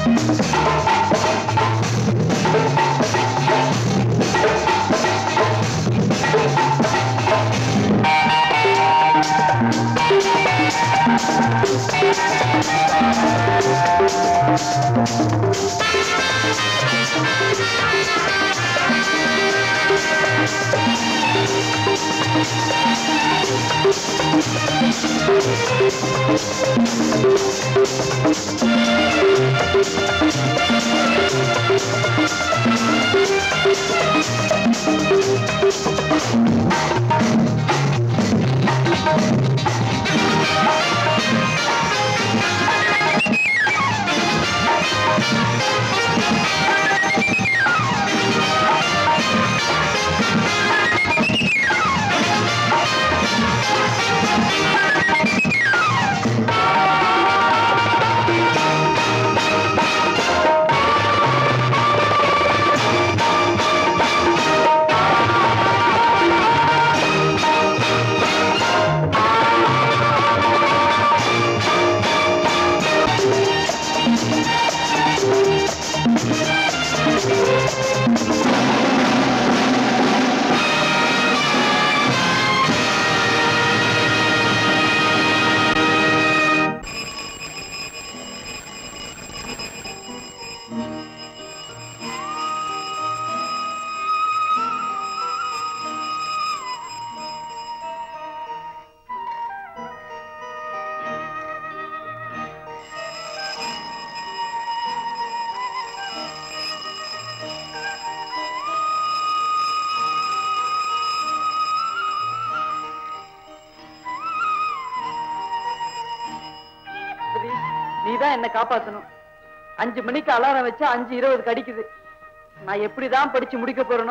நீதான் என்ன காப்பாத்தணும் அஞ்சு மணிக்கு அலாரம் வச்சா அஞ்சு இருபதுக்கு அடிக்குது நான் எப்படிதான் படிச்சு முடிக்க போறேனோ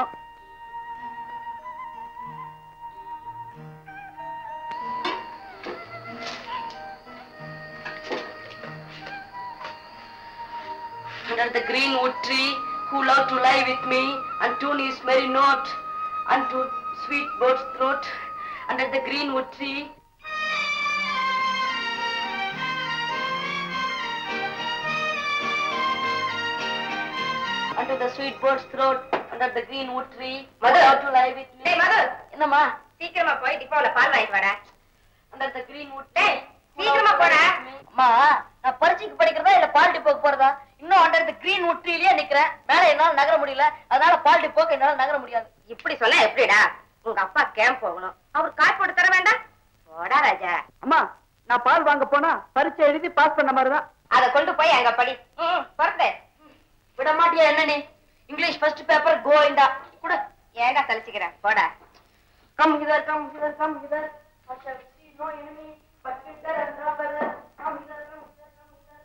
Under the green wood tree, who love to lie with me, and tune his merry note, unto sweet bird's throat. Under the green wood tree, under the sweet bird's throat, under the green wood tree, who Mother. love to lie with me. டேய் மது என்னம்மா சீக்கிரமா போய் டிப்போல பால் வாங்கிட்டு வாடா under the green wood டேய் who love சீக்கிரமா to போடா lie with me. அம்மா நான் பரீட்சைக்கு படிக்கிறதா இல்ல பால் டிப்போக்கு போறதா இன்னும் அண்டர் த கிரீன் உட்ரியிலேயே நிக்கிறேன் மேல என்னால நகர முடியல அதனால பால் டிப்போக்கு என்னால நகர முடியாது இப்படி சொன்னா எப்படிடா உங்க அப்பா கேம்ப் போகணும் அவர் கார் போட்டு தர வேண்டாம் போடா ராஜா அம்மா நான் பால் வாங்க போனா பரீட்சை எழுதி பாஸ் பண்ண மாதிரிதான் அத கொண்டு போய் அங்க படி ம் பிறந்தே விட மாட்டியா என்ன நீ இங்கிலீஷ் ஃபர்ஸ்ட் பேப்பர் கோவிந்தா கூட ஏடா தலிச்சுக்கிறேன் போடா come hither come hither come hither I shall see no enemy but bitter and robber. Come hither, come hither, come hither.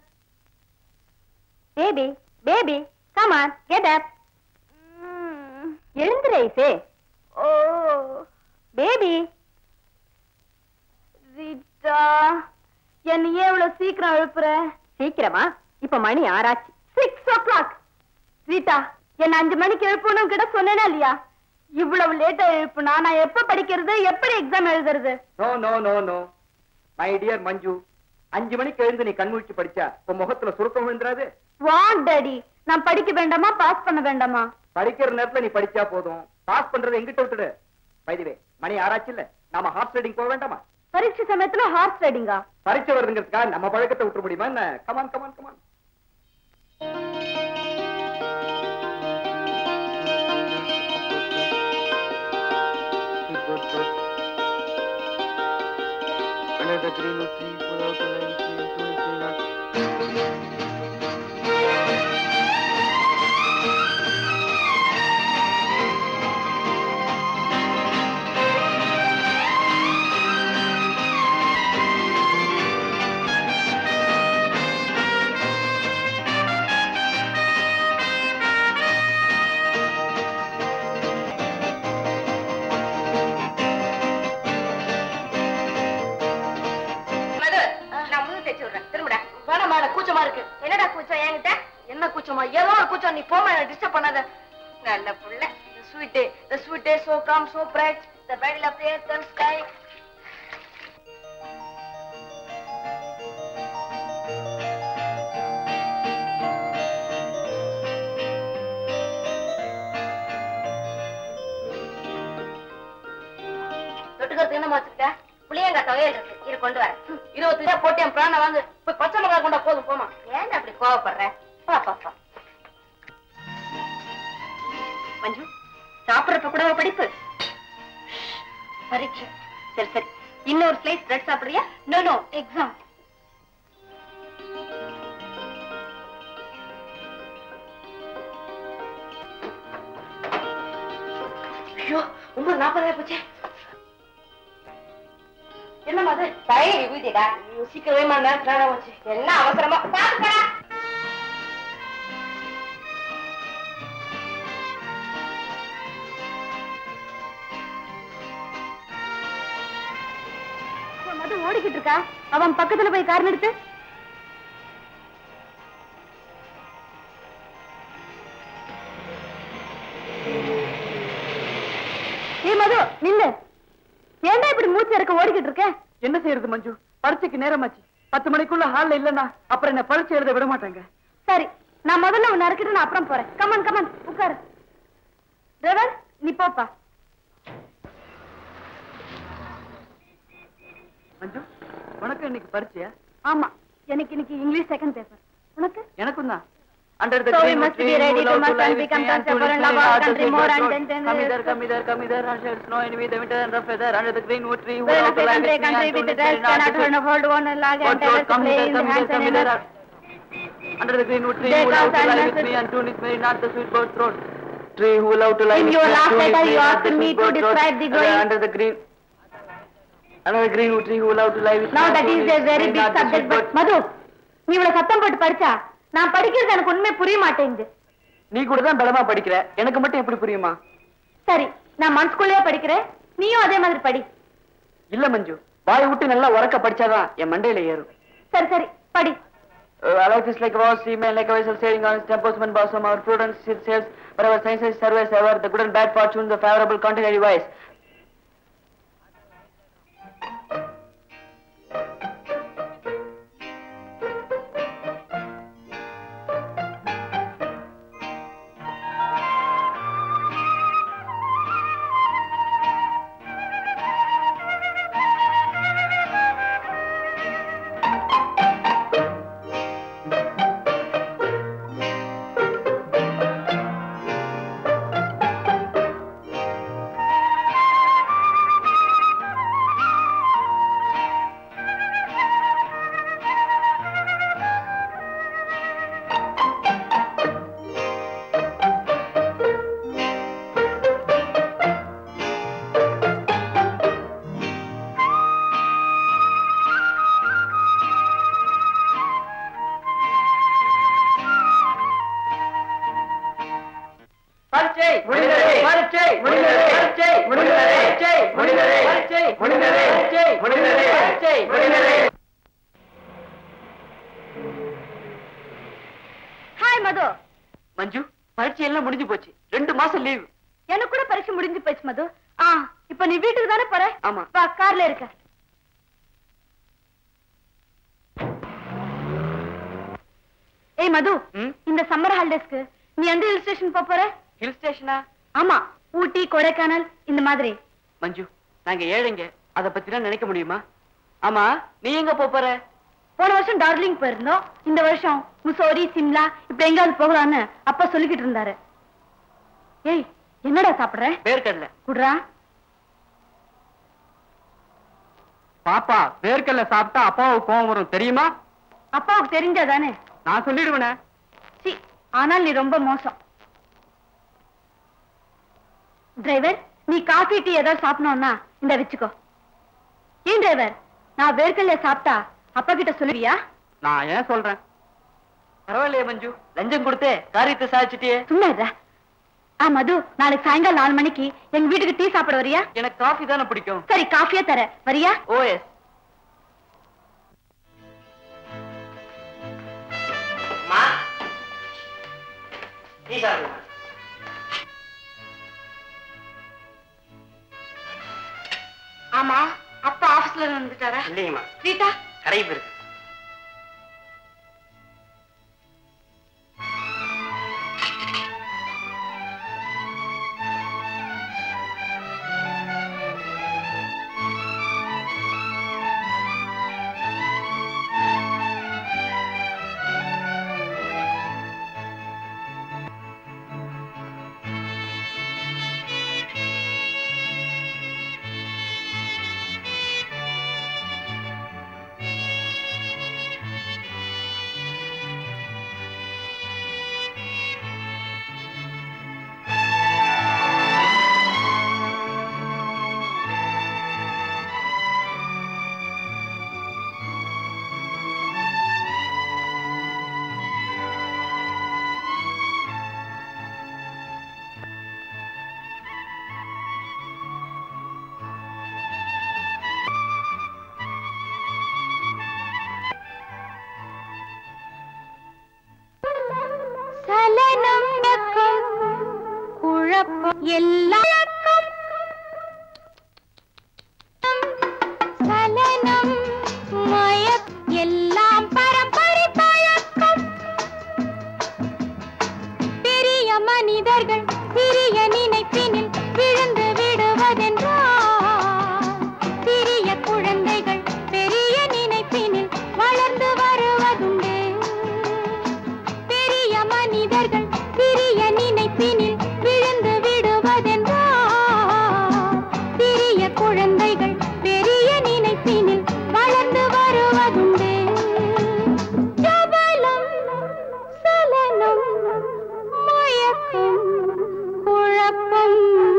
Baby baby come on get up எழுந்துரு ஐசே ஓ baby Rita என்ன ஏன் இவ்வளவு சீக்கிரம் எழுப்புற சீக்கிரமா இப்ப மணி ஆறாச்சு சிக்ஸ் ஓ கிளாக் ரீட்டா என்ன அஞ்சு மணிக்கு எழுப்பணும் கிட்ட சொன்னேனா இல்லையா இவ்வளவு லேட்டா எழுப்புனா நான் எப்ப படிக்கிறது எப்படி எக்ஸாம் எழுதுறது no no no no my dear Manju அஞ்சு மணிக்கு எழுந்து நீ கண்முழிச்சு படிச்சா உன் முகத்துல சுருக்கம் விழுந்துராது வாட் டாடி நான் படிக்க வேண்டாமா பாஸ் பண்ண வேண்டாமா படிக்கிற நேரத்துல நீ படிச்சா போதும் பாஸ் பண்றதை எங்கிட்ட விட்டுடு வைதிவே மணி ஆராய்ச்சி இல்ல நாம ஹார்ஸ் ரைடிங் போக வேண்டாமா பரீட்சை சமயத்துல ஹார்ஸ் ரைடிங்கா பரீட்சை வருதுங்கிறதுக்காக நம்ம பழக்கத்தை விட்டுற முடியுமா என்ன come on come on come on Another green tree, pull out the line, tree, two, three, not. Madhu நான் முழு தைச்சு விடுறேன் திரும்படா வேணாம்மா எனக்கு கூச்சமா இருக்கு என்னடா கூச்சம் என்கிட்ட என்ன கூச்சமா ஏதோ ஒரு கூச்சம் நீ போமா என்ன டிஸ்டர்ப் பண்ணாத நல்ல புள்ள The sweet day, the sweet day so calm, so bright, the bridal of the earth and sky. கொண்டு வரேன் இருபத்தி ரூபா போட்டு என் பிராண வாங்க போய் பச்சை மிளகா கொண்டா போதும் போமா ஏன் அப்படி கோவப்படுற பா பா பா மஞ்சு சாப்பிடுறப்ப கூட படிப்பு பரீட்சை சரி சரி இன்னொரு ஸ்லைஸ் பிரெட் சாப்பிடுறியா நோ நோ எக்ஸாம் ஐயோ ரொம்ப நாற்பதாயிரம் போச்சே என்னமா அது தலையை விபூதிடா சீக்கிரமே மணி நேரம் நேரம் போச்சு என்ன அவசரமா பாத்துக்கடா மது ஓடிக்கிட்டு இருக்கா அவன் பக்கத்துல போய் கார் நிறுத்து ஏய் மது நில்லு ஏன்டா இப்படி மூச்சு இறக்க ஓடிக்கிட்டு இருக்க என்ன செய்யறது மஞ்சு பரீட்சைக்கு நேரமாச்சு பத்து மணிக்குள்ள ஹால்ல இல்லன்னா அப்புறம் என்ன பரீட்சை எழுத விட மாட்டாங்க சரி நான் முதல்ல உன்னை இறக்கிட்டு நான் அப்புறம் போறேன் கமன் கமன் உட்காரு ரவர் நீ போப்பா மஞ்சு உனக்கு இன்னைக்கு பரீட்சையா ஆமா எனக்கு இன்னைக்கு இங்கிலீஷ் செகண்ட் பேப்பர் உனக்கு எனக்கும் தான் Under the So we green must tree, be ready who to love must lie and with become me and to comfortable live and love my our heart country is more good and road. then- then- Come hither, come hither, come hither, and shall snow in the winter and rough weather. Under the greenwood tree, who Well, love to lie country, with me country and to with the live dress my heart cannot is good hold a hold one lag What and tell road, us to come play hither, in the come hither, hands come and hither. in Under the greenwood tree, They who love to come lie and with me message- and tune is made not the sweet bird throat. Tree who love to lie In with your me and last tune is letter, made you not asked the me sweet to bird throat. describe the Uh, green- Under the green under the greenwood tree, who love to lie with me Now and that tune is a very made big not the subject, sweet but bird- மது நீ இவ்வளவு சத்தம் போட்டு படிச்சா நான் படிக்கிறது எனக்கு உண்மை புரிய மாட்டேங்குது நீ கூட தான் பலமா படிக்கிற எனக்கு மட்டும் எப்படி புரியுமா சரி நான் மனசுக்குள்ளேயே படிக்கிறேன் நீயும் அதே மாதிரி படி இல்ல மஞ்சு வாய் விட்டு நல்லா உறக்க படிச்சாதான் என் மண்டையில ஏறும் சரி சரி படி Uh, I like this like a was seaman, like a vessel sailing on its tempersman bosom, our prudence it sails, wherever science is service ever, the good and bad fortune, the favorable contrary wise. பரீட்சை முடிந்தது பரீட்சை முடிந்தது பரீட்சை முடிந்தது பரீட்சை முடிந்தது பரீட்சை முடிந்தது பரீட்சை முடிந்தது பரீட்சை முடிந்தது ஹாய் மது மஞ்சு பரீட்சை எல்லாம் முடிஞ்சு போச்சு ரெண்டு மாசம் லீவ் எனக்கு கூட பரீட்சை முடிஞ்சு போச்சு மது ஆ இப்ப நீ வீட்டுக்கு தானே போற ஆமா. வா கார்ல இருக்க ஏய் மது ம்? இந்த சம்மர் ஹாலிடேஸ்க்கு நீ எந்த ஹில் ஸ்டேஷன் போப் போற ஹில் ஸ்டேஷனா ஆமா ஊட்டி கொடைக்கானல் இந்த மாதிரி மஞ்சு நாங்க ஏழைங்க அத பத்தி தான் நினைக்க முடியுமா ஆமா நீ எங்க போப் போற போன வருஷம் டார்லிங் போயிருந்தோம் இந்த வருஷம் முசோரி சிம்லா இப்படி எங்காவது போகலான்னு அப்பா சொல்லிக்கிட்டு இருந்தாரு ஏய் என்னடா சாப்பிடுற வேர்க்கடல குடுறா பாப்பா வேர்க்கடல சாப்பிட்டா அப்பாவுக்கு கோவம் வரும் தெரியுமா அப்பாவுக்கு தெரிஞ்சாதானே நான் சொல்லிடுவேனே சி ஆனால் நீ ரொம்ப மோசம் டிரைவர் நீ காஃபி டீ ஏதாவது சாப்பிடணும்னா இந்த வச்சுக்கோ ஏன் டிரைவர் நான் வேர்க்கல்ல சாப்பிட்டா அப்பா கிட்ட சொல்லுவியா நான் ஏன் சொல்றேன் பரவாயில்லையே மஞ்சு லஞ்சம் கொடுத்தே காரியத்தை சாதிச்சிட்டியே சும்மா இருடா. ஆ மது நாளைக்கு சாயங்காலம் நாலு மணிக்கு எங்க வீட்டுக்கு டீ சாப்பிட வரியா எனக்கு காஃபி தானே பிடிக்கும் சரி காஃபியே தர வரியா ஓ எஸ் அம்மா டீ சாப்பிடுமா ஆமா அப்பா ஆபீஸ்ல வந்துட்டாரா இல்லைங்கம்மா ரீட்டா கடைக்கு போயிருக்கு எல்லாருக்கும் சலனம் மயக் எல்லாம் பரம்பரை பழக்கம் பெரிய மனிதர்கள் சிறிய நினைப்பினில் விழுந்து விடுவதென்றால் சிறிய குழந்தைகள் பெரிய நினைப்பினில் வளர்ந்து வருவதுண்டு பெரிய மனிதர்கள் சிறிய நினைப்பினில் விழுந்து விடுவதென்றால் சிறிய குழந்தைகள் பெரிய நினைப்பினில் வளர்ந்து வருவதுண்டு ஜபலம் சலனம் மயக்கம் குழப்பம்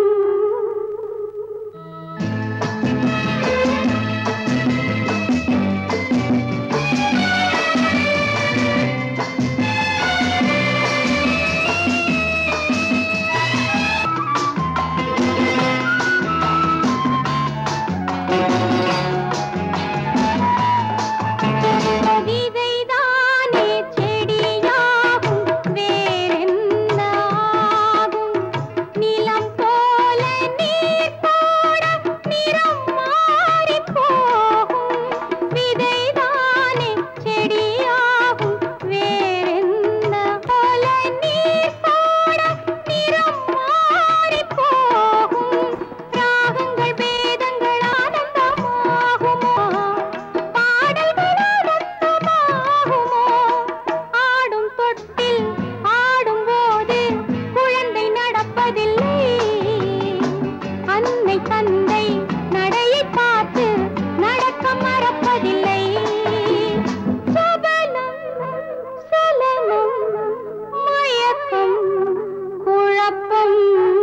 விதைதானே செடியாகும் வேறென்ன ஆகும் நிலம் போல நீர் போட நிறம் மாறி போகும் விதைதானே செடியாகும் வேறென்ன போல நீர் போட நிறம் மாறி போகும் ராகங்கள் வேதங்கள் ஆனந்தமாகுமோ பாடல்கள் ஆனந்தமாகுமோ ஆடும் தொட்டில் ஆடும் போது குழந்தை நடப்பதில்லை அன்னை தந்தை நடையை பார்த்து நடக்க மறப்பதில்லை சபலம் சலனம் மயக்கம் குழப்பம்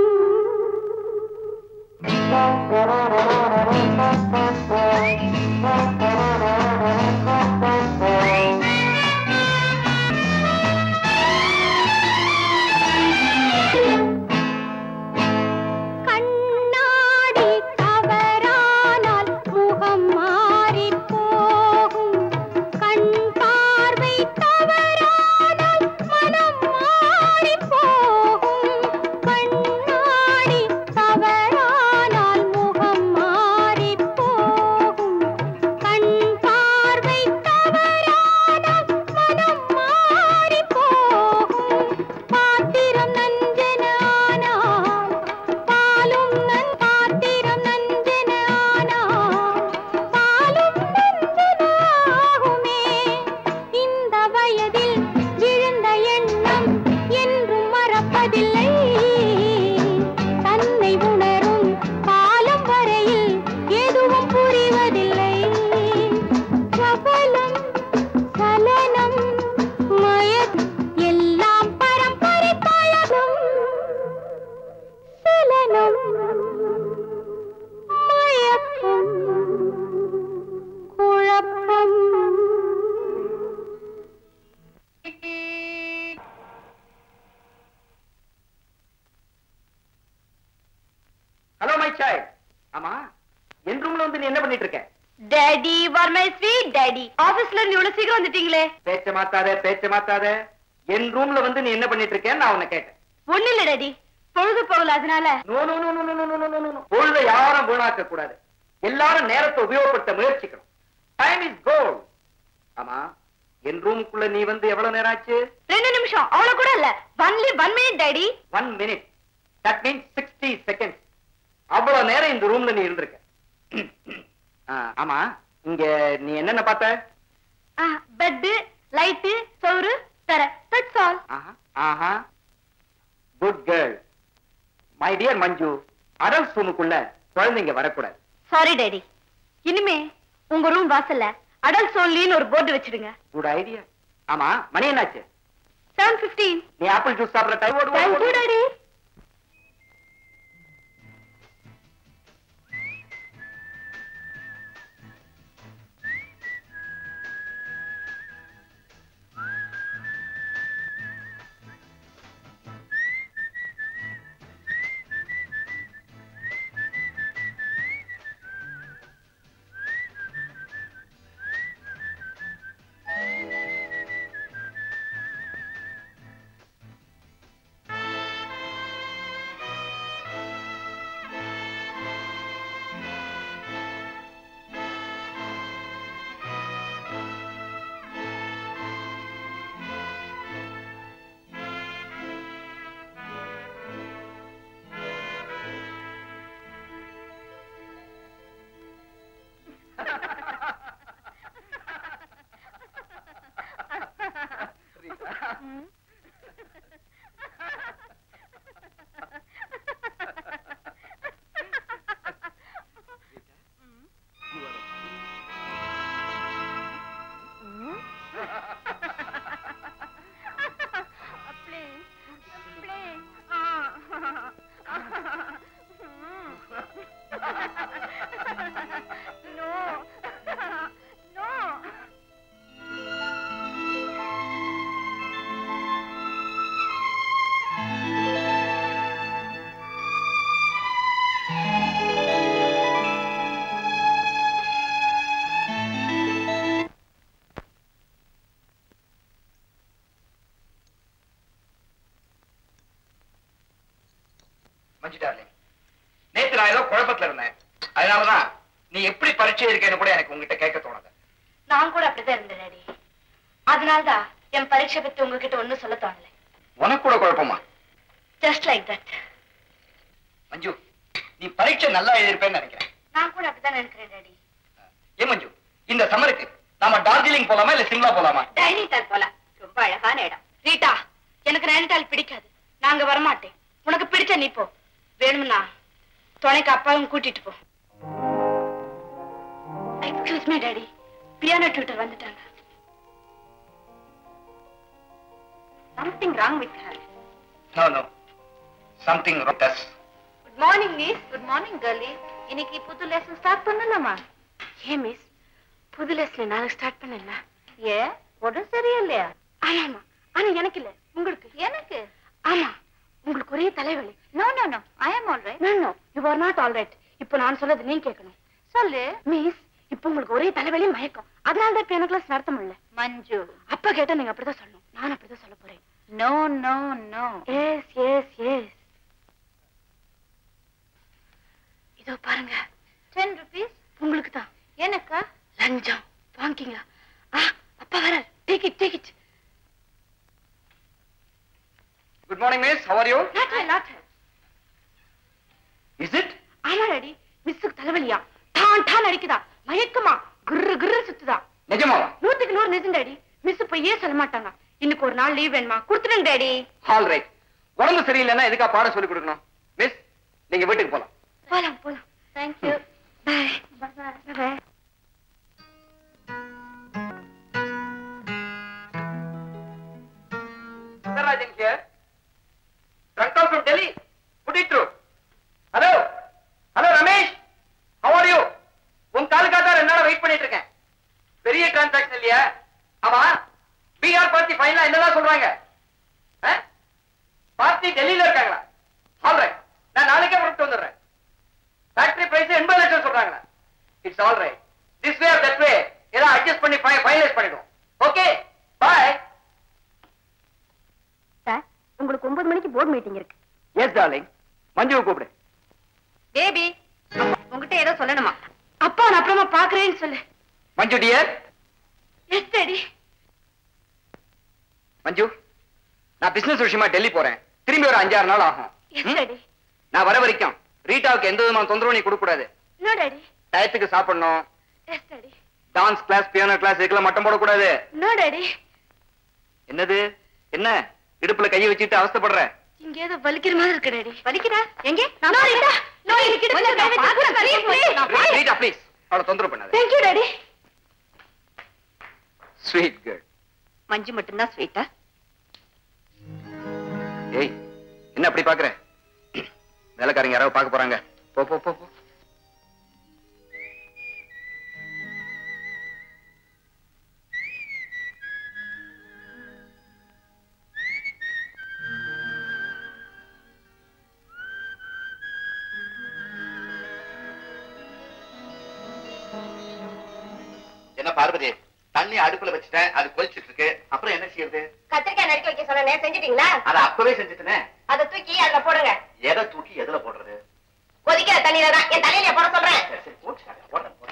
கண்ணாடி தவறானால் முகம் மாறிப் போகும் கண் பார்வை தவறானால் மனம் மாறிப் போகும் கண்ணாடி தவறானால் முகம் மாறிப் போகும் கண் பார்வை தவறானால் மனம் மாறிப் போகும் பாத்திரம் நஞ்சன ஆனால் பாலும் நன் பாத்திரம் நஞ்சன ஆனால் பாலும் நஞ்சன ஆகுமே இந்த வயதில் விழுந்த எண்ணம் என்றும் மறப்பதில்லை தன்னை உணரும் காலம் வரையில் எதுவும் புரிவதில்லை சபலம் சலனம் மயக் எல்லாம் பரம்பரை பழகும் சலனம் மயக்கம் குழப்பம் ஹலோ மை சைல்ட் ஆமா என் ரூம்ல வந்து நீ என்ன பண்ணிட்டு இருக்க டாடி வர் மை ஸ்வீட் டாடி ஆபீஸ்ல இருந்து இவ்வளவு சீக்கிரம் வந்துட்டீங்களே பேச்ச மாத்தாத பேச்ச மாத்தாத என் ரூம்ல வந்து நீ என்ன பண்ணிட்டு இருக்கேன்னு நான் உன்னை கேட்டேன் ஒண்ணு இல்ல டாடி பொழுது போகல அதனால no no no no no no no no no பொழுதை யாரும் வீணாக்க கூடாது எல்லாரும் நேரத்தை உபயோகப்படுத்த முயற்சிக்கணும் டைம் இஸ் கோல்ட் ஆமா என் ரூமுக்குள்ள நீ வந்து எவ்வளவு நேரம் ஆச்சு ரெண்டு நிமிஷம் அவ்வளவு கூட இல்ல only one minute daddy one minute that means sixty seconds அவ்வளவு நேரம் இந்த ரூம்ல நீ இருந்திருக்க ஆ, ஆமா இங்க நீ என்னென்ன பார்த்த பெட்டு லைட்டு சோறு தர தட்ஸ் ஆல் ஆஹா ஆஹா good girl my dear Manju adult ரூமுக்குள்ள குழந்தைங்க வரக்கூடாது சாரி டாடி இனிமே உங்க ரூம் வாசல்ல அடல்ட் சோன்லின்னு ஒரு போர்டு வச்சிடுங்க குட் ஐடியா ஆமா மணி என்னாச்சு செவன் பிப்டீன் நீ ஆப்பிள் ஜூஸ் சாப்பிடுற time thank you daddy Please, please. Ah. no. no. Manju darling நேத்து நான் ஏதோ குழப்பத்துல இருந்தேன் அதனாலதான் நீ எப்படி பரீட்சை இருக்கேன்னு கூட எனக்கு உங்ககிட்ட கேட்க தோணல நான் கூட அப்படிதான் இருந்தேன் டாடி அதனால்தான் என் பரீட்சை பத்தி உங்ககிட்ட ஒண்ணும் சொல்ல தோணல உனக்கு கூட குழப்பமா ஜஸ்ட் லைக் தட் மஞ்சு நீ பரீட்சை நல்லா எழுதிருப்பேன்னு நினைக்கிறேன் நான் கூட அப்படிதான் நினைக்கிறேன் டாடி ஏ மஞ்சு இந்த சம்மருக்கு நாம டார்ஜிலிங் போலாமா இல்ல சிம்லா போலாமா டைனிங்டால் போல ரொம்ப அழகான இடம் ரீட்டா எனக்கு நைனிடால் பிடிக்காது நாங்க வரமாட்டேன் உனக்கு பிடிச்ச நீ போ வேணும்னா துணைக்கு அப்பாவும் கூட்டிட்டு போ excuse me daddy piano tutor வந்துட்டாங்க Something wrong with her. No no something does Good morning, miss. Good morning, girlie. இன்னைக்கு புது லெசன் ஸ்டார்ட் பண்ணலாமா ஏன் மிஸ் புது லெஸ்ல நாளைக்கு ஸ்டார்ட் பண்ணல ஏ உடம்பு சரியில்லையா ஆமாமா ஆனா எனக்கு இல்ல உங்களுக்கு எனக்கு ஆமா உங்களுக்கு ஒரே தலைவலி no no no I am all right no no you are not all right இப்போ நான் சொல்றது நீங்க கேட்கணும் சொல்லு மிஸ் இப்போ உங்களுக்கு ஒரே தலைவலி மயக்கம் அதனால தான் இப்போ எனக்கு கிளாஸ் நடத்த முடியல மஞ்சு அப்பா கேட்டா நீங்க அப்படிதான் சொல்லணும் நான் அப்படிதான் சொல்ல போறேன் no no no yes yes yes இதோ பாருங்க டென் ருபீஸ் உங்களுக்கு தான் எனக்கா லஞ்சம் வாங்கிங்க ஆ அப்பா வர take it take it good morning miss how are you not not is it ஆமா டாடி மிஸ்ஸுக்கு தலைவலியா டான் டான் அடிக்குதா மயக்கமா கிரு கிரு சுத்துதா நிஜமாவா நூத்துக்கு நூறு நிஜம் டாடி மிஸ் பொய்யே சொல்ல மாட்டாங்க இன்னைக்கு ஒரு நாள் லீவ் வேணுமா கொடுத்துருங்க டாடி ஆல் ரைட் உடம்பு சரியில்லைன்னா எதுக்கா பாடம் சொல்லி கொடுக்கணும் மிஸ் நீங்க வீட்டுக்கு போலாம் போலாம் போலாம் thank you bye bye bye bye Sundararajan here. Drunk call from Delhi. Put it through. Hello. Hello, Ramesh. How are you? உன் காலுக்காக தான் ரெண்டு நாளா வெயிட் பண்ணிட்டு இருக்கேன் பெரிய டிரான்சாக்ஷன் இல்லையா ஆமா பிஆர் பார்ட்டி ஃபைனலா என்னதான் சொல்றாங்க பார்ட்டி டெல்லியில இருக்காங்களா ஆல் ரைட் நான் நாளைக்கே புறப்பட்டு வந்துடுறேன் ஃபேக்டரி பிரைஸ் எண்பது லட்சம் சொல்றாங்களா it's all right this way or that way ஏதோ அட்ஜஸ்ட் பண்ணி ஃபைனலைஸ் பண்ணிடுவோம் ஓகே பாய் சார் உங்களுக்கு ஒன்பது மணிக்கு போர்டு மீட்டிங் இருக்கு எஸ் டார்லிங் மஞ்சுவை கூப்பிடு பேபி உங்ககிட்ட ஏதோ சொல்லணுமா அப்பா நான் அப்புறமா பாக்குறேன்னு சொல்லு Manju dear yes daddy Manju நான் பிசினஸ் விஷயமா டெல்லி போறேன் திரும்பி ஒரு அஞ்சாறு நாள் ஆகும் எஸ் ம்? டாடி நான் வர வரைக்கும் ரீட்டாவுக்கு எந்த விதமான தொந்தரவு நீ கொடுக்க கூடாது நோ டாடி டயத்துக்கு சாப்பிடணும் yes daddy dance class piano class இதுக்கெல்லாம் மட்டம் போடக்கூடாது நோ டாடி என்னது என்ன இடுப்புல கையை வச்சுட்டு அவஸ்தைப்படுற இங்க ஏதோ வலிக்கிற மாதிரி இருக்கு டாடி வலிக்குதா எங்கே நோ ரீட்டா நோ இருக்கு கொஞ்சம் நான் பார்க்கறேன், please, please. நான் பார்க்கறேன். ரீட்டா ப்ளீஸ் அவளை தொந்தரவு பண்ணாத thank you daddy sweet girl Manju மட்டும்தான் ஸ்வீட்டா ஏய் என்ன அப்படி பாக்குற வேலைக்காரங்க யாராவது பார்க்க போறாங்க போ போ போ போ என்ன பார்வதி தண்ணி அடுப்புல வச்சுட்டேன் அது கொதிச்சிட்டு இருக்கு அப்புறம் என்ன செய்யறது கத்திரிக்காய் நறுக்கி வைக்க சொன்னேன் செஞ்சிட்டீங்களா அதை அப்பவே செஞ்சுட்டேனே அதை தூக்கி அதுல போடுங்க எதை தூக்கி எதுல போடுறது கொதிக்கிற தண்ணியில தான் என் தலையில போட சொல்றேன் சரி, சரி, போட்டுக்காத, போடுறேன், போடுறேன்.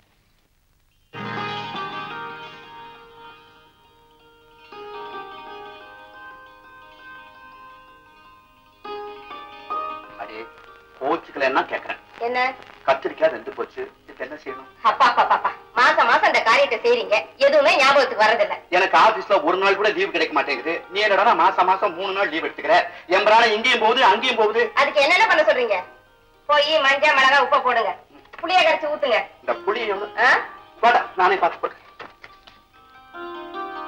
அடே கோச்சுக்கலன்னா கேக்குறேன் என்ன கத்திரிக்காய் ரெண்டு போச்சு இதுக்கு என்ன செய்யணும் அப்பா அப்பா பாப்பா மாசம் மாசம் இந்த காரியத்தை செய்றீங்க எதுவுமே ஞாபகத்துக்கு வர்றதில்ல எனக்கு ஆபீஸ்ல ஒரு நாள் கூட லீவ் கிடைக்க மாட்டேங்குது நீ என்னடா மாசம் மாசம் மூணு நாள் லீவ் எடுத்துக்கிற எம்பரான இங்கேயும் போகுது அங்கேயும் போகுது அதுக்கு என்னென்ன பண்ண சொல்றீங்க போய் மஞ்சள் மிளகா உப்பை போடுங்க புளிய கரைச்சு ஊத்துங்க இந்த புளி எவ்வளவு ஆ? வாடா நானே பார்த்து போட்டு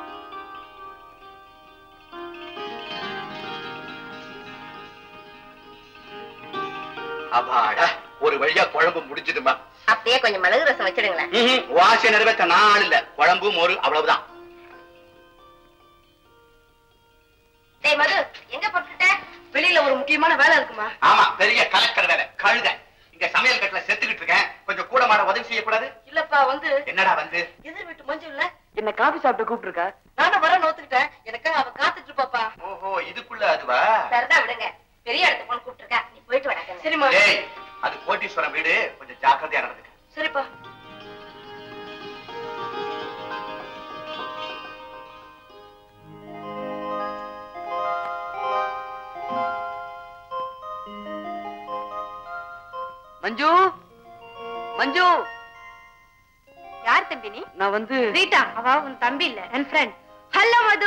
வழியா குழம்பு முடிஞ்சுதுமா அப்படியே கொஞ்சம் மிளகு ரசம் வச்சிடுங்களேன் ம்ஹும். வாசை நிறைவேற்ற நாள் இல்ல குழம்பு மோரு அவ்வளவுதான் டேய் மது எங்க போட்டுட்ட வெளியில ஒரு முக்கியமான வேலை இருக்குமா ஆமா பெரிய கலெக்டர் வேலை கழுத இங்க சமையல் கட்டுல செத்துக்கிட்டு இருக்கேன் கொஞ்சம் கூட மாட உதவி செய்யக்கூடாது இல்லப்பா வந்து என்னடா வந்து எதிர் வீட்டு மஞ்சு இல்ல என்ன காபி சாப்பிட்டு கூப்பிட்டுருக்கா நானும் வர நோத்துக்கிட்டேன் எனக்காக அவ காத்துட்டு இருப்பாப்பா ஓஹோ இதுக்குள்ள அதுவா சரிதான் விடுங்க பெரிய இடத்துக்கு போன கூப்பிட்டுருக்கா நீ போயிட்டு வராங்க சரிம்மா டேய் அது கோட்டீஸ்வரம் வீடு கொஞ்சம் ஜாக்கிரதையா நடந்துக்க சரிப்பா மஞ்சு மஞ்சு யார் தம்பி நீ நான் வந்து ரீட்டா அவ உன் தம்பி இல்ல என் friend hello Madhu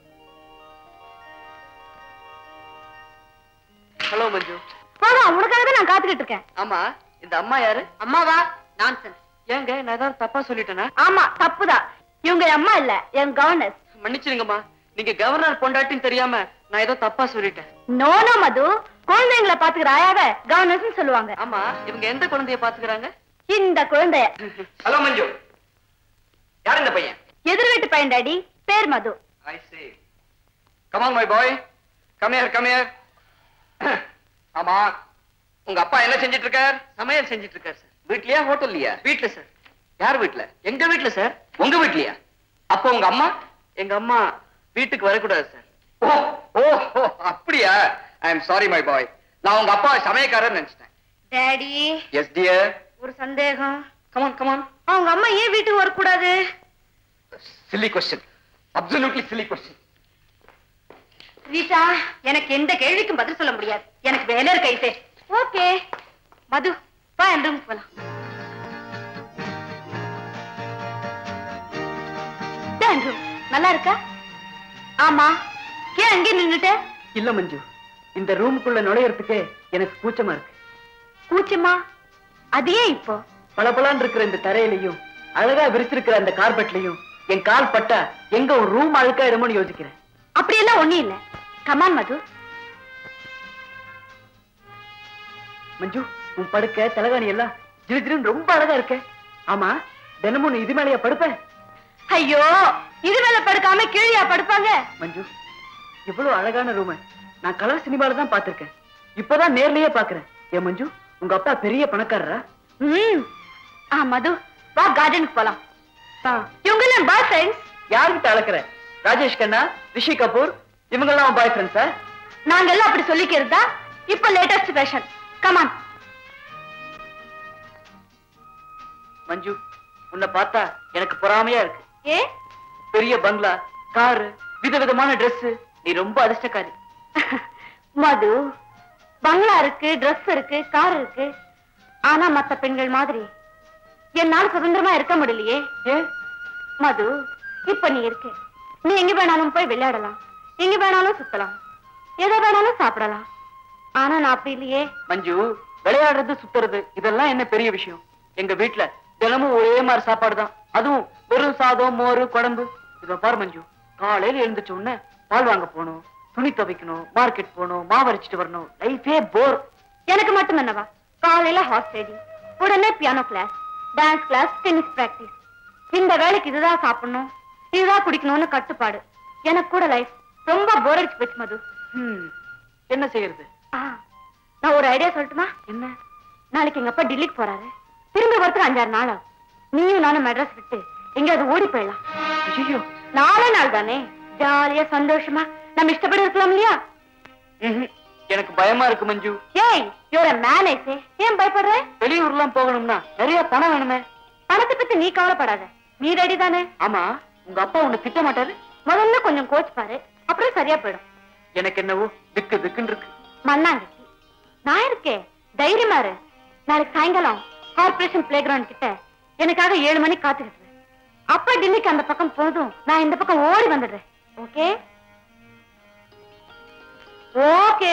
hello Manju போடா உனக்காக தான் நான் காத்துக்கிட்டு இருக்கேன் ஆமா இந்த அம்மா யாரு அம்மாவா நான்சென்ஸ் ஏங்க நான் ஏதாவது தப்பா சொல்லிட்டேனா ஆமா தப்புதான் இவங்க என் அம்மா இல்ல என் கவர்னர்ஸ் மன்னிச்சிருங்கம்மா நீங்க கவர்னர் பொண்டாட்டின்னு தெரியாம நான் ஏதோ தப்பா சொல்லிட்டேன் நோ நோ மது குழந்தைங்களை பாத்துக்கிற ஆயாவ கவர்னர்ஸ் சொல்லுவாங்க ஆமா இவங்க எந்த குழந்தைய பாத்துக்கிறாங்க இந்த குழந்தைய ஹலோ மஞ்சு யார் இந்த பையன் எதிர் வீட்டு பையன் டாடி பேர் Madhu I say come on my boy come here come here ஆமா உங்க அப்பா என்ன செஞ்சிட்டு இருக்கார் சமையல் செஞ்சிட்டு இருக்காரு சார் வீட்லயா ஹோட்டல்லையா வீட்டுல சார் யார் வீட்ல எங்க வீட்டுல சார் உங்க வீட்லயா அப்போ உங்க அம்மா எங்க அம்மா வீட்டுக்கு வரக்கூடாது சார் ஓ ஓ ஓ, அப்படியா ஐ அம் சாரி மை பாய் நான் உங்க அப்பா சமயக்காரர் நினைச்சிட்டேன் டாடி எஸ் டியர் ஒரு சந்தேகம் கமான் கமான் அவங்க அம்மா ஏன் வீட்டுக்கு வரக்கூடாது silly question absolutely silly question Rita எனக்கு எந்த கேள்விக்கும் பதில் சொல்ல முடியாது எனக்கு வேலை இருக்கு ஐசே ஓகே மது வா என் ரூமுக்கு போலாம் இதோ என் room. நல்லா இருக்கா ஆமா ஏன் அங்கே நின்னுட்ட இல்ல மஞ்சு இந்த ரூமுக்குள்ள நுழையறதுக்கு எனக்கு கூச்சமா இருக்கு கூச்சமா அது ஏன் இப்போ பளபளன்னு இருக்கிற இந்த தரையிலையும் அழகா விரிச்சிருக்கிற அந்த கார்பெட்லயும் என் கால் பட்டா எங்க ஒரு ரூம் அழுக்காயிடுமோன்னு யோசிக்கிறேன் அப்படியெல்லாம் ஒண்ணும் இல்ல கமான் மது மஞ்சு உன் படுக்க தலகாணி எல்லாம் ஜிலு ஜிலுன்னு ரொம்ப அழகா இருக்க ஆமா தினமும் நீ இது மேலயா படுப்ப ஐயோ இது மேல படுக்காம கீழியா படுப்பாங்க மஞ்சு இவ்வளவு அழகான ரூம நான் கலர் சினிமால தான் பார்த்திருக்கேன் இப்பதான் நேர்லயே பாக்குறேன் ஏன் மஞ்சு உங்க அப்பா பெரிய பணக்காரரா ம் ஆ மது வா கார்டனுக்கு போலாம் இவங்க எல்லாம் பாய் ஃப்ரெண்ட்ஸ் யாருக்கிட்ட அளக்குற ராஜேஷ் கண்ணா ரிஷி கபூர் இவங்கெல்லாம் பாய் ஃப்ரெண்ட்ஸா நாங்க எல்லாம் அப்படி சொல்லிக்கிறதா இப்ப லேட்டஸ்ட் ஃபேஷன் கமான் மஞ்சு உன்னை பார்த்தா எனக்கு பொறாமையா இருக்கு ஏ பெரிய பங்களா காரு விதவிதமான Dress நீ ரொம்ப அதிர்ஷ்டக்காரி மது பங்களா இருக்கு Dress இருக்கு கார் இருக்கு ஆனா மத்த பெண்கள் மாதிரி என்னால சுதந்திரமா இருக்க முடியலையே ஏன் மது இப்ப நீ இருக்க நீ எங்க வேணாலும் போய் விளையாடலாம் எங்க வேணாலும் சுத்தலாம் எதை வேணாலும் சாப்பிடலாம் ஆனா நான் அப்படி இல்லையே மஞ்சு விளையாடுறது சுத்துறது இதெல்லாம் என்ன பெரிய விஷயம் எங்க வீட்ல தினமும் ஒரே மாதிரி சாப்பாடு தான் அதுவும் வெறும் சாதம் மோர் குழம்பு இத பாரு மஞ்சு காலையில எழுந்துச்ச உடனே பால் வாங்க போகணும் துணி துவைக்கணும் மார்க்கெட் போகணும் மாவரைச்சிட்டு வரணும் லைஃபே போர் எனக்கு மட்டும் என்னவா காலையில ஹார்ஸ் ரைடிங் உடனே piano class dance class tennis practice இந்த வேலைக்கு இதுதான் சாப்பிடணும் இதுதான் குடிக்கணும்னு கட்டுப்பாடு எனக்கு கூட லைஃப் ரொம்ப போர் அடிச்சு போச்சு மது ஹம், என்ன செய்யறது ஆ, நான் ஒரு ஐடியா சொல்லட்டுமா என்ன நாளைக்கு எங்க அப்பா டெல்லிக்கு போறாரு திரும்பி வரதுக்கு அஞ்சாறு நாள் ஆகும் நீயும் நானும் மெட்ராஸ் விட்டு எங்கேயாவது ஓடி போயிடலாம் ஐயோ நாலே நாள் தானே ஜாலியா சந்தோஷமா நம்ம இஷ்டப்படி இருக்கலாம் இல்லையா எனக்கு பயமா இருக்கு மஞ்சு ஏய் யூர் மேனேஜே ஏன் பயப்படுற வெளியூர்லாம் போகணும்னா நிறைய பணம் வேணுமே பணத்தை பத்தி நீ கவலைப்படாத நீ ரெடி தானே ஆமா உங்க அப்பா உன்னை திட்ட மாட்டாரு முதல்ல கொஞ்சம் கோச் பாரு அப்புறம் சரியா போயிடும் எனக்கு என்னவோ திக்கு திக்குன்னு இருக்கு மண்ணாங்கட்டி நான் இருக்கேன் தைரியமா இரு நாளைக்கு சாயங்காலம் கார்பரேஷன் பிளே கிரவுண்ட் கிட்ட எனக்காக ஏழு மணிக்கு காத்துக்கிட்டு இரு. அப்பா டெல்லிக்கு அந்த பக்கம் போதும் நான் இந்த பக்கம் ஓடி வந்துடுறேன் ஓகே ஓகே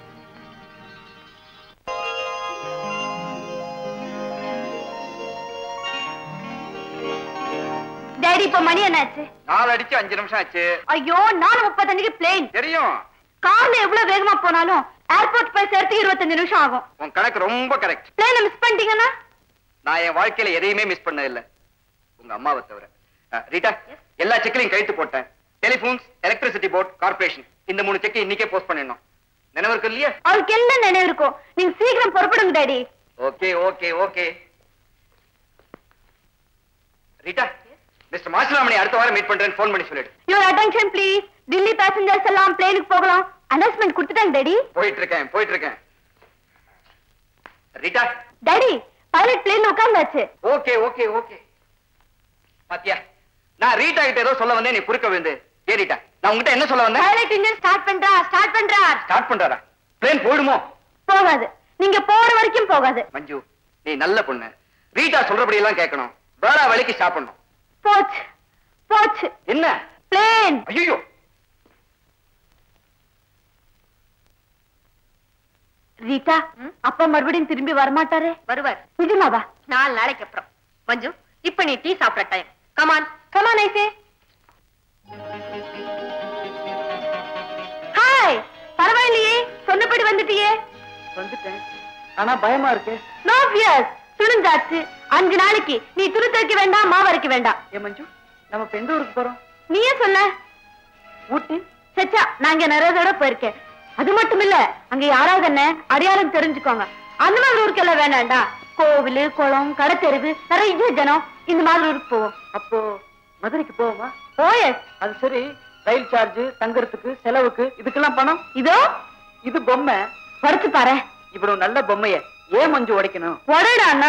டேடி இப்ப மணி என்னாச்சு நாலு அடிச்சு அஞ்சு நிமிஷம் ஆச்சு ஐயோ நாலு முப்பத்தஞ்சுக்கு பிளேன் தெரியும் கார்ல எவ்வளவு வேகமா போனாலும் ஏர்போர்ட் போய் சேர்த்து இருபத்தஞ்சு நிமிஷம் ஆகும் உன் கணக்கு ரொம்ப கரெக்ட் பிளேன மிஸ் பண்ணிட்டீங்கன்னா நான் என் வாழ்க்கையில எதையுமே மிஸ் பண்ணது இல்ல உங்க அம்மாவை தவிர அஹ், ரீட்டா எல்லா செக்லையும் கழுத்து போட்டேன் டெலிபோன்ஸ் எலக்ட்ரிசிட்டி போர்ட் கார்பரேஷன் இந்த மூணு செக்கை இன்னைக்கே போஸ்ட் பண்ணிடணும் நினைவு இருக்கு இல்லையா அவருக்கு என்ன நினைவு இருக்கும் நீங்க சீக்கிரம் புறப்படுங்க daddy okay okay okay Rita mister Masilamani அடுத்த வாரம் மீட் பண்றேன்னு ஃபோன் பண்ணி சொல்லிடு your attention please Delhi passengers எல்லாம் பிளேனுக்கு போகலாம் அனௌன்ஸ்மெண்ட் கொடுத்துட்டாங்க டாடி போயிட்டு இருக்கேன் போயிட்டு இருக்கேன் ரீட்டா டாடி பைலட் பிளேன் உட்கார்ந்தாச்சு ஓகே ஓகே ஓகே பாத்தியா நான் ரீட்டா கிட்ட ஏதோ சொல்ல வந்தேன் நீ குறுக்க விழுந்து ஏ ரீட்டா நான் உங்ககிட்ட என்ன சொல்ல வந்தேன் பைலட் இன்ஜின் ஸ்டார்ட் பண்றா ஸ்டார்ட் பண்றா ஸ்டார்ட் பண்றாரா பிளேன் போயிடுமோ போகாது நீங்க போற வரைக்கும் போகாது மஞ்சு நீ நல்ல பொண்ணு ரீட்டா சொல்றபடி எல்லாம் கேட்கணும் வேற வழிக்கு ஸ்டாப் பண்ணும் போச்சு போச்சு என்ன பிளேன் ஐயோ ரீட்டா அப்பா மறுபடியும் திரும்பி வரமாட்டாரே வருவார் நிஜமாவா நாலு நாளைக்கு அப்புறம் மஞ்சு இப்ப நீ டீ சாப்பிட time come on come on I say hi பரவாயில்லையே சொன்னபடி வந்துட்டியே வந்துட்டேன் ஆனா பயமா இருக்கு நோ ஃபியர்ஸ் துணிஞ்சாச்சு அஞ்சு நாளைக்கு நீ துணி துவைக்க வேண்டாம் மாவு அரைக்க வேண்டாம் ஏ மஞ்சு நம்ம இப்ப எந்த ஊருக்கு போறோம் நீயே சொல்ல ஊட்டி சச்சா நான் இங்க நிறைய தடவை போயிருக்கேன் அது மட்டும் இல்ல அங்க யாராவது என்ன அடையாளம் தெரிஞ்சுக்கோங்க அந்த மாதிரி ஊருக்கு எல்லாம் வேணாண்டா கோவில் குளம் கடத்தெருவு நிறைய ஜனம் இந்த மாதிரி ஊருக்கு போவோம் அப்போ மதுரைக்கு போவோமா போய அது சரி ரயில் சார்ஜ் தங்குறதுக்கு செலவுக்கு இதுக்கெல்லாம் பணம் இதோ இது பொம்மை படிச்சு பாரு இவ்வளவு நல்ல பொம்மைய ஏன் மஞ்சு உடைக்கணும் உடடா அண்ணா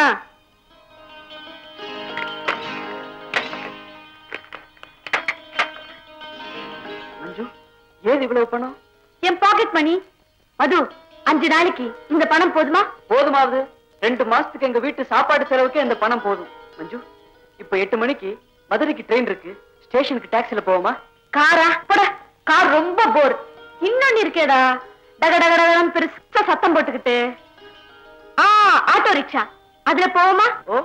மஞ்சு ஏது இவ்வளவு பணம் என் பாக்கெட் மணி மது அஞ்சு நாளைக்கு இந்த பணம் போதுமா போதுமாவது ரெண்டு மாசத்துக்கு எங்க வீட்டு சாப்பாடு செலவுக்கே இந்த பணம் போதும் மஞ்சு இப்ப எட்டு மணிக்கு மதுரைக்கு ட்ரெயின் இருக்கு ஸ்டேஷனுக்கு டாக்ஸில போவோமா காரா போட கார் ரொம்ப போர் இன்னொன்னு இருக்கேடா டக டக டகன்னு பெருசா சத்தம் போட்டுக்கிட்டு ஆ ஆட்டோ ரிக்ஷா அதுல போவோமா ஓ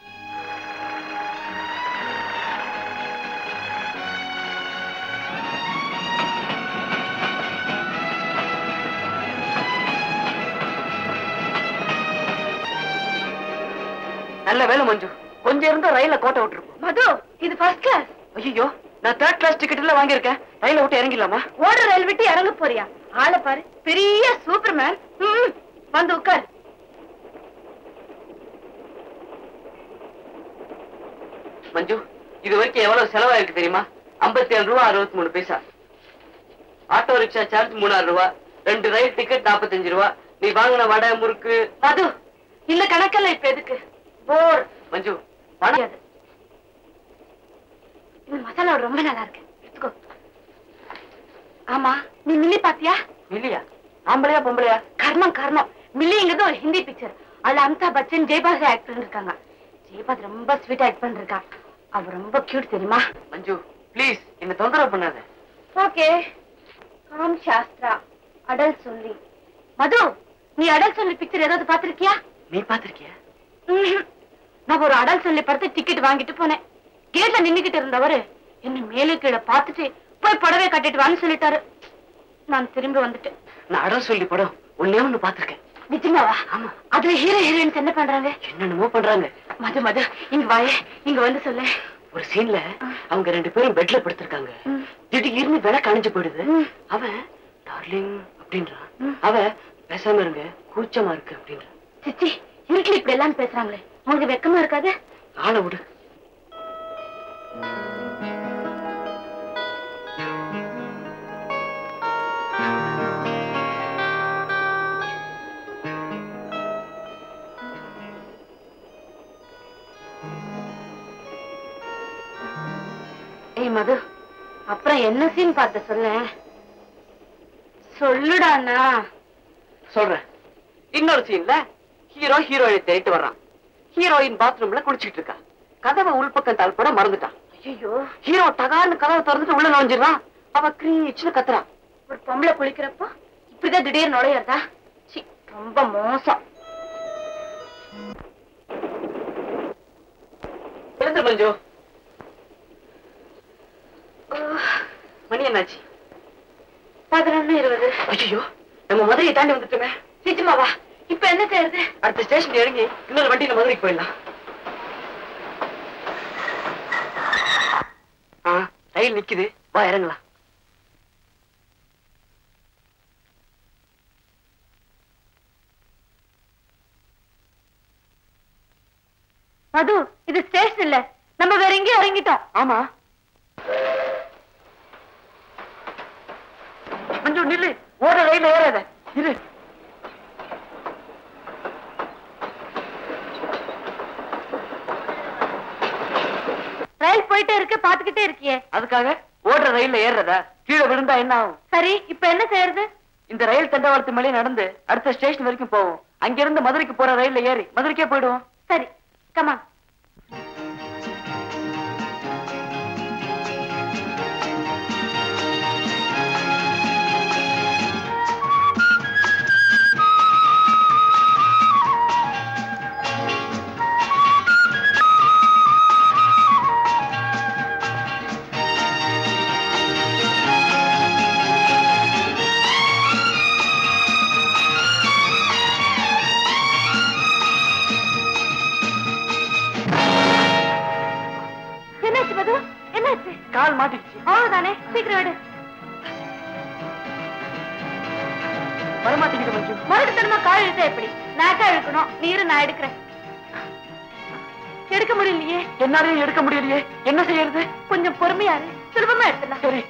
நல்ல வேலை மஞ்சு கொஞ்சம் இருந்தா ரயில கோட்டை விட்டுருக்கும் மது இது ஃபர்ஸ்ட் கிளாஸ் ஐயோ நான் தேர்ட் கிளாஸ் டிக்கெட் எல்லாம் வாங்கியிருக்கேன் ரயில விட்டு இறங்கிடலாமா ஓடுற ரயில் விட்டு இறங்க போறியா ஆளை பாரு பெரிய சூப்பர்மேன் ம், வந்து உட்கார் மஞ்சு இது வரைக்கும் எவ்வளவு செலவாயிருக்கு தெரியுமா ஐம்பத்தி ஏழு ரூபா அறுபத்தி மூணு பைசா ஆட்டோ ரிக்ஷா சார்ஜ் மூணாயிரம் ரூபா ரெண்டு ரயில் டிக்கெட் நாற்பத்தஞ்சு ரூபா நீ வாங்கின வடை முறுக்கு மது இந்த கணக்கெல்லாம் இப்ப எதுக்கு போர் மஞ்சு பணம் முடியாது இந்த மசாலா ரொம்ப நல்லா இருக்கு எடுத்துக்கோ ஆமா நீ மில்லி பாத்தியா இல்லையா ஆம்பளையா பொம்பளையா கர்மம் கர்மம் மில்லிங்கிறது ஒரு ஹிந்தி பிக்சர் அதுல அமிதாப் பச்சன் ஜெயபாஸ் ஆக்ட் பண்ணிருக்காங்க ஜெயபாஸ் ரொம்ப ஸ்வீட் ஆக்ட் பண்ணிருக்கா அவ ரொம்ப கியூட் தெரியுமா மஞ்சு ப்ளீஸ் என்ன தொந்தரவு பண்ணாத ஓகே காம் சாஸ்திரா அடல் சொல்லி மது நீ அடல் சொல்லி பிக்சர் ஏதாவது பாத்திருக்கியா நீ பாத்திருக்கியா ம்ஹும். நான் ஒரு அடல் சொல்லி படத்தை டிக்கெட் வாங்கிட்டு போனேன் கேட்ல நின்னுகிட்டு இருந்தவரு என்ன மேலே கீழே பார்த்துட்டு போய் புடவை கட்டிட்டு வான்னு சொல்லிட்டாரு நான் திரும்பி வந்துட்டேன் நான் அடம் சொல்லி படம் ஒன்னே ஒண்ணு பாத்திருக்கேன் நிஜமாவா ஆமா. அதுல ஹீரோ ஹீரோயின்ஸ் என்ன பண்றாங்க என்னென்னமோ பண்றாங்க மது மது இங்க வாயே இங்க வந்து சொல்லு ஒரு சீன்ல அவங்க ரெண்டு பேரும் பெட்ல படுத்திருக்காங்க ம். திடீர்னு விளக்கு அணைஞ்சு போயிடுது ம். அவன் டார்லிங் அப்படின்றான் ம். அவ பேசாம இருங்க கூச்சமா இருக்கு அப்படின்றான் சிச்சி இருட்டில் இப்படி எல்லாம் பேசுறாங்களே உங்களுக்கு வெக்கமா இருக்காது ஆளை விடு ஏய் மது அப்புறம் என்ன சீன் பார்த்த சொல்ல சொல்லுடா அண்ணா சொல்றேன் இன்னொரு சீன்ல ஹீரோ ஹீரோயினை தேடிட்டு வர்றான் ஹீரோயின் பாத்ரூம்ல குளிச்சிட்டு இருக்கா கதவை உள்பக்கம் தாழ்பட மறந்துட்டான் ஐயோ ஹீரோ டகான்னு கதவை திறந்துட்டு உள்ள நுழைஞ்சிடறான் அவ கிரீச்சுன்னு கத்துறான் ஒரு பொம்பளை குளிக்கிறப்போ இப்படிதான் திடீர்னு நுழையறதா சி ரொம்ப மோசம் எழுந்து மஞ்சு மணி என்னாச்சு பதினொன்னு இருபது ஐயோ நம்ம மதுரையை தாண்டி வந்துட்டோமே நிஜமாவா இப்ப என்ன செய்யறது அடுத்த ஸ்டேஷன் இறங்கி இன்னொரு வண்டியில மதுரைக்கு போயிடலாம் ஆ ரயில் நிக்குது வா இறங்கலாம் மது இது ஸ்டேஷன் இல்ல நம்ம வேற எங்கேயும் இறங்கிட்டோம் ஆமா மஞ்சு நில்லு ஓட ரயில் ஏறாத இரு ரயில் போயிட்டே இருக்கு பாத்துக்கிட்டே இருக்கியே அதுக்காக ஓடுற ரயில்ல ஏறுறதா கீழே விழுந்தா என்ன ஆகும் சரி இப்ப என்ன செய்யறது இந்த ரயில் தண்டவாளத்து மேலே நடந்து அடுத்த ஸ்டேஷன் வரைக்கும் போவோம் அங்கிருந்து மதுரைக்கு போற ரயில்ல ஏறி மதுரைக்கே போயிடுவோம் சரி கமா என்னாச்சு மது என்னாச்சு கால் மாட்டிடுச்சு அவ்வளவுதானே சீக்கிரம் எடு வரமாட்டேங்குது மஞ்சு மறுபடித்தனமா கால் இழுத்தா எப்படி நாக்கா இழுக்கணும் நீரு நான் எடுக்கிறேன் எடுக்க முடியலையே என்னாலையும் எடுக்க முடியலையே என்ன செய்யறது கொஞ்சம் பொறுமையா இரு. சுலபமா எடுத்துடலாம் சரி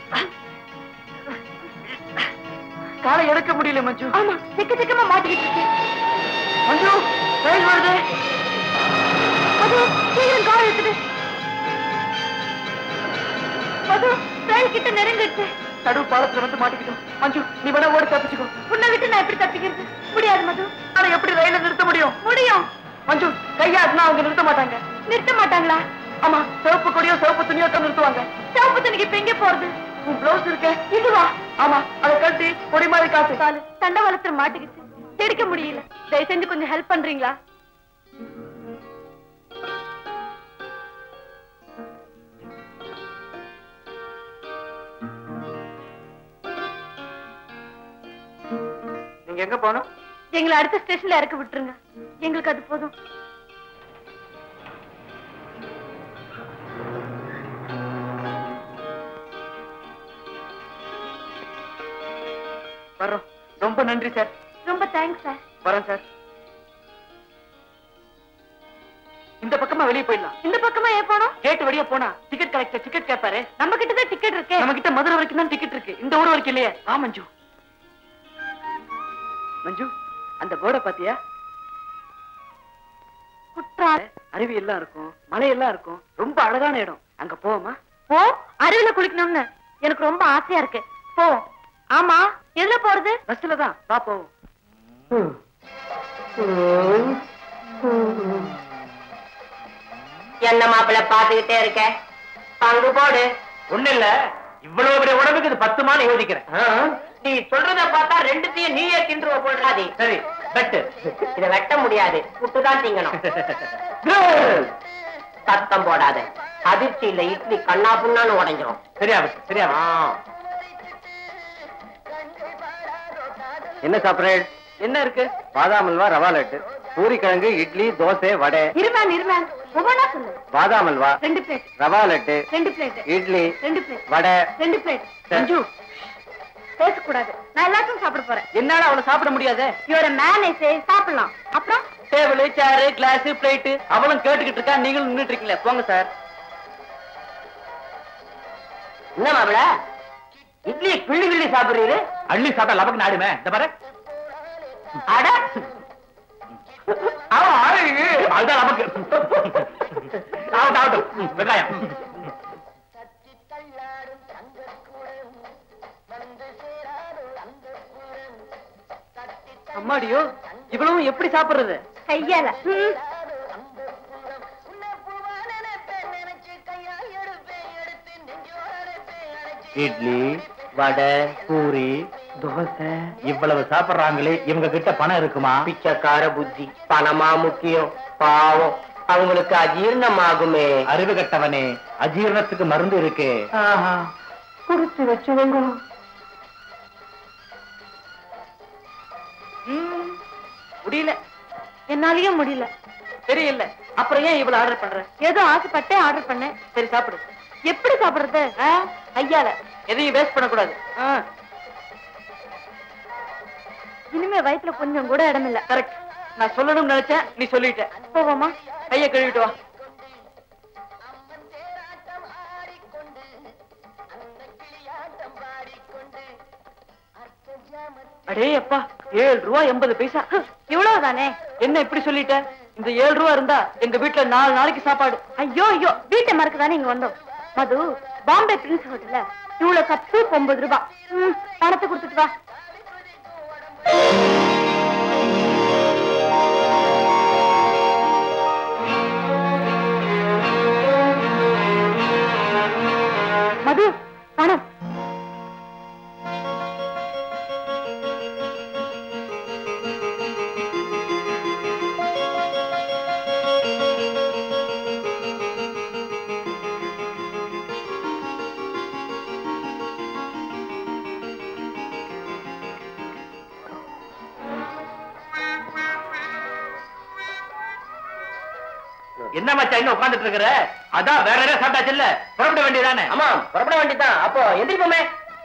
காலை எடுக்க முடியல மஞ்சு ஆமா சிக்க சிக்கமா மாட்டிக்கிட்டு இருக்கு மஞ்சு ரயில் வருது மது சீக்கிரம் கால் எடுத்துடு மது ரயில் கிட்ட நெருங்கிடுச்சு நடுவு பாலத்துல வந்து மாட்டிக்கிட்டோம் மஞ்சு நீ வேணா ஓடி தப்பிச்சுக்கோ உன்னை விட்டு நான் எப்படி தப்பிக்கிறது முடியாது மது ஆனா எப்படி ரயில நிறுத்த முடியும் முடியும் மஞ்சு கையாட்டினா அவங்க நிறுத்த மாட்டாங்க நிறுத்த மாட்டாங்களா ஆமா சிவப்பு கொடியோ சிவப்பு துணியோ தான் நிறுத்துவாங்க சிவப்பு துணிக்கு இப்ப எங்க போறது உன் பிளவுஸ் இருக்க இதுவா ஆமா அதை கழட்டி கொடி மாதிரி காத்து காலு தண்டவாளத்துல மாட்டிக்கிச்சு எடுக்க முடியல தயவு செஞ்சு கொஞ்சம் ஹெல்ப் பண்றீங்களா நீங்க எங்க போகணும் எங்களை அடுத்த ஸ்டேஷன்ல இறக்க விட்டுருங்க எங்களுக்கு அது போதும் வர்றோம் ரொம்ப நன்றி சார் ரொம்ப தேங்க்ஸ் சார் வரேன் சார் இந்த பக்கமா வெளியே போயிடலாம் இந்த பக்கமா ஏன் போனோம் கேட் வழியா போனா டிக்கெட் கலெக்டர் டிக்கெட் கேட்பாரு நம்ம கிட்ட தான் டிக்கெட் இருக்கே நம்ம கிட்ட மதுரை வரைக்கும் தான் டிக்கெட் இருக்கு இந்த ஊர் வரைக்கும் இல்லையே வா மஞ்சு மஞ்சு அந்த போர்டை பாத்தியா குற்றா அருவி எல்லாம் இருக்கும் மலை எல்லாம் இருக்கும் ரொம்ப அழகான இடம் அங்க போவோமா போ அருவில குளிக்கணும்னு எனக்கு ரொம்ப ஆசையா இருக்கு போ ஆமா எதுல போறது பஸ்ல தான் வா போவோம் என்ன மாப்பிள்ள பாத்துக்கிட்டே இருக்க பங்கு போடு ஒண்ணு இல்ல இவ்வளவு பெரிய உடம்புக்கு இது பத்து மாலை யோசிக்கிறேன் நீ சொல்றத பார்த்தா ரெண்டுத்தையும் நீயே தின்றுவ போடுறாதி சரி பெட்டு இத வெட்ட முடியாது புட்டுதான் திங்கணும் சத்தம் போடாத அதிர்ச்சி இல்ல இட்லி கண்ணா புண்ணான்னு உடைஞ்சிரும் சரியா விட்டு சரியா ஆ. என்ன சாப்பிடுறேன் என்ன இருக்கு பாதாம் அல்வா ரவா லட்டு பூரி கிழங்கு இட்லி தோசை வடை இருமேன் இருமேன் ஒவ்வொன்னா சொல்லு பாதாம் அல்வா ரெண்டு பிளேட் ரவா லட்டு ரெண்டு பிளேட் இட்லி ரெண்டு பிளேட் வடை ரெண்டு பிளேட் மஞ்சு பேசக்கூடாது நான் எல்லாத்தையும் சாப்பிட போறேன் என்னால அவளை சாப்பிட முடியாதே இவர மேனேஜ் சாப்பிடலாம் அப்புறம் டேபிள் சேரு கிளாஸ் பிளேட் அவளும் கேட்டுக்கிட்டு இருக்கா நீங்களும் நின்னுட்டு இருக்கீங்களே போங்க சார் என்ன மாப்பிள இட்லி கிள்ளி கிள்ளி சாப்பிடுறீரு அள்ளி சாப்பிட்டா லபக்கு நாடுமே இந்த பாரு அட அவன் அழகு அதுதான் நமக்கு ஆகட்டும் ஆகட்டும் ம், வெங்காயம் அம்மாடியோ இவ்வளவும் எப்படி சாப்பிடுறது கையால ம். இட்லி வடை பூரி தோசை இவ்வளவு சாப்பிடுறாங்களே இவங்க கிட்ட பணம் இருக்குமா பிச்சைக்கார புத்தி பணமா முக்கியம் பாவம் அவங்களுக்கு அஜீர்ணம் ஆகுமே அறிவு கட்டவனே அஜீரணத்துக்கு மருந்து இருக்கு குடிச்சு வச்சுவங்க ம், முடியல என்னாலயும் முடியல தெரியல அப்புறம் ஏன் இவ்வளவு ஆர்டர் பண்ற ஏதோ ஆசைப்பட்டே ஆர்டர் பண்ணேன் சரி சாப்பிடு எப்படி சாப்பிடுறது ஆ? ஐயால எதையும் வேஸ்ட் பண்ணக்கூடாது ஆ, இனிமே வயித்துல கொஞ்சம் கூட இடம் இல்ல கரெக்ட் நான் சொல்லணும்னு நினைச்சேன் நீ சொல்லிட்ட போவோமா கையை கழுவிட்டு வா அடே அப்பா ஏழு ரூபா எண்பது பைசா இவ்வளவுதானே என்ன இப்படி சொல்லிட்ட இந்த ஏழு ரூபா இருந்தா எங்க வீட்டுல நாலு நாளைக்கு சாப்பாடு ஐயோ ஐயோ வீட்டை மறக்க தானே இங்க வந்தோம் மது பாம்பே பிரின்ஸ் ஹோட்டல்ல இவ்வளவு கப் சூப் ஒன்பது ரூபாய் ம், பணத்தை கொடுத்துட்டு வா மது பணம் என்ன மச்சான் இன்னும் உட்கார்ந்துட்டு இருக்கிற அதான் வேற யாரும் சாப்பிட்டாச்சு இல்ல புறப்பட வேண்டியதானே ஆமா புறப்பட வேண்டியதான் அப்போ எந்திரிப்போமே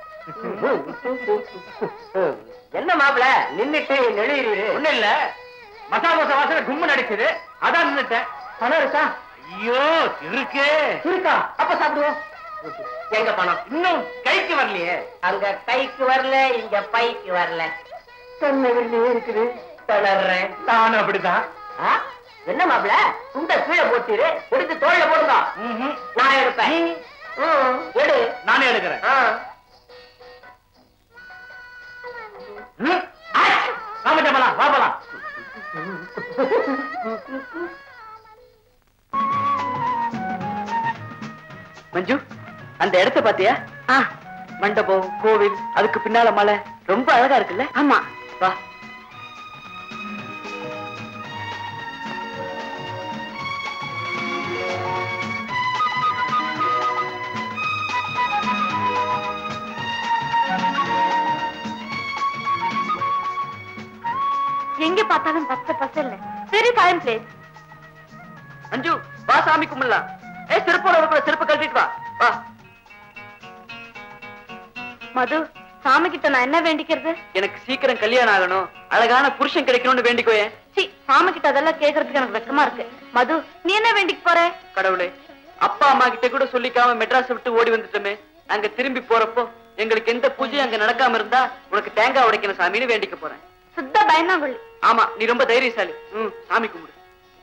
என்ன மாப்பிள நின்னுட்டு நெளியிரு ஒண்ணு இல்ல மசாலா தோசை வாசனை கும்மு நடிக்குது அதான் நின்னுட்டேன் பணம் இருக்கா ஐயோ இருக்கு இருக்கா அப்ப சாப்பிடுவோம் எங்க பணம் இன்னும் கைக்கு வரலையே அங்க கைக்கு வரல இங்க பைக்கு வரல சொன்னவில்லையே இருக்குது தளர்றேன் நானும் அப்படிதான் ஆ? என்ன மாப்பிள துண்ட கீழே போட்டிரு எடுத்து தோல்ல போடுங்க ம்ஹும். நான் எடுப்பேன் ம், எடு நானே எடுக்கிறேன் ஆ. ம். ஆச்! வா மச்சான் போலாம், வா போலாம். மஞ்சு அந்த இடத்த பாத்தியா ஆ மண்டபம் கோவில் அதுக்கு பின்னால மலை ரொம்ப அழகா இருக்குல்ல ஆமா வா எங்க பார்த்தாலும் பச்சை பசல்ல வெரி ஃபைன் பிளேஸ் மஞ்சு வா சாமி கும்பிடலாம் ஏ செருப்போட கூட செருப்பு கழட்டிட்டு வா வா மது சாமி கிட்ட நான் என்ன வேண்டிக்கிறது எனக்கு சீக்கிரம் கல்யாணம் ஆகணும் அழகான புருஷன் கிடைக்கணும்னு வேண்டிக்கோயே சி சாமி கிட்ட அதெல்லாம் கேக்குறதுக்கு எனக்கு வெக்கமா இருக்கு மது நீ என்ன வேண்டிக்க போற கடவுளே அப்பா அம்மா கிட்ட கூட சொல்லிக்காம மெட்ராஸ் விட்டு ஓடி வந்துட்டோமே அங்க திரும்பி போறப்போ எங்களுக்கு எந்த பூஜையும் அங்க நடக்காம இருந்தா உனக்கு தேங்காய் உடைக்கணும் சாமின்னு வேண்டிக்க போறேன் சுத்த பயந்தாங்கொள்ளி ஆமா நீ ரொம்ப தைரியசாலி ம் சாமி கும்பிடு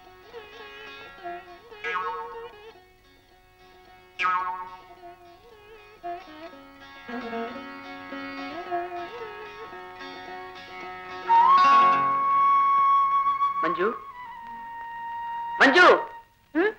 மஞ்சு மஞ்சு ம்?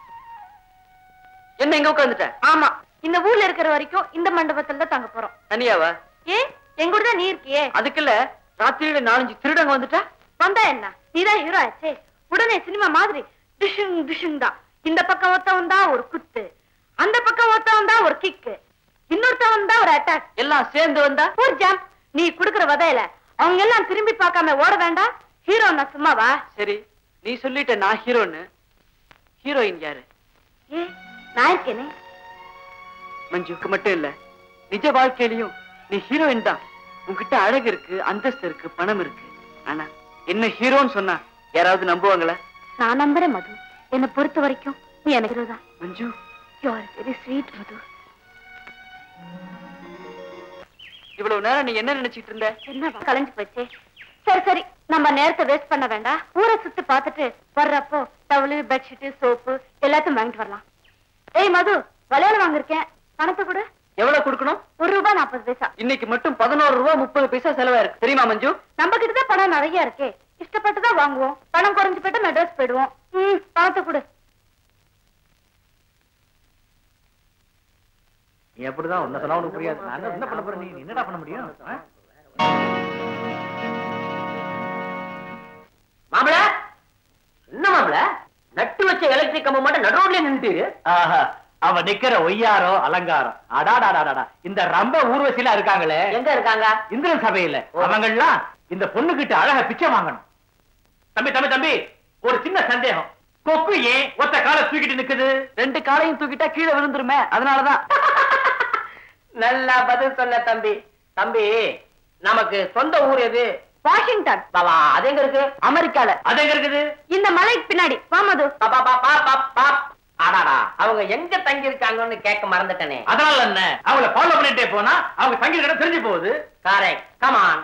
என்ன எங்க உட்காந்துட்ட ஆமா இந்த ஊர்ல இருக்கிற வரைக்கும் இந்த மண்டபத்துல தான் தங்க போறோம் தனியாவா ஏ எங்க கூட தான் நீ இருக்கியே அதுக்குல்ல ராத்திரியில நாலஞ்சு திருடங்க வந்துட்டா வந்தா என்ன நீதான் ஹீரோ ஆச்சே உடனே சினிமா மாதிரி டிஷுங் டிஷுங் தான் இந்த பக்கம் ஒருத்தவன் தான் ஒரு குத்து அந்த பக்கம் ஒருத்தவன் தான் ஒரு கிக்கு இன்னொருத்தவன் தான் ஒரு அட்டாக் எல்லாம் சேர்ந்து வந்தா ஒரு ஜம்ப் நீ குடுக்குற வதையில அவங்க எல்லாம் திரும்பி பார்க்காம ஓட வேண்டாம் ஹீரோ நான் சும்மாவா சரி நீ சொல்லிட்ட நான் ஹீரோன்னு ஹீரோயின் யாரு ஏ நான் இருக்கேனே மஞ்சுக்கு மட்டும் இல்ல நிஜ வாழ்க்கையிலயும் நீ ஹீரோயின் தான் உன்கிட்ட அழகு இருக்கு அந்தஸ்து இருக்கு பணம் இருக்கு ஆனா என்ன ஹீரோன்னு சொன்னா யாராவது நம்புவாங்களா நான் நம்புறேன் மது என்னை பொறுத்த வரைக்கும் நீ எனக்கு hero தான் Manju you are very sweet Madhu இவ்வளவு நேரம் நீ என்ன நினைச்சிட்டு இருந்த என்ன கலைஞ்சு போச்சே சரி சரி நம்ம நேரத்தை வேஸ்ட் பண்ண வேண்டாம் ஊரை சுத்தி பார்த்துட்டு வர்றப்போ டவலு பெட்ஷீட் சோப்பு எல்லாத்தையும் வாங்கிட்டு வரலாம் ஏய் மது வளையல் வாங்கிருக்கேன் பணத்தை கொடு எவ்வளவு கொடுக்கணும் ஒரு ரூபாய் நாற்பது பைசா இன்னைக்கு மட்டும் பதினோரு ரூபா முப்பது பைசா செலவா இருக்கு தெரியுமா மஞ்சு நம்ம கிட்ட தான் பணம் நிறைய இருக்கே இஷ்டப்பட்டு தான் வாங்குவோம் பணம் குறைஞ்சு போயிட்டு மெட்ராஸ் போயிடுவோம் ம் பணத்தை கொடு நீ எப்படிதான் உன்ன சொன்னா உனக்கு புரியாது நான் என்ன பண்ண போறேன் நீ நீ என்னடா பண்ண முடியும் ஆ? மாப்பிள என்ன மாப்பிள நட்டு வச்ச எலக்ட்ரிக் கம்பம் மட்டும் நடு ரோட்லயே நின்னுட்டு ஆஹா அவ நிக்கிற ஒய்யாரோ அலங்காரம் அடாடாடாடா இந்த ரம்ப ஊர்வசில இருக்காங்களே எங்க இருக்காங்க இந்திரன் சபையில அவங்கெல்லாம் இந்த பொண்ணு கிட்ட அழகா பிச்சை வாங்கணும் தம்பி தம்பி தம்பி ஒரு சின்ன சந்தேகம் கொக்கு ஏன் ஒத்த காலை தூக்கிட்டு நிக்குது ரெண்டு காலையும் தூக்கிட்டா கீழே விழுந்துருமே அதனாலதான் நல்லா பதில் சொன்ன தம்பி தம்பி நமக்கு சொந்த ஊர் எது வாஷிங்டன் பாபா அது எங்க இருக்கு அமெரிக்கால அது எங்க இருக்குது இந்த மலைக்கு பின்னாடி வா மது பாப்பா பாப்பா பாப்பா ஆடாடா அவங்க எங்க தங்கி இருக்காங்கன்னு கேட்க மறந்துட்டனே அதனால என்ன அவங்கள ஃபாலோ பண்ணிட்டே போனா அவங்க தங்கி இடம் தெரிஞ்சு போகுது கரெக்ட் கமான்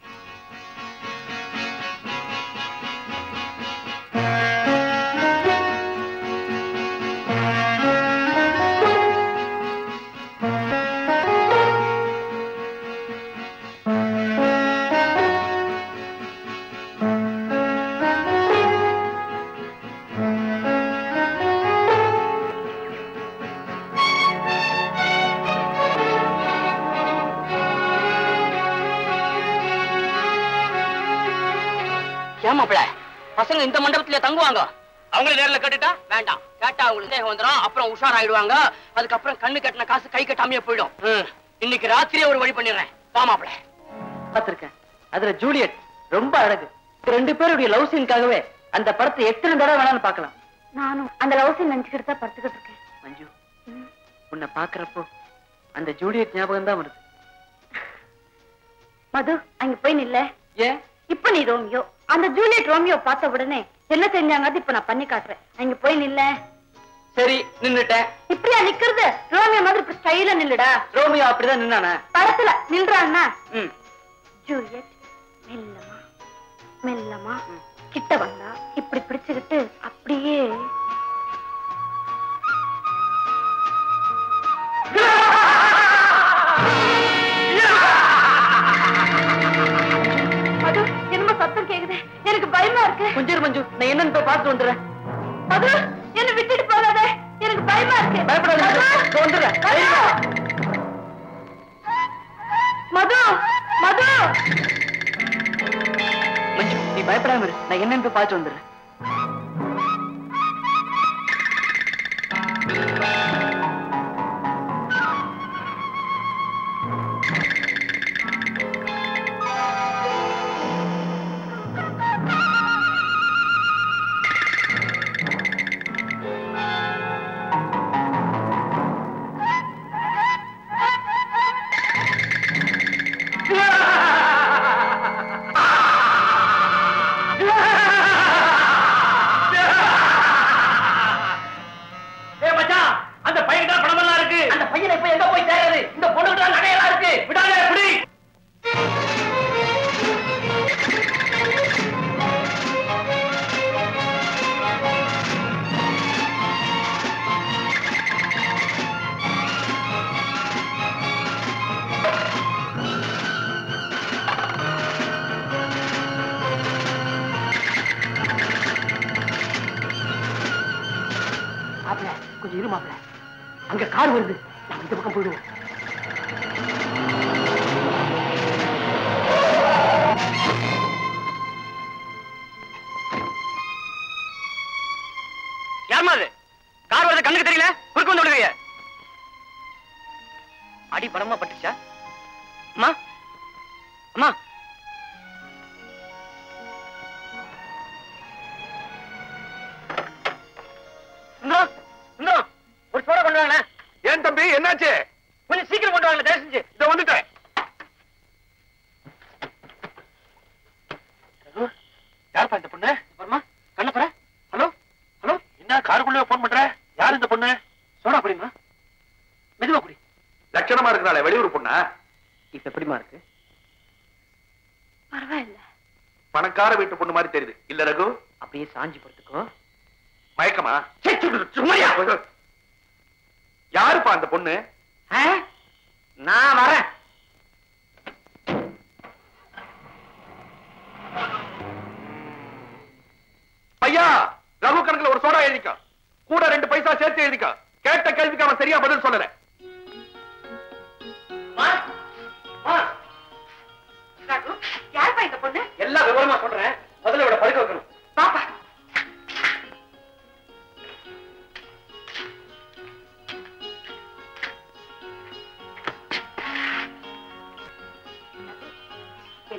ஏமாப்பிள பசங்க இந்த மண்டபத்துல தங்குவாங்க அவங்கள நேர்ல கட்டுட்டா வேண்டாம் கேட்டா அவங்களுக்கு தேகம் வந்துடும் அப்புறம் உஷாராயிடுவாங்க அதுக்கப்புறம் கண்ணு கட்டின காசு கை கட்டாமையே போயிடும் ம். இன்னைக்கு ராத்திரியே ஒரு வழி பண்ணிடுறேன் வாமாப்ல பார்த்திருக்கேன் அதுல ஜூலியட் ரொம்ப அழகு ரெண்டு பேருடைய லவ் சீனுக்காகவே அந்த படத்தை எத்தனை தடவை வேணாலும் பார்க்கலாம் நானும் அந்த லவ் சீன் நினைச்சுக்கிட்டு தான் படுத்துக்கிட்டு இருக்கேன் மஞ்சு உன்னை பாக்குறப்போ அந்த ஜூலியட் ஞாபகம் தான் வருது மது அங்க போய் நில்ல ஏன் இப்ப நீ ரோமியோ அந்த ஜூலியட் ரோமியோ பார்த்த உடனே என்ன செஞ்சாங்க இப்ப நான் பண்ணி காட்டுறேன் அங்க போய் நில்ல சரி நின்னுட்டேன் இப்படியா நிக்கிறது ரோமியோ மாதிரி இப்ப ஸ்டைல நில்லுடா ரோமியோ அப்படிதான் நின்னானே படத்துல நின்றான்னா ம் ஜூலியட் மெல்லமா மெல்லமா கிட்ட வந்தா இப்படி பிடிச்சுக்கிட்டு அப்படியே மது என்னமோ சத்தம் கேக்குது எனக்கு பயமா இருக்கு கொஞ்சம் இரு மஞ்சு நான் என்னன்னு போய் பார்த்துட்டு வந்துடுறேன் மது என்ன விட்டுட்டு போகாத எனக்கு பயமா இருக்கு பயப்படாத மஞ்சு. மது! இதோ வந்துடுறேன். மது மது மஞ்சு நீ பயப்படாம இரு நான் என்னன்னு போய் பார்த்து வந்துடுறேன் ஏ மச்சான் அந்த பையன் தான் பணம் எல்லாம் இருக்கு அந்த பையனை இப்ப எங்க போய் சேராது இந்த பொண்ணுகிட்ட தான் நகையெல்லாம் இருக்கு விடாதே புடி மாப்பிள கொஞ்சம் இரு மாப்பிள அங்க கார் வருது நம்ம இந்த பக்கம் போயிடுவோம் யாருமா அது கார் வருது கண்ணுக்கு தெரியல குறுக்கு வந்து விடுங்க அடி படமா பட்டுச்சா அம்மா அம்மா சுந்தரம் சுந்தரம் ஒரு சோடா கொண்டு வாங்க ஏன் தம்பி என்னாச்சு கொஞ்சம் சீக்கிரம் கொண்டு வாங்க தயவு செஞ்சு இத வந்துட்டேன் யாருப்பா இந்த பொண்ணு அப்புறமா கண்ணப்பற ஹலோ ஹலோ என்ன காருக்குள்ளே போன் பண்ற யார் இந்த பொண்ணு சோடா குடிமா மெதுவா குடி லட்சணமா இருக்கிறாளே வெளியூர் பொண்ணா இப்ப எப்படிமா இருக்கு பரவாயில்ல பணக்கார வீட்டு பொண்ணு மாதிரி தெரியுது இல்ல ரகு அப்படியே சாஞ்சி படுத்துக்கோ மயக்கமா சே, சு- சும்மாரியா யாருப்பா அந்த பொண்ணு நான் வரேன் ஐயா ரகு கணக்குல ஒரு சோடா எழுதிக்கோ கூட ரெண்டு பைசா சேர்த்து எழுதிக்கோ கேட்ட கேள்விக்கு அவன் சரியா பதில் சொல்லல யாருப்பா இந்த பொண்ணு எல்லாம் விவரமா சொல்றேன் முதல்ல இவட படுக்க வைக்கணும் பாப்பா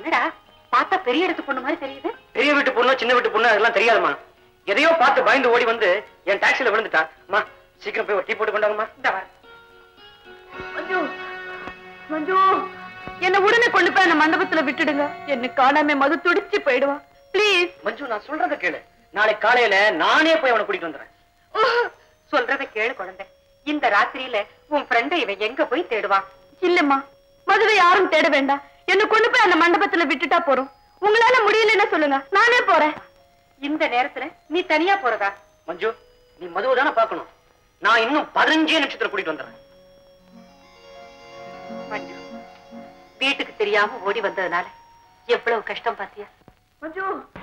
என்னடா பார்த்தா பெரிய இடத்து பொண்ணு மாதிரி தெரியுது பெரிய வீட்டு பொண்ணு சின்ன வீட்டு பொண்ணு அதெல்லாம் தெரியாதுமா எதையோ பார்த்து பயந்து ஓடி வந்து என் டாக்ஸில விழுந்துட்டா அம்மா சீக்கிரம் போய் ஒரு டீ போட்டு கொண்டாங்கம்மா இந்த வர மஞ்சு மஞ்சு என்ன உடனே கொண்டு போய் அந்த மண்டபத்துல விட்டுடுங்க என்ன காணாம மது துடிச்சு போயிடுவான் ப்ளீஸ் மஞ்சு நான் சொல்றத கேளு நாளைக்கு காலையில நானே போய் அவனை கூட்டிட்டு வந்துடுறேன் சொல்றத கேளு குழந்தை இந்த ராத்திரியில உன் ஃப்ரெண்ட இவன் எங்க போய் தேடுவான் இல்லம்மா மதுவை யாரும் தேட வேண்டாம் என்ன கொண்டு போய் அந்த மண்டபத்துல விட்டுட்டா போறோம் உங்களால முடியலன்னு சொல்லுங்க நானே போறேன் இந்த நேரத்துல நீ தனியா போறதா மஞ்சு நீ மதுவை தானே பார்க்கணும் நான் இன்னும் பதினஞ்சே நிமிஷத்துல கூட்டிட்டு வந்துடுறேன் மஞ்சு வீட்டுக்கு தெரியாம ஓடி வந்ததுனால எவ்வளவு கஷ்டம் பாத்தியா மஞ்சு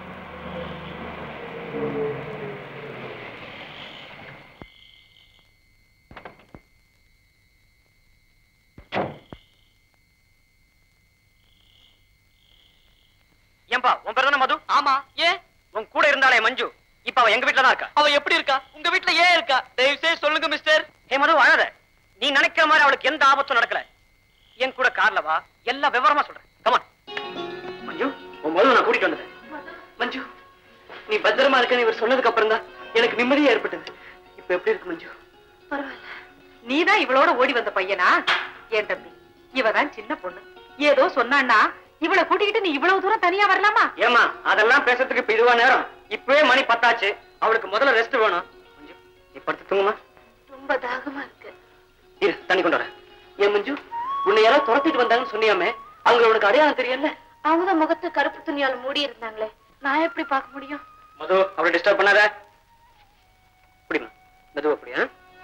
ஏன்பா உன் பேர் தானே மது ஆமா ஏன் உன் கூட இருந்தாலே மஞ்சு இப்ப அவ எங்க வீட்டுல தான் இருக்கா அவ எப்படி இருக்கா உங்க வீட்டுல ஏன் இருக்கா தயவு செய்து சொல்லுங்க மிஸ்டர் ஏ மது அழாத நீ நினைக்கிற மாதிரி அவளுக்கு எந்த ஆபத்தும் நடக்கல என் கூட கார்ல வா எல்லா விவரமா சொல்றேன் கமான் மஞ்சு உன் மது நான் கூட்டிட்டு வந்தேன் மஞ்சு நீ பத்திரமா இருக்கன்னு இவர் சொன்னதுக்கு அப்புறம் தான் எனக்கு நிம்மதியா ஏற்பட்டது இப்ப எப்படி இருக்கு மஞ்சு பரவாயில்ல நீதான் இவளோட ஓடி வந்த பையனா ஏன் தம்பி இவதான் சின்ன பொண்ணு ஏதோ சொன்னான்னா இவளை கூட்டிக்கிட்டு நீ இவ்வளவு தூரம் தனியா வரலாமா ஏமா அதெல்லாம் பேசுறதுக்கு இப்ப இதுவா நேரம் இப்பவே மணி பத்தாச்சு அவளுக்கு முதல்ல ரெஸ்ட் வேணும் மஞ்சு நீ படுத்து தூங்குமா ரொம்ப தாகமா இருக்கு இரு தண்ணி கொண்டு வரேன் ஏன் மஞ்சு உன்னை யாரோ துரத்திட்டு வந்தாங்கன்னு சொன்னியாமே அவங்க உனக்கு அடையாளம் தெரியல அவங்க முகத்தை கருப்பு துணியால மூடி இருந்தாங்களே நான் எப்படி பார்க்க முடியும் மது அவளை டிஸ்டர்ப் பண்ணாத குடிமா மது அப்படியா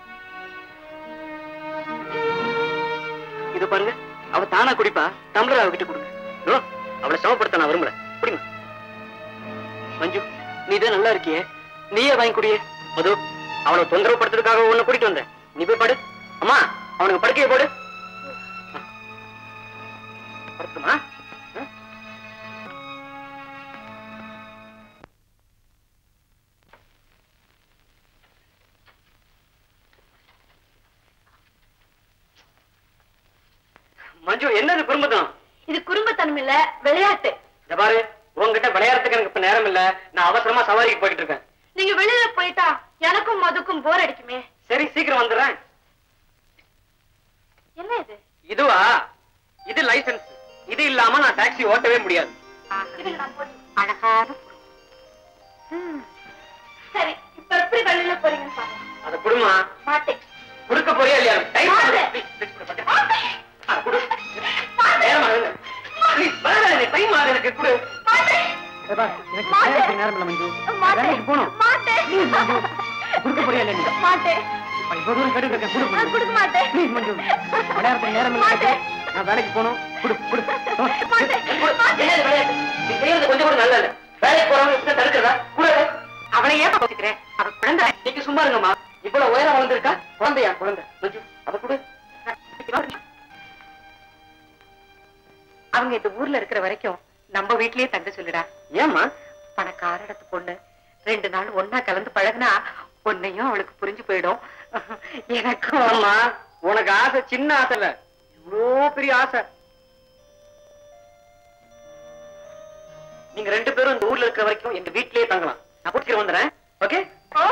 இது பாருங்க அவ தானா குடிப்பா டம்ளர் அவகிட்ட கொடுங்க நோ, அவளை சமப்படுத்த நான் விரும்பல குடிமா மஞ்சு நீ தான் நல்லா இருக்கியே நீயே வாங்கி குடியே மது அவளை தொந்தரவு படுத்துறதுக்காக உன்னை கூட்டிட்டு வந்தேன் நீ போய் படு அம்மா அவனுக்கு படுக்கைய போடு படுத்துமா ம்? மஞ்சு என்னது குறும்புதான் இது குறும்பத்தனம் இல்ல விளையாட்டு இந்த பாரு உன்கிட்ட விளையாடுறதுக்கு எனக்கு இப்ப நேரம் இல்ல நான் அவசரமா சவாரிக்கு போயிட்டு இருக்கேன் நீங்க வெளியில போயிட்டா எனக்கும் மதுக்கும் போர் அடிக்குமே சரி சீக்கிரம் வந்துடுறேன் என்ன இது இதுவா இது லைசென்ஸ் இது இல்லாம நான் டாக்ஸி ஓட்டவே முடியாது இதுக்கு நான் போட்டு அழகான ம். சரி இப்ப எப்படி வெளியில போறீங்கன்னு பாருங்க அத குடுமா மாட்டேன் குடுக்க போறியா இல்லையா டைம் மாட்டேன். நேரம் ஆகுது Please, வேணாம், time ஆகுது எனக்கு குடு மாட்டேன் எனக்கு மாட்டேன். நேரத்துக்கு நேரம் இல்ல மஞ்சு மாட்டேன் வேலைக்கு போகணும் மாட்டேன் குடுக்க போறியா இல்லையா நீ? மாட்டேன் இப்ப இவ்வளவு தூரம் கேட்டு இருக்கேன் குடு நான் கொடுக்க மாட்டேன் Please, மஞ்சு விளையாடுறதுக்கு நேரம் இல்ல எனக்கு. மாட்டேன். நான் வேலைக்கு போகணும் குடு குடு மாட்டேன். குடு. என்னது விளையாட்டு? நீ செய்யறது கொஞ்சம் கூட நல்லா இல்ல வேலைக்கு போறவங்க இப்படி தடுக்கிறதா கூட அவளை ஏன் யோசிக்கிறேன் அவ குழந்தை நீங்க சும்மா இருங்கம்மா இவ்வளவு உயரம் வளர்ந்துருக்கா குழந்தையா குழந்தை மஞ்சு அத கூட அவங்க இந்த ஊர்ல இருக்கிற வரைக்கும் நம்ம வீட்லயே தங்க சொல்லுடா ஏம்மா பணக்கார இடத்து பொண்ணு ரெண்டு நாள் ஒன்னா கலந்து பழகுனா உன்னையும் அவளுக்கு புரிஞ்சு போயிடும் எனக்கும் அம்மா உனக்கு ஆசை சின்ன ஆசை இல்ல இவ்வளோ பெரிய ஆசை நீங்க ரெண்டு பேரும் இந்த ஊர்ல இருக்கிற வரைக்கும் எங்க வீட்லயே தங்கலாம் நான் கூட்டிட்டு வந்துடுறேன் ஓகே ஓ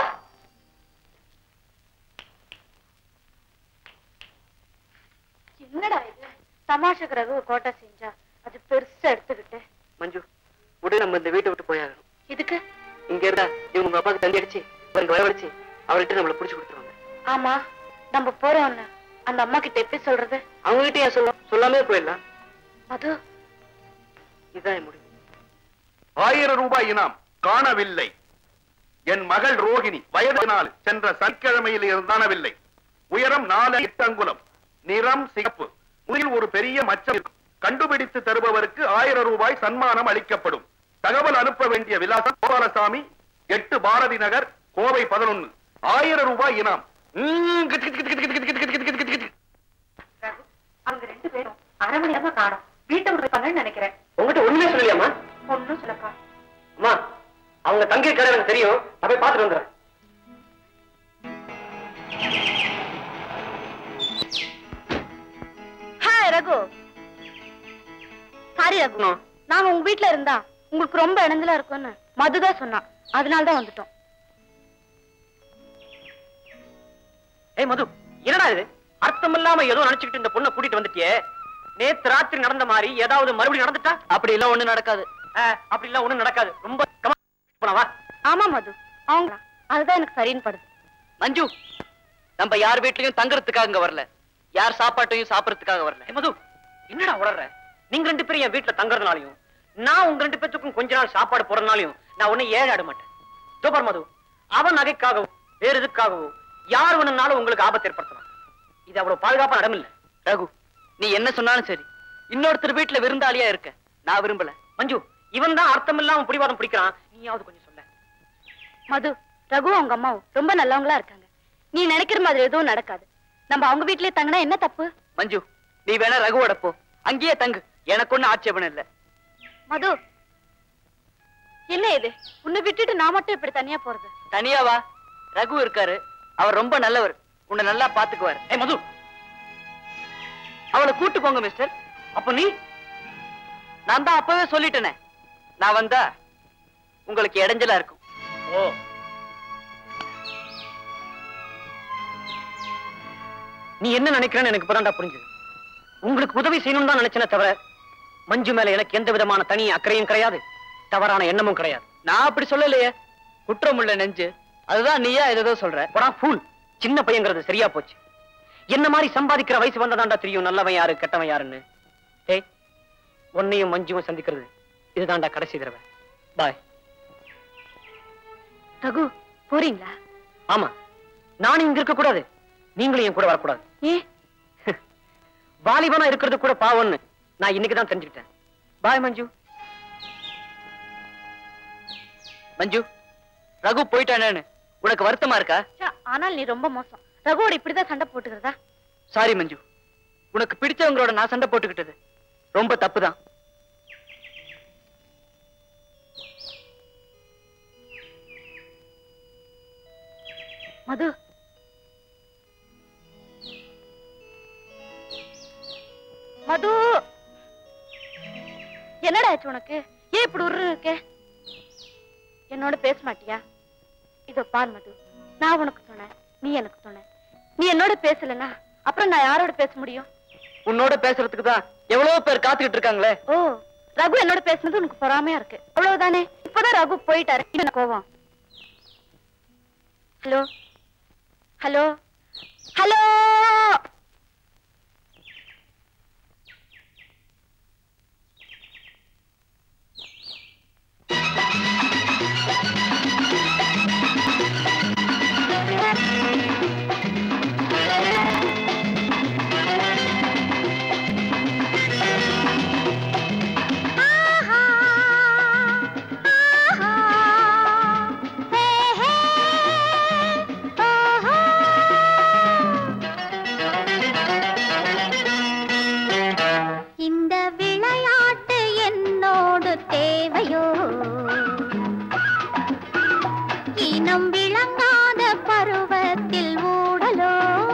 என்னடா இது தமாஷுக்கு ரகு கோட்டை செஞ்சா அது பெருசா எடுத்துக்கிட்டு மஞ்சு உடனே நம்ம இந்த வீட்டை விட்டு போயாகணும் இதுக்கு இங்க இருந்தா இவங்க உங்க அப்பாவுக்கு தந்தி அடிச்சு அவருக்கு வரவழைச்சு அவர்கிட்ட நம்மள புடிச்சு கொடுத்துருவாங்க ஆமா நம்ம போறோம்னு அந்த அம்மா கிட்ட எப்படி சொல்றது அவங்க கிட்ட ஏன் சொல்ல சொல்லாமே போயிடலாம் மது இதுதான் என் முடிவு ஆயிரம் ரூபாய் இனாம் காணவில்லை என் மகள் ரோகிணி வயது நாள் சென்ற சனிக்கிழமையில் இருந்தானவில்லை உயரம் நாலு எட்டு அங்குலம் நிறம் சிகப்பு முதில் ஒரு பெரிய மச்சம் இருக்கும். கண்டுபிடித்து தருபவருக்கு ஆயிரம் ரூபாய் சன்மானம் அளிக்கப்படும் தகவல் அனுப்ப வேண்டிய விலாசம் கோபாலசாமி எட்டு பாரதி நகர் கோவை பதினொன்னு ஆயிரம் ரூபாய் இனாம் ம், கிட், கிட், கிட், கிட், கிட், கிட், கிட், கிட், கிட், கிட். ரகு, அவங்க ரெண்டு பேரும் அரை மணி நேரமா காணும் வீட்டை விட்டுருப்பாங்கன்னு நினைக்கிறேன் உங்ககிட்ட ஒண்ணுமே சொல்லலையாமா ஒன்னும் சொல்லப்பா அம்மா அவங்க தங்கி கடை எனக்கு தெரியும் நான் போய் பார்த்துட்டு வந்துடுறேன் ஹாய் ரகு சாரி ரகு நாங்க உங்க வீட்ல இருந்தா உங்களுக்கு ரொம்ப இணைஞ்சலா இருக்கும்னு மதுதான் சொன்னான் அதனால தான் வந்துட்டோம் ஏய் மது என்னடா இது அர்த்தம் இல்லாம ஏதோ நினைச்சுக்கிட்டு இந்த பொண்ணை கூட்டிட்டு வந்துட்டியே நேத்து ராத்திரி நடந்த மாதிரி ஏதாவது மறுபடியும் நடந்துட்டா அப்படி எல்லாம் ஒண்ணு நடக்காது அப்படி எல்லாம் ஒண்ணு நடக்காது ரொம்ப கமா போனவா ஆமா மது அவங்க அதுதான் எனக்கு சரின்னு படுது மஞ்சு நம்ம யார் வீட்லயும் தங்குறதுக்காக இங்க வரல யார் சாப்பாட்டையும் சாப்பிடறதுக்காக வரல ஏய் மது என்னடா உளற நீங்க ரெண்டு பேரும் என் வீட்டுல தங்குறதுனாலையும் நான் உங்க ரெண்டு பேத்துக்கும் கொஞ்ச நாள் சாப்பாடு போறதுனாலையும் நான் உன்னை ஏழை ஆட மாட்டேன் சூப்பர் மது அவன் நகைக்காகவும் வேற எதுக்காகவும் யார் வேணும்னாலும் உங்களுக்கு ஆபத்து ஏற்படுத்தலாம் இது அவ்வளவு பாதுகாப்பான இடம் இல்ல ரகு நீ என்ன சொன்னாலும் சரி இன்னொருத்தர் வீட்டுல விருந்தாளியா இருக்க நான் விரும்பல மஞ்சு இவன் தான் அர்த்தம் இல்லாம பிடிவாதம் பிடிக்கிறான் நீயாவது கொஞ்சம் சொல்ல மது ரகு அவங்க அம்மாவும் ரொம்ப நல்லவங்களா இருக்காங்க நீ நினைக்கிற மாதிரி எதுவும் நடக்காது நம்ம அவங்க வீட்லயே தங்கினா என்ன தப்பு மஞ்சு நீ வேணா ரகுவோட போ அங்கேயே தங்கு எனக்கு ஒண்ணு ஆட்சேபணம் இல்ல மது என்ன இது உன்னை விட்டுட்டு நான் மட்டும் இப்படி தனியா போறது தனியாவா ரகு இருக்காரு அவர் ரொம்ப நல்லவர் உன்னை நல்லா பாத்துக்குவாரு ஏ மது அவளை கூட்டு போங்க மிஸ்டர் அப்ப நீ நான் தான் அப்பவே சொல்லிட்டேனே நான் வந்தா உங்களுக்கு இடைஞ்சலா இருக்கும் ஓ நீ என்ன நினைக்கிறேன்னு எனக்கு இப்பதான்டா புரிஞ்சது உங்களுக்கு உதவி செய்யணும்னு தான் நினைச்சேனே தவிர மஞ்சு மேல எனக்கு எந்த விதமான தனி அக்கறையும் கிடையாது தவறான எண்ணமும் கிடையாது நான் அப்படி சொல்லலையே குற்றம் உள்ள நெஞ்சு அதுதான் நீயா ஏதோ சொல்ற போடா ஃபூல் சின்ன பையங்கிறது சரியா போச்சு என்ன மாதிரி சம்பாதிக்கிற வயசு வந்ததாண்டா தெரியும் நல்லவன் யாரு கெட்டவன் யாருன்னு ஏய் உன்னையும் மஞ்சுவும் சந்திக்கிறது இதுதான்டா கடைசி தடவை பாய் ரகு போறீங்களா ஆமா நான் இங்க இருக்க கூடாது நீங்களும் என் கூட வரக்கூடாது ஏ வாலிபனா இருக்கிறது கூட பாவம்னு நான் இன்னைக்கு தான் தெரிஞ்சுக்கிட்டேன் பாய் மஞ்சு மஞ்சு ரகு போயிட்டானேன்னு உனக்கு வருத்தமா இருக்கா ச்சே, ஆனால் நீ ரொம்ப மோசம் ரகுவோட இப்படிதான் சண்டை போட்டுக்கிறதா சாரி மஞ்சு உனக்கு பிடிச்சவங்களோட நான் சண்டை போட்டுக்கிட்டது ரொம்ப தப்புதான் மது மது என்னடா ஆச்சு உனக்கு ஏன் இப்படி உரு இருக்க என்னோட பேச மாட்டியா இதோ பார் மது நான் உனக்கு சொன்னேன் நீ எனக்கு சொன்ன நீ என்னோட பேசலனா அப்புறம் நான் யாரோட பேச முடியும் உன்னோட பேசுறதுக்கு தான் எவ்வளவு பேர் காத்துக்கிட்டு இருக்காங்களே ஓ ரகு என்னோட பேசுனது உனக்கு பொறாமையா இருக்கு அவ்வளவுதானே இப்பதான் ரகு போயிட்டாரு என்ன கோவம் ஹலோ ஹலோ ஹலோ இந்த விளையாட்டு என்னோடு தேவையோ இனம் விளங்காத பருவத்தில் ஊடலோ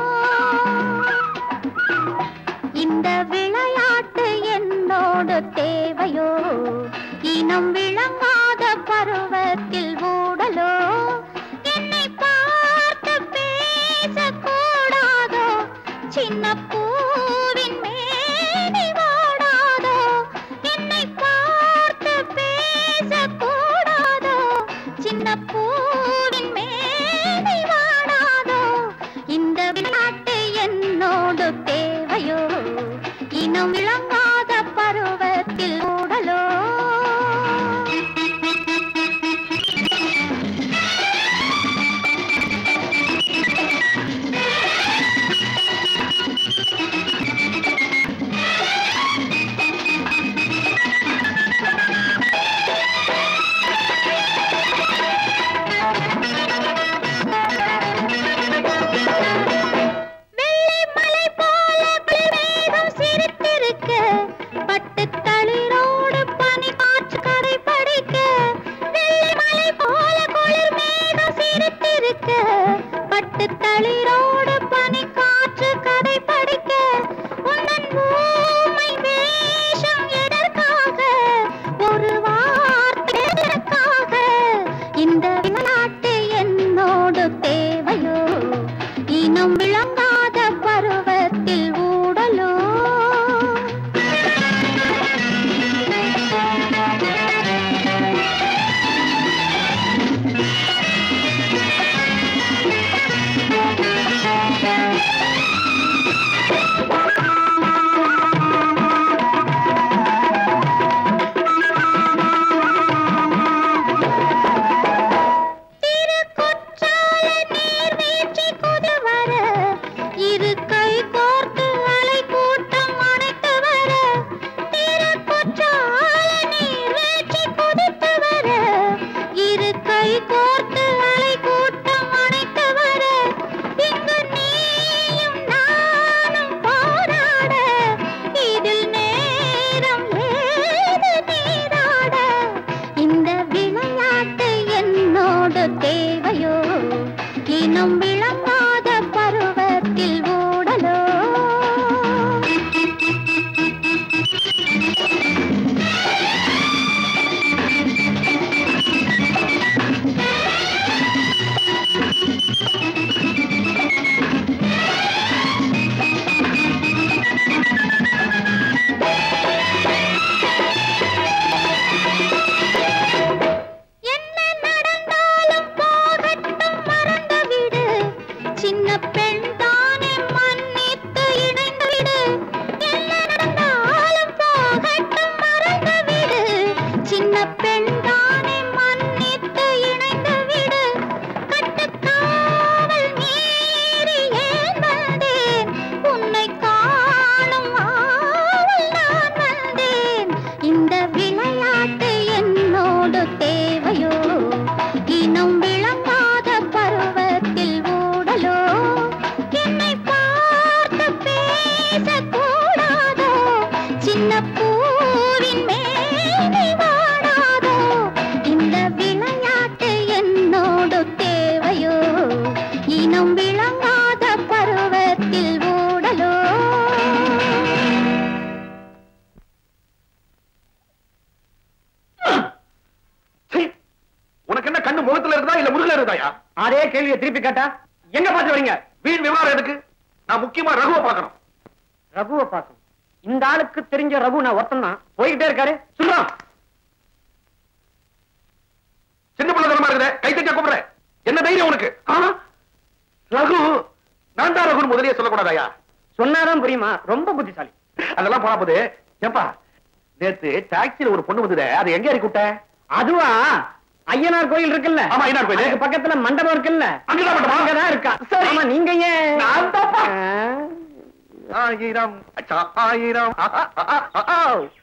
இந்த விளையாட்டு என்னோடு தேவையோ இனம் விளங்காத பருவத்தில் ஊடலோ என்னை பார்த்து பேசக்கூடாதோ சின்ன பூவின் மேனி வாடாதோ என்னை பார்த்து பேசக்கூடாதோ சின்ன பூவின் மேனி வாடாதோ இந்த விளையாட்டு என்னோடு தேவையோ இனம் விளங்காத பருவத்தில் ஊடலோ வெள்ளி மலை போல குளிர்மேகம் சிரித்திருக்க கேள்வியை திருப்பி கேட்டா எங்க பாத்து வரீங்க வீண் விவகாரம் எதுக்கு நான் முக்கியமா ரகுவை பார்க்கணும் ரகுவை பார்க்கணும் இந்த ஆளுக்கு தெரிஞ்ச ரகு நான் ஒருத்தன் தான் போய்கிட்டே இருக்காரு சொல்றான் சின்ன பிள்ளைத்தனமா இருக்குதே கை தட்டியா கூப்பிடுறேன் என்ன தைரியம் உனக்கு ஆ? ரகு நான் தான் ரகுன்னு முதலியே சொல்லக்கூடாதாயா சொன்னாதான் புரியுமா ரொம்ப புத்திசாலி அதெல்லாம் போனா போது ஏப்பா நேத்து டாக்ஸில ஒரு பொண்ணு வந்ததே அது எங்க இறக்கி விட்ட அதுவா ஐயனார் கோயில் இருக்குல்ல ஆமா, ஐயனார் கோயில். அதுக்கு பக்கத்துல மண்டபம் இருக்குல்ல அங்கதான் மண்டபம்? அங்கதான் இருக்கா சரி. ஆமா நீங்க ஏன் நான் தான்ப்பா. ஆ. ஆயிரம் அச்சா, ஆயிரம் ஆ, ஆ, ஆ, ஆ, ஆ.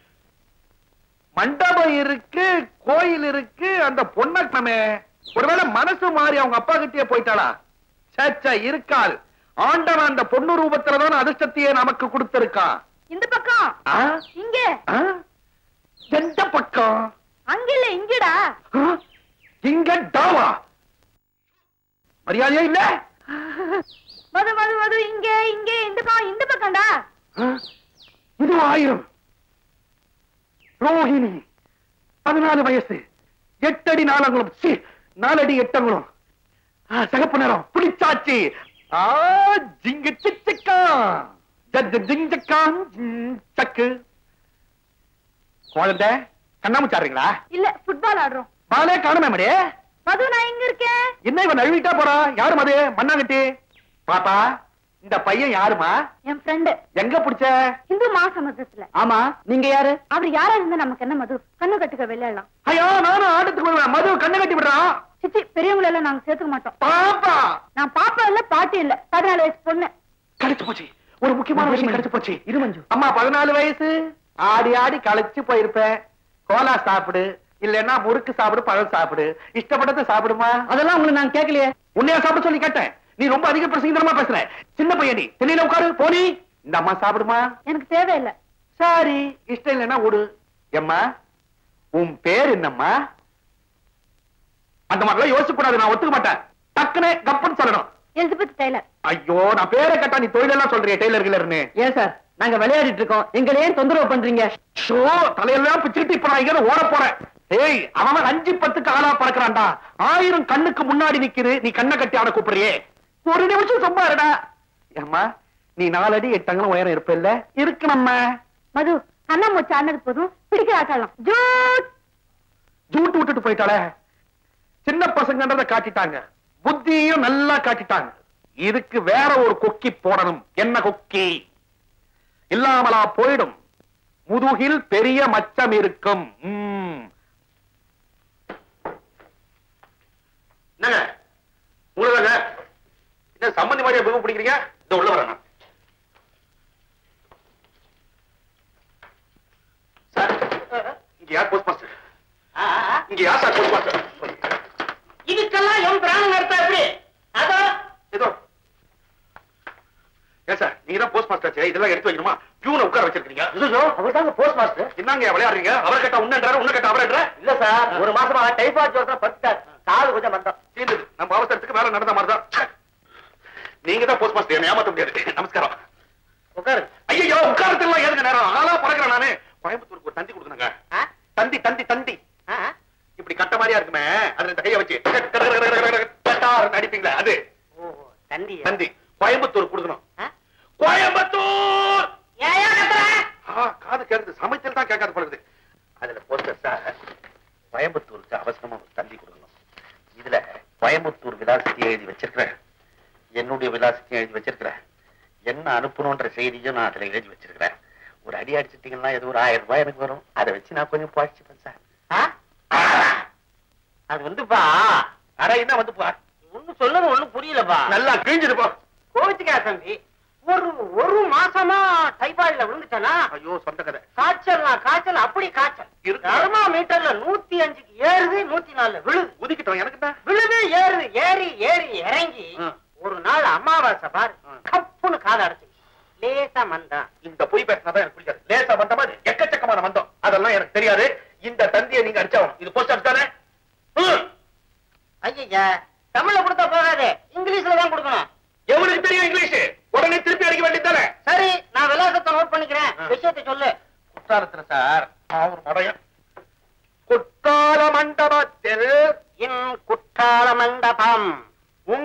மண்டபம் இருக்கு கோயில் இருக்கு அந்த பொண்ணமே ஒருவேளை மனசு மாறி அவங்க அப்பா கிட்டே போயிட்டாளா சச்சா இருக்காள் ஆண்டவன் அந்த பொண்ணு ரூபத்துல தான் அதிர்ஷ்டத்தையே நமக்கு கொடுத்திருக்கான் இந்த பக்கம் ஆ? இங்க ஆ? எந்த பக்கம் அங்க இல்ல இங்கடா ஆ? இங்க டாவா மரியாதையே இல்ல மது மது மது இங்க இங்க இந்த பக்கம் இந்த பக்கம்டா ஆ? இது ஆயிரம் ரோஹிணி பதினாலு வயசு எட்டடி நாலங்குளம் சீ, நாலடி எட்டங்குளம் ஆ, சிகப்பு நிறம் புளிச்சாச்சி ஆ ஜிங்கு சிக்கா ஜஜ் ஜிங் ஜக்கான் ஜிங் சக்கு குழந்தை கண்ணாமூச்சாடுறீங்களா இல்ல ஃபுட்பால் ஆடுறோம் பாலே காணுமே மடி மது நான் இங்க இருக்கேன் என்ன இவன் நழுவிட்டா போறா யாரும் அது மண்ணாங்கட்டி பாப்பா இந்த பையன் யாருமா என் ஃப்ரெண்டு எங்க புடிச்ச இந்து மாசமதத்துல ஆமா நீங்க யாரு அவர் யாரா இருந்தா நமக்கு என்ன மது கண்ணு கட்டுக்க விளையாடலாம் ஐயோ நானும் ஆட்டத்துக்கு வருவேன் மது கண்ணை கட்டி விடுறான் சிச்சி பெரியவங்களை எல்லாம் நாங்க சேர்த்துக்க மாட்டோம் பாப்பா நான் பாப்பா இல்ல பாட்டி இல்ல பதினாலு வயசு பொண்ணு கிடைச்சு போச்சு ஒரு முக்கியமான விஷயம் கிடைச்சு போச்சு இரு மஞ்சு அம்மா பதினாலு வயசு ஆடி ஆடி களைச்சு போயிருப்பேன் கோலா சாப்பிடு இல்லன்னா முறுக்கு சாப்பிடு பழம் சாப்பிடு இஷ்டப்பட்டதை சாப்பிடுமா அதெல்லாம் உங்களுக்கு நான் கேட்கலையே உன்னையா சாப்பிட சொல்லி கேட்டேன் நீ ரொம்ப அதிக பிரசங்கரமா பேசுற சின்ன பையன் நீ தெரியல உட்காரு போனி இந்த அம்மா சாப்பிடுமா எனக்கு தேவையில்லை சாரி இஷ்டம் இல்லைன்னா விடு எம்மா உன் பேர் என்னம்மா அந்த மாதிரிலாம் யோசிக்க கூடாது நான் ஒத்துக்க மாட்டேன் டக்குனே கப்புன்னு சொல்லணும் எலிசபெத் டெய்லர் ஐயோ நான் பேரை கேட்டா நீ தொழிலெல்லாம் சொல்றிய டெய்லர் கிளர்னு ஏன் சார் நாங்க விளையாடிட்டு இருக்கோம் எங்களை ஏன் தொந்தரவு பண்றீங்க ஷோ தலையெல்லாம் பிச்சுட்டு இப்ப நான் இங்க ஓட போறேன் ஏய் அவன் அஞ்சு பத்துக்கு ஆளா பறக்குறான்டா ஆயிரம் கண்ணுக்கு முன்னாடி நிக்குது நீ கண்ணை கட்டி ஆட கூப்பிடுறியே ஒரு நிமிஷம் சும்மா இருடா ஏம்மா நீ நாலடி எட்டங்களும் உயரம் இருப்ப இல்ல இருக்கு நம்ம மது அண்ணா மூச்சு ஆனது போதும் பிடிக்க ஆட்டலாம் ஜூட் ஜூட்டு விட்டுட்டு போயிட்டாளே சின்ன பசங்கன்றத காட்டிட்டாங்க புத்தியும் நல்லா காட்டிட்டாங்க இதுக்கு வேற ஒரு கொக்கி போடணும் என்ன கொக்கி இல்லாமலா போயிடும் முதுகில் பெரிய மச்சம் இருக்கும் ம். என்னங்க உங்களுதாங்க என்ன சம்மந்தி மாதிரியா புகு பிடிக்கிறீங்க இந்த உள்ள வரேன் நான். சார் இங்க யார் போஸ்ட் மாஸ்டர் இங்க யார் சார் போஸ்ட் மாஸ்டர் இதுக்கெல்லாம் என் பிராணம் நடத்தா எப்படி அதோ ஏதோ ஏன் சார் நீங்க தான் போஸ்ட் மாஸ்டர் இதெல்லாம் எடுத்து வைக்கணுமா பியூனை உட்கார வச்சிருக்கீங்க அவர் தாங்க போஸ்ட் மாஸ்டர் என்னங்க விளையாடுறீங்க அவர் கேட்டா உன்னன்றாரு உன்ன கேட்டா அவரன்ற இல்ல சார் ஒரு மாசமா டைபாய்டு ஜோரம் படுத்தார் கால் கொஞ்சம் மந்தம் தீர்ந்தது நம்ம அவசரத்துக்கு வேலை நடந்த மாதிரி தான் நீங்க தான் போஸ்ட் மாஸ்டர் என்ன ஏமாத்த முடியாது நமஸ்காரம் உட்காரு ஐயோ உட்காரத்துலாம் ஏதுங்க நேரம் ஆளா பறக்கிறேன் நானு கோயம்புத்தூருக்கு ஒரு தந்தி கொடுக்கணுங்க தந்தி தந்தி தந்தி இப்படி கட்ட மாதிரியா இருக்குமே அதுல இந்த கைய வச்சு கட்டார் அடிப்பீங்களா அது தண்டி தந்தி கோயம்புத்தூர் கொடுக்கணும் கோயம்புத்தூர் ஏயா கத்துற ஆ, காது கேக்குது சமைச்சல் தான் கேட்காது பழகுது அதுல போஸ்டர் சார் கோயம்புத்தூருக்கு அவசரமா ஒரு தந்தி கொடுக்கணும் இதுல கோயம்புத்தூர் விலாசத்தையும் எழுதி வச்சிருக்கிறேன் என்னுடைய விலாசத்தையும் எழுதி வச்சிருக்கிறேன் என்ன அனுப்பணும்ன்ற செய்தியும் நான் அதுல எழுதி வச்சிருக்கிறேன் ஒரு அடி அடிச்சிட்டீங்கன்னா ஏதோ ஒரு ஆயிரம் ரூபாய் எனக்கு வரும் அதை வச்சு நான் கொஞ்சம் பழிச்சுப்பேன் சார் அது வந்துப்பா அட என்ன வந்து பா ஒண்ணு சொல்லுங்க ஒண்ணும் புரியலப்பா நல்லா கிழிஞ்சிட்டு போ கோவிச்சுக்கா தம்பி ஒரு ஒரு மாசமா டைபாய்டுல விழுந்துட்டனா ஐயோ சொந்த கதை காய்ச்சல்னா காய்ச்சல் அப்படி காய்ச்சல் இருக்கு. தர்மா மீட்டர்ல நூத்தி அஞ்சுக்கு ஏறுது நூத்தி நாலுல விழுது உதிக்கிட்டோம் எனக்கு தான் விழுது ஏறுது ஏறி ஏறி இறங்கி ம். ஒரு நாள் அமாவாசை பாரு ம். கப்புன்னு காது அடைச்சு லேசா மந்தான் இந்த பொய் பேசினாதான் எனக்கு பிடிக்காது லேசா வந்தமா எக்கச்சக்கமான வந்தோம் அதெல்லாம் எனக்கு தெரியாது இந்த தந்தியை நீங்க அடிச்சாகணும் இது போஸ்ட் ஆஃபீஸ் தானே ம். ஐயா தமிழ்ல கொடுத்தா போகாது இங்கிலீஷ்ல தான் கொடுக்கணும் எவனுக்கு தெரியும் இங்கிலீஷ் உடனே திருப்பி அடிக்க வேண்டியது தானே சரி நான் விலாசத்தை நோட் பண்ணிக்கிறேன் ஆ. விஷயத்தை சொல்லு குற்றாலத்துல சார் ஒரு மடையன் குற்றால மண்டபத்தில் இன் குற்றால மண்டபம்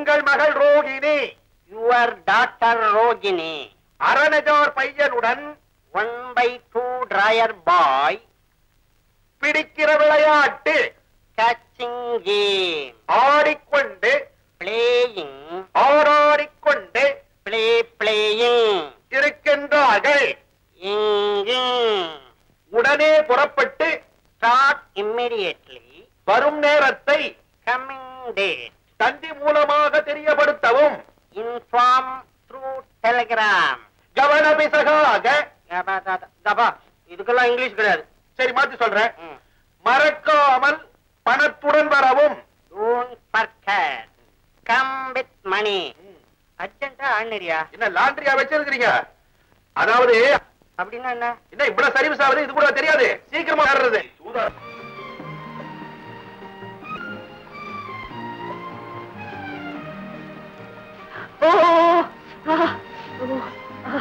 ரோகிணி அரணஜோர் பையனுடன் one by two drawer boy பிடிக்கிற விளையாட்டு கேச்சிங் கேம் ஆடிக்கொண்டு பிளேயிங் ஆடாடிக்கொண்டு பிளே பிளேயிங் இருக்கின்றார்கள் இங்கிங் உடனே புறப்பட்டு ஸ்டார்ட் இம்மிடியட்லி வரும் நேரத்தை கம்மிங் டேட் தந்தி மூலமாக தெரியப்படுத்தவும் இன்ஃபார்ம் த்ரூ டெலிகிராம் கவனபிசகாக தபா இதுக்கெல்லாம் இங்கிலீஷ் கிடையாது சரி மாத்தி சொல்றேன் ம். மறக்காமல் பணத்துடன் வரவும் don't forget come with money அர்ஜென்ட்டா ஆர்டினரியா என்ன லாண்டரியா வச்சிருக்கிறீங்க அதாவது அப்படின்னா என்ன என்ன இவ்வளவு சர்வீஸ் ஆகுது இது கூட தெரியாது சீக்கிரமா வர்றது ஓ ஆ, ஓ, ஆ,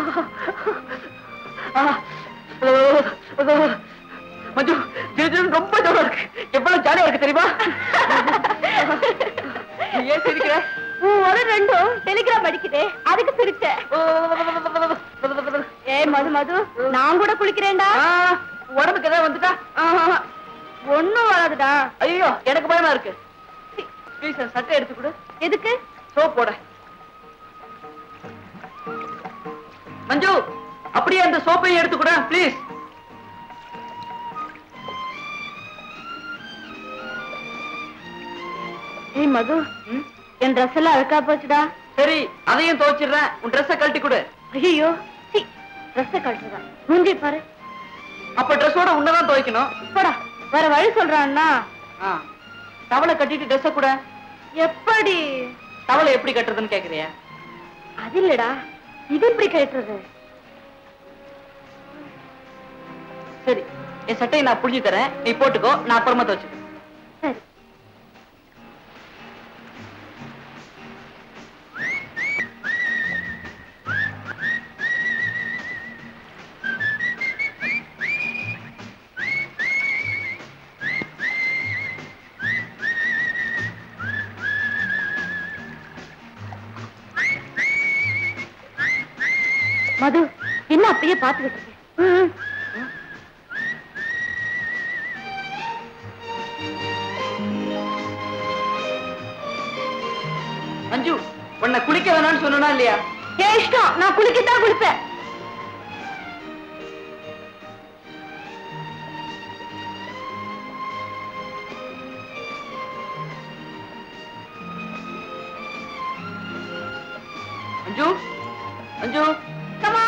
ஆ, ஓ, ஓ. மஞ்சு ஜில்ஜில் ரொம்ப ஜோரா இருக்கு எவ்வளவு ஜாலியா இருக்கு தெரியுமா நீ ஏன் சிரிக்கிற ஒரு ரெண்டும் டெலிகிராம் அடிக்குதே அதுக்கு சிரிச்சேன் ஏ மது மது நான் கூட குளிக்கிறேன்டா ஆ, உடம்புக்கு ஏதாவது வந்துட்டா ஆஹா, ஒண்ணும் வராதுடா ஐயோ எனக்கு பயமா இருக்கு ப்ளீஸ் சட்டை எடுத்து கொடு எதுக்கு சோப் போட மஞ்சு அப்படியே அந்த சோப்பையும் எடுத்து கூட ப்ளீஸ் ஏய் மது என் ட்ரெஸ் எல்லாம் அழுக்கா போச்சுடா சரி அதையும் துவைச்சிடுறேன் உன் ட்ரெஸ்ஸை கழட்டி கொடு ஐயோ சி ட்ரெஸ்ஸை கழட்டுறதா மூஞ்சி பாரு அப்ப ட்ரெஸ்ஸோட உன்னதான் துவைக்கணும் போடா வேற வழி சொல்றான்னா ஆ டவலை கட்டிட்டு ட்ரெஸ்ஸை கூட எப்படி டவலை எப்படி கட்டுறதுன்னு கேக்குறியா அது இல்லடா இது எப்படி கழட்டுறது சரி என் சட்டையை நான் புழிஞ்சு தரேன் நீ போட்டுக்கோ நான் அப்புறமா துவைச்சுக்கிறேன் சரி மது என்ன அப்படியே பாத்துக்கிட்டு இருக்கேன் மஞ்சு உன்னை குளிக்க வேணாம்னு சொன்னா இல்லையா ஏன் இஷ்டம் நான் குளிக்கத்தான் குளிப்பேன் மஞ்சு மஞ்சு கமா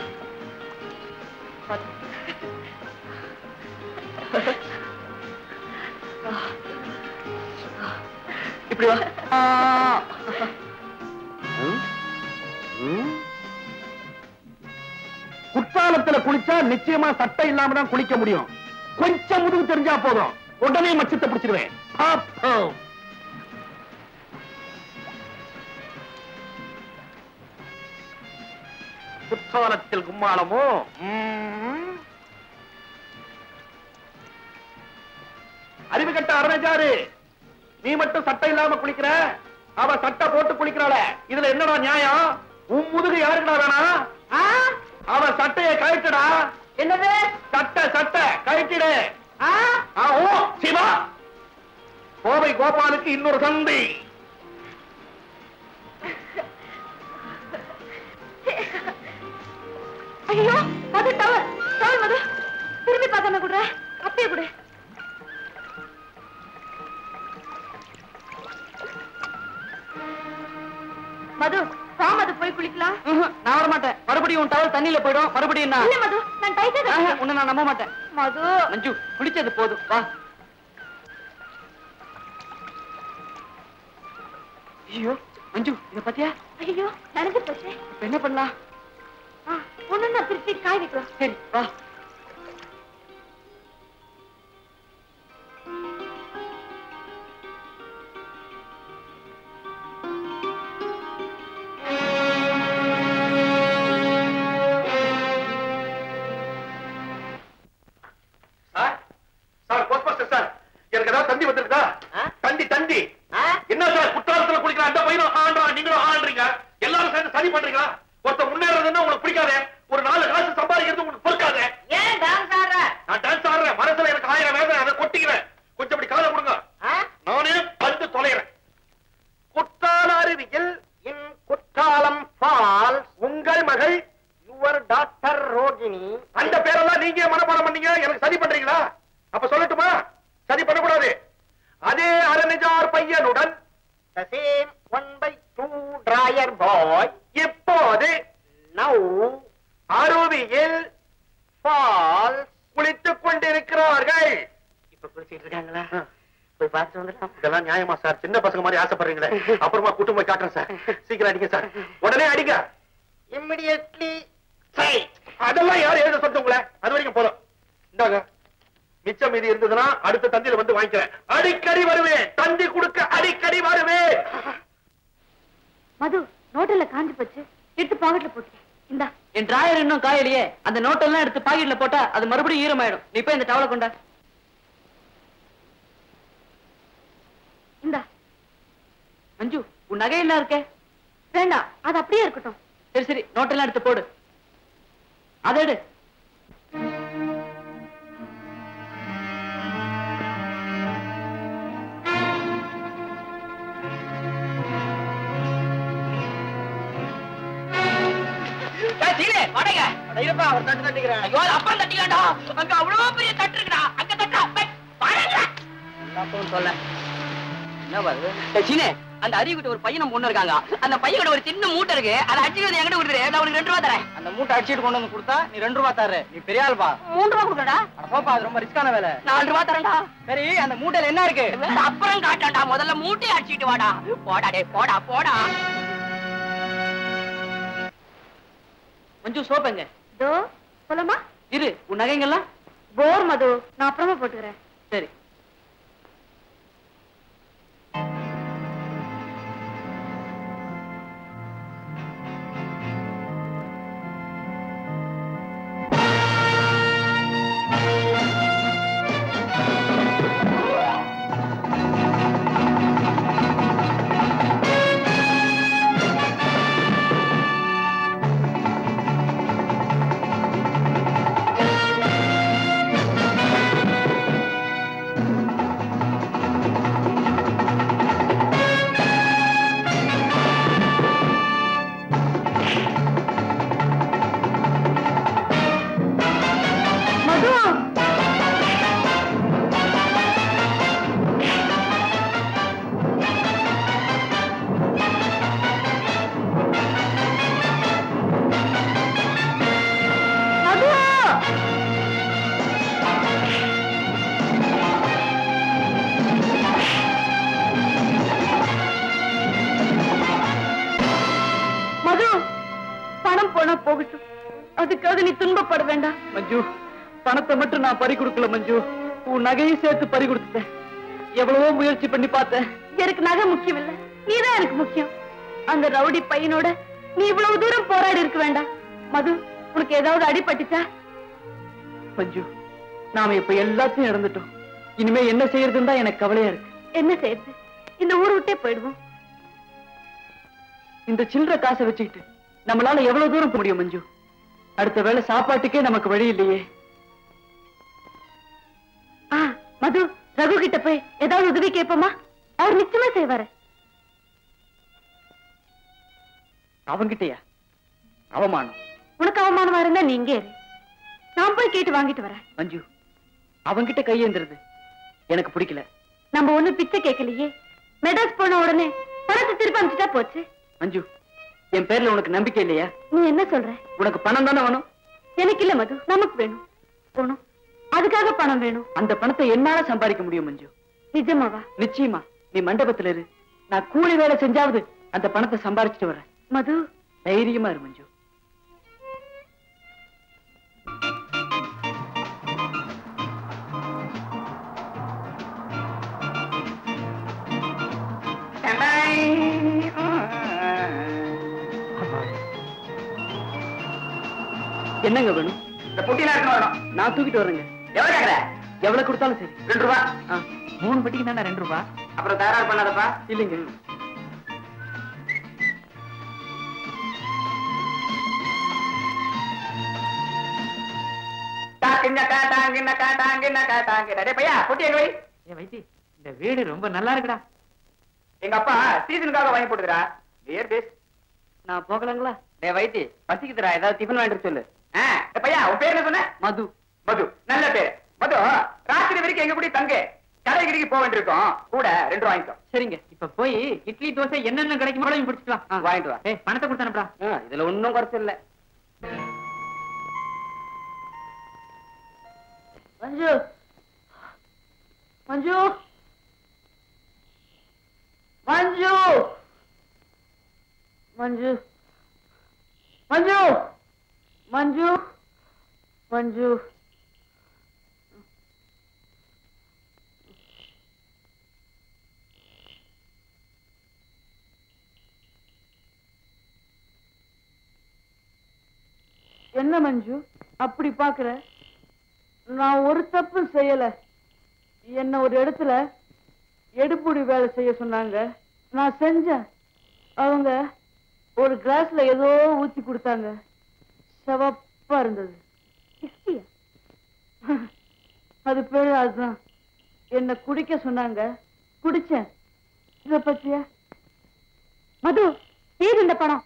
இப்படி வா ஆ. குற்றாலத்துல குளிச்சா நிச்சயமா சட்டை இல்லாம தான் குளிக்க முடியும் கொஞ்சம் முதுகு தெரிஞ்சா போதும் உடனே மச்சத்தை பிடிச்சிருவேன் பாப்போம். குற்றாலத்தில் கும்மாளமோ ம்ம். அறிவு கட்ட அரணஜாரு நீ மட்டும் சட்டை இல்லாம குளிக்கிற அவ சட்டை போட்டு குளிக்கிறாள இதுல என்னடா நியாயம் உன் முதுகு யாருக்குடா வேணாம் ஆ? அவ சட்டைய கழட்டுடா என்னது சட்டை சட்டை கழட்டிடு ஆ? ஆ, ஓ சிவா கோவை கோபாலுக்கு இன்னொரு தந்தி ஐயோ மது டவல் டவல் மது திரும்பி பார்க்காம குடுற அப்படியே குடு மது வா மது போய் குளிக்கலாம் ம்ஹும், நான் வர மாட்டேன் மறுபடியும் உன் டவல் தண்ணியில போயிடும் மறுபடியும் நான் இல்ல மது நான் டைட்டா ஆஹா, உன்னை நான் நம்ப மாட்டேன் மது மஞ்சு குளிச்சது போதும் வா ஐயோ மஞ்சு இத பாத்தியா ஐயோ நனைஞ்சு போச்சு இப்ப என்ன பண்ணலாம் ஆ, ஒண்ணு நான் திருப்பி காய் வைக்கலாம் சரி வா sir sir post master sir எனக்கு ஏதாவது தந்தி வந்திருக்கா ஆ? தந்தி தந்தி ஆ? என்ன சார் குற்றாலத்துல குளிக்கிற அந்த பையனும் ஆன்றா நீங்களும் ஆன்றீங்க எல்லாரும் சேர்ந்து சதி பண்றீங்களா ஒருத்தன் முன்ன அப்ப சொல்லட்டுமா சரி பண்ணக்கூடாது அதே அரணிஜார் பையனுடன் The same one by two dryer boy இப்போது now அருவியில் falls. குளித்துக் கொண்டிருக்கிறார்கள் இப்ப குளிச்சிட்டு இருக்காங்களா போய் பார்த்துட்டு வந்துடலாம் இதெல்லாம் நியாயமா சார் சின்ன பசங்க மாதிரி ஆசைப்படுறீங்களே அப்புறமா கூட்டம் போய் காட்டுறேன் சார் சீக்கிரம் அடிங்க சார் உடனே அடிங்க immediately அதெல்லாம் யாரும் எழுத சொல்லிட்டு உங்களை அது வரைக்கும் போதும் இந்தாங்க மிச்சம் மீதி இருந்ததுன்னா அடுத்த தந்தியில வந்து வாங்கிக்கிறேன் அடிக்கடி வருவேன் தந்தி கொடுக்க அடிக்கடி வருவேன் மது நோட்டில் காஞ்சி போச்சு எடுத்து பாக்கெட்ல போட்டு இந்தா என் டிராயர் இன்னும் காயலையே அந்த நோட்டெல்லாம் எடுத்து பாக்கெட்ல போட்டா அது மறுபடியும் ஈரமாயிடும் நீ போய் இந்த டவலை கொண்டா இந்தா மஞ்சு உன் நகையெல்லாம் இருக்கே வேண்டாம் அது அப்படியே இருக்கட்டும் சரி சரி நோட்டெல்லாம் எடுத்து போடு அதை எடு ஏய், சீனே, வாடகை. இருப்பா அவர் தட்டு தட்டிக்கிறேன் ஐயோ, அது அப்புறம் தட்டிக்கலாம்டா. அங்க அவ்வளவு பெரிய தட்டு இருக்குடா. அங்க தட்டா. போய், வாடகை. எல்லாத்தையும் சொல்ல என்ன வருது? ஏய், சீனே, அந்த அறிவுகிட்ட ஒரு பையன் பொண்ணு இருக்காங்க அந்த பையனோட ஒரு சின்ன மூட்டை இருக்கு அதை அடிச்சு வந்து என்கிட்ட கொடுத்துரு நான் உனக்கு ரெண்டு ரூபா தரேன் அந்த மூட்டை அடிச்சிட்டு கொண்டு வந்து கொடுத்தா நீ ரெண்டு ரூபா தர்ற நீ பெரிய ஆள்பா மூன்று ரூபா கொடுக்கடா அட போப்பா அது ரொம்ப ரிஸ்கான வேலை நாலு ரூபா தரேன்டா சரி அந்த மூட்டையில என்ன இருக்கு அப்புறம் காட்டாண்டா முதல்ல மூட்டையை அடிச்சிட்டு வாடா போடா டேய் போடா போடா மஞ்சு சோப்பங்க இதோ சொல்லமா இரு உன் நகைங்கெல்லாம் போர் மது நான் அப்புறமா போட்டுக்கிறேன் சரி மது மது மது பணம் போனா போகட்டும் அதுக்காக நீ துன்பப்பட வேண்டாம் மஞ்சு பணத்தை மட்டும் நான் பறி கொடுக்கல மஞ்சு உன் நகையும் சேர்த்து பறி கொடுத்துட்டேன் எவ்வளவோ முயற்சி பண்ணி பார்த்தேன் எனக்கு நகை முக்கியம் இல்ல நீதான் எனக்கு முக்கியம் அந்த ரவுடி பையனோட நீ இவ்வளவு தூரம் போராடி இருக்க வேண்டாம் மது உனக்கு ஏதாவது அடிபட்டுச்சா மஞ்சு நாம இப்ப எல்லாத்தையும் இழந்துட்டோம் இனிமே என்ன செய்யறதுன்னு தான் எனக்கு கவலையா இருக்கு என்ன செய்யறது இந்த ஊர் விட்டே போயிடுவோம் இந்த சில்லற காசை வச்சுக்கிட்டு நம்மளால எவ்வளவு தூரம் போக முடியும் மஞ்சு அடுத்த வேளை சாப்பாட்டுக்கே நமக்கு வழி இல்லையே ஆ மது ரகு கிட்ட போய் ஏதாவது உதவி கேட்போமா அவர் நிச்சயமா செய்வாரு அவங்கிட்டயா அவமானம் உனக்கு அவமானமா இருந்தா நீ இங்கே இரு நான் போய் கேட்டு வாங்கிட்டு வரேன் மஞ்சு அவங்கிட்ட கையேந்துறது எனக்கு பிடிக்கல நம்ம ஒண்ணு பிச்சை கேட்கலையே மெட்ராஸ் போன உடனே பணத்தை திருப்பி அனுப்பிச்சிட்டா போச்சு மஞ்சு என் பேர்ல உனக்கு நம்பிக்கை இல்லையா நீ என்ன சொல்ற உனக்கு பணம் தானே வேணும் எனக்கு இல்ல மது நமக்கு வேணும் போணும் அதுக்காக பணம் வேணும் அந்த பணத்தை என்னால சம்பாதிக்க முடியும் மஞ்சு நிஜமாவா நிச்சயமா நீ மண்டபத்துல இரு நான் கூலி வேலை செஞ்சாவது அந்த பணத்தை சம்பாரிச்சிட்டு வரேன் மது தைரியமா இரு மஞ்சு என்னங்க வேணும் இந்த புட்டிலாம் எடுத்துன்னு வரணும் நான் தூக்கிட்டு வரேங்க எவ்வளவு கேக்குற எவ்வளவு கொடுத்தாலும் சரி ரெண்டு ரூபா ஆ, மூணு பெட்டிக்கு தானே ரெண்டு ரூபா அப்புறம் தயார் பண்ணாதப்பா இல்லைங்க டாங்கின்னக்கா டாங்கின்னக்கா டாங்கின்னக்கா டாங்கின்ன டேய் பையா புட்டி எங்க வை ஏ வைத்தி இந்த வீடு ரொம்ப நல்லா இருக்குடா எங்க அப்பா சீசனுக்காக வாங்கி போட்டுக்கிறா ஏர் பேஸ் நான் போகலாங்களா டேய் வைத்தி பசிக்குதுடா ஏதாவது டிஃபன் வாங்கிட்டு வர சொல்லு ஆ டேய் பையா உன் பேர் என்ன சொன்ன மது மது நல்ல பேர் மது ராத்திரி வரைக்கும் எங்க கூட தங்க கடை கடைக்கு போக வேண்டியிருக்கோம் கூட ரெண்டு ரூபா வாங்கிக்கோ சரிங்க இப்ப போய் இட்லி தோசை என்னென்ன கிடைக்குமோ அதையும் பிடிச்சிட்டு வா ஆ, வாங்கிட்டு வா ஏய் பணத்தை கொடுத்து அனுப்புடா ஆ, இதுல ஒண்ணும் குறைச்சல் இல்ல மஞ்சு மஞ்சு மஞ்சு மஞ்சு மஞ்சு மஞ்சு மஞ்சு என்ன மஞ்சு அப்படி பாக்குற நான் ஒரு தப்பும் செய்யல என்ன ஒரு இடத்துல எடுப்புடி வேலை செய்ய சொன்னாங்க நான் செஞ்சேன் அவங்க ஒரு கிளாஸ்ல ஏதோ ஊத்தி கொடுத்தாங்க சிவப்பா இருந்தது அது பேரு அதுதான் என்ன குடிக்க சொன்னாங்க குடிச்சேன் இத பத்தியா மது தீது இந்த படம்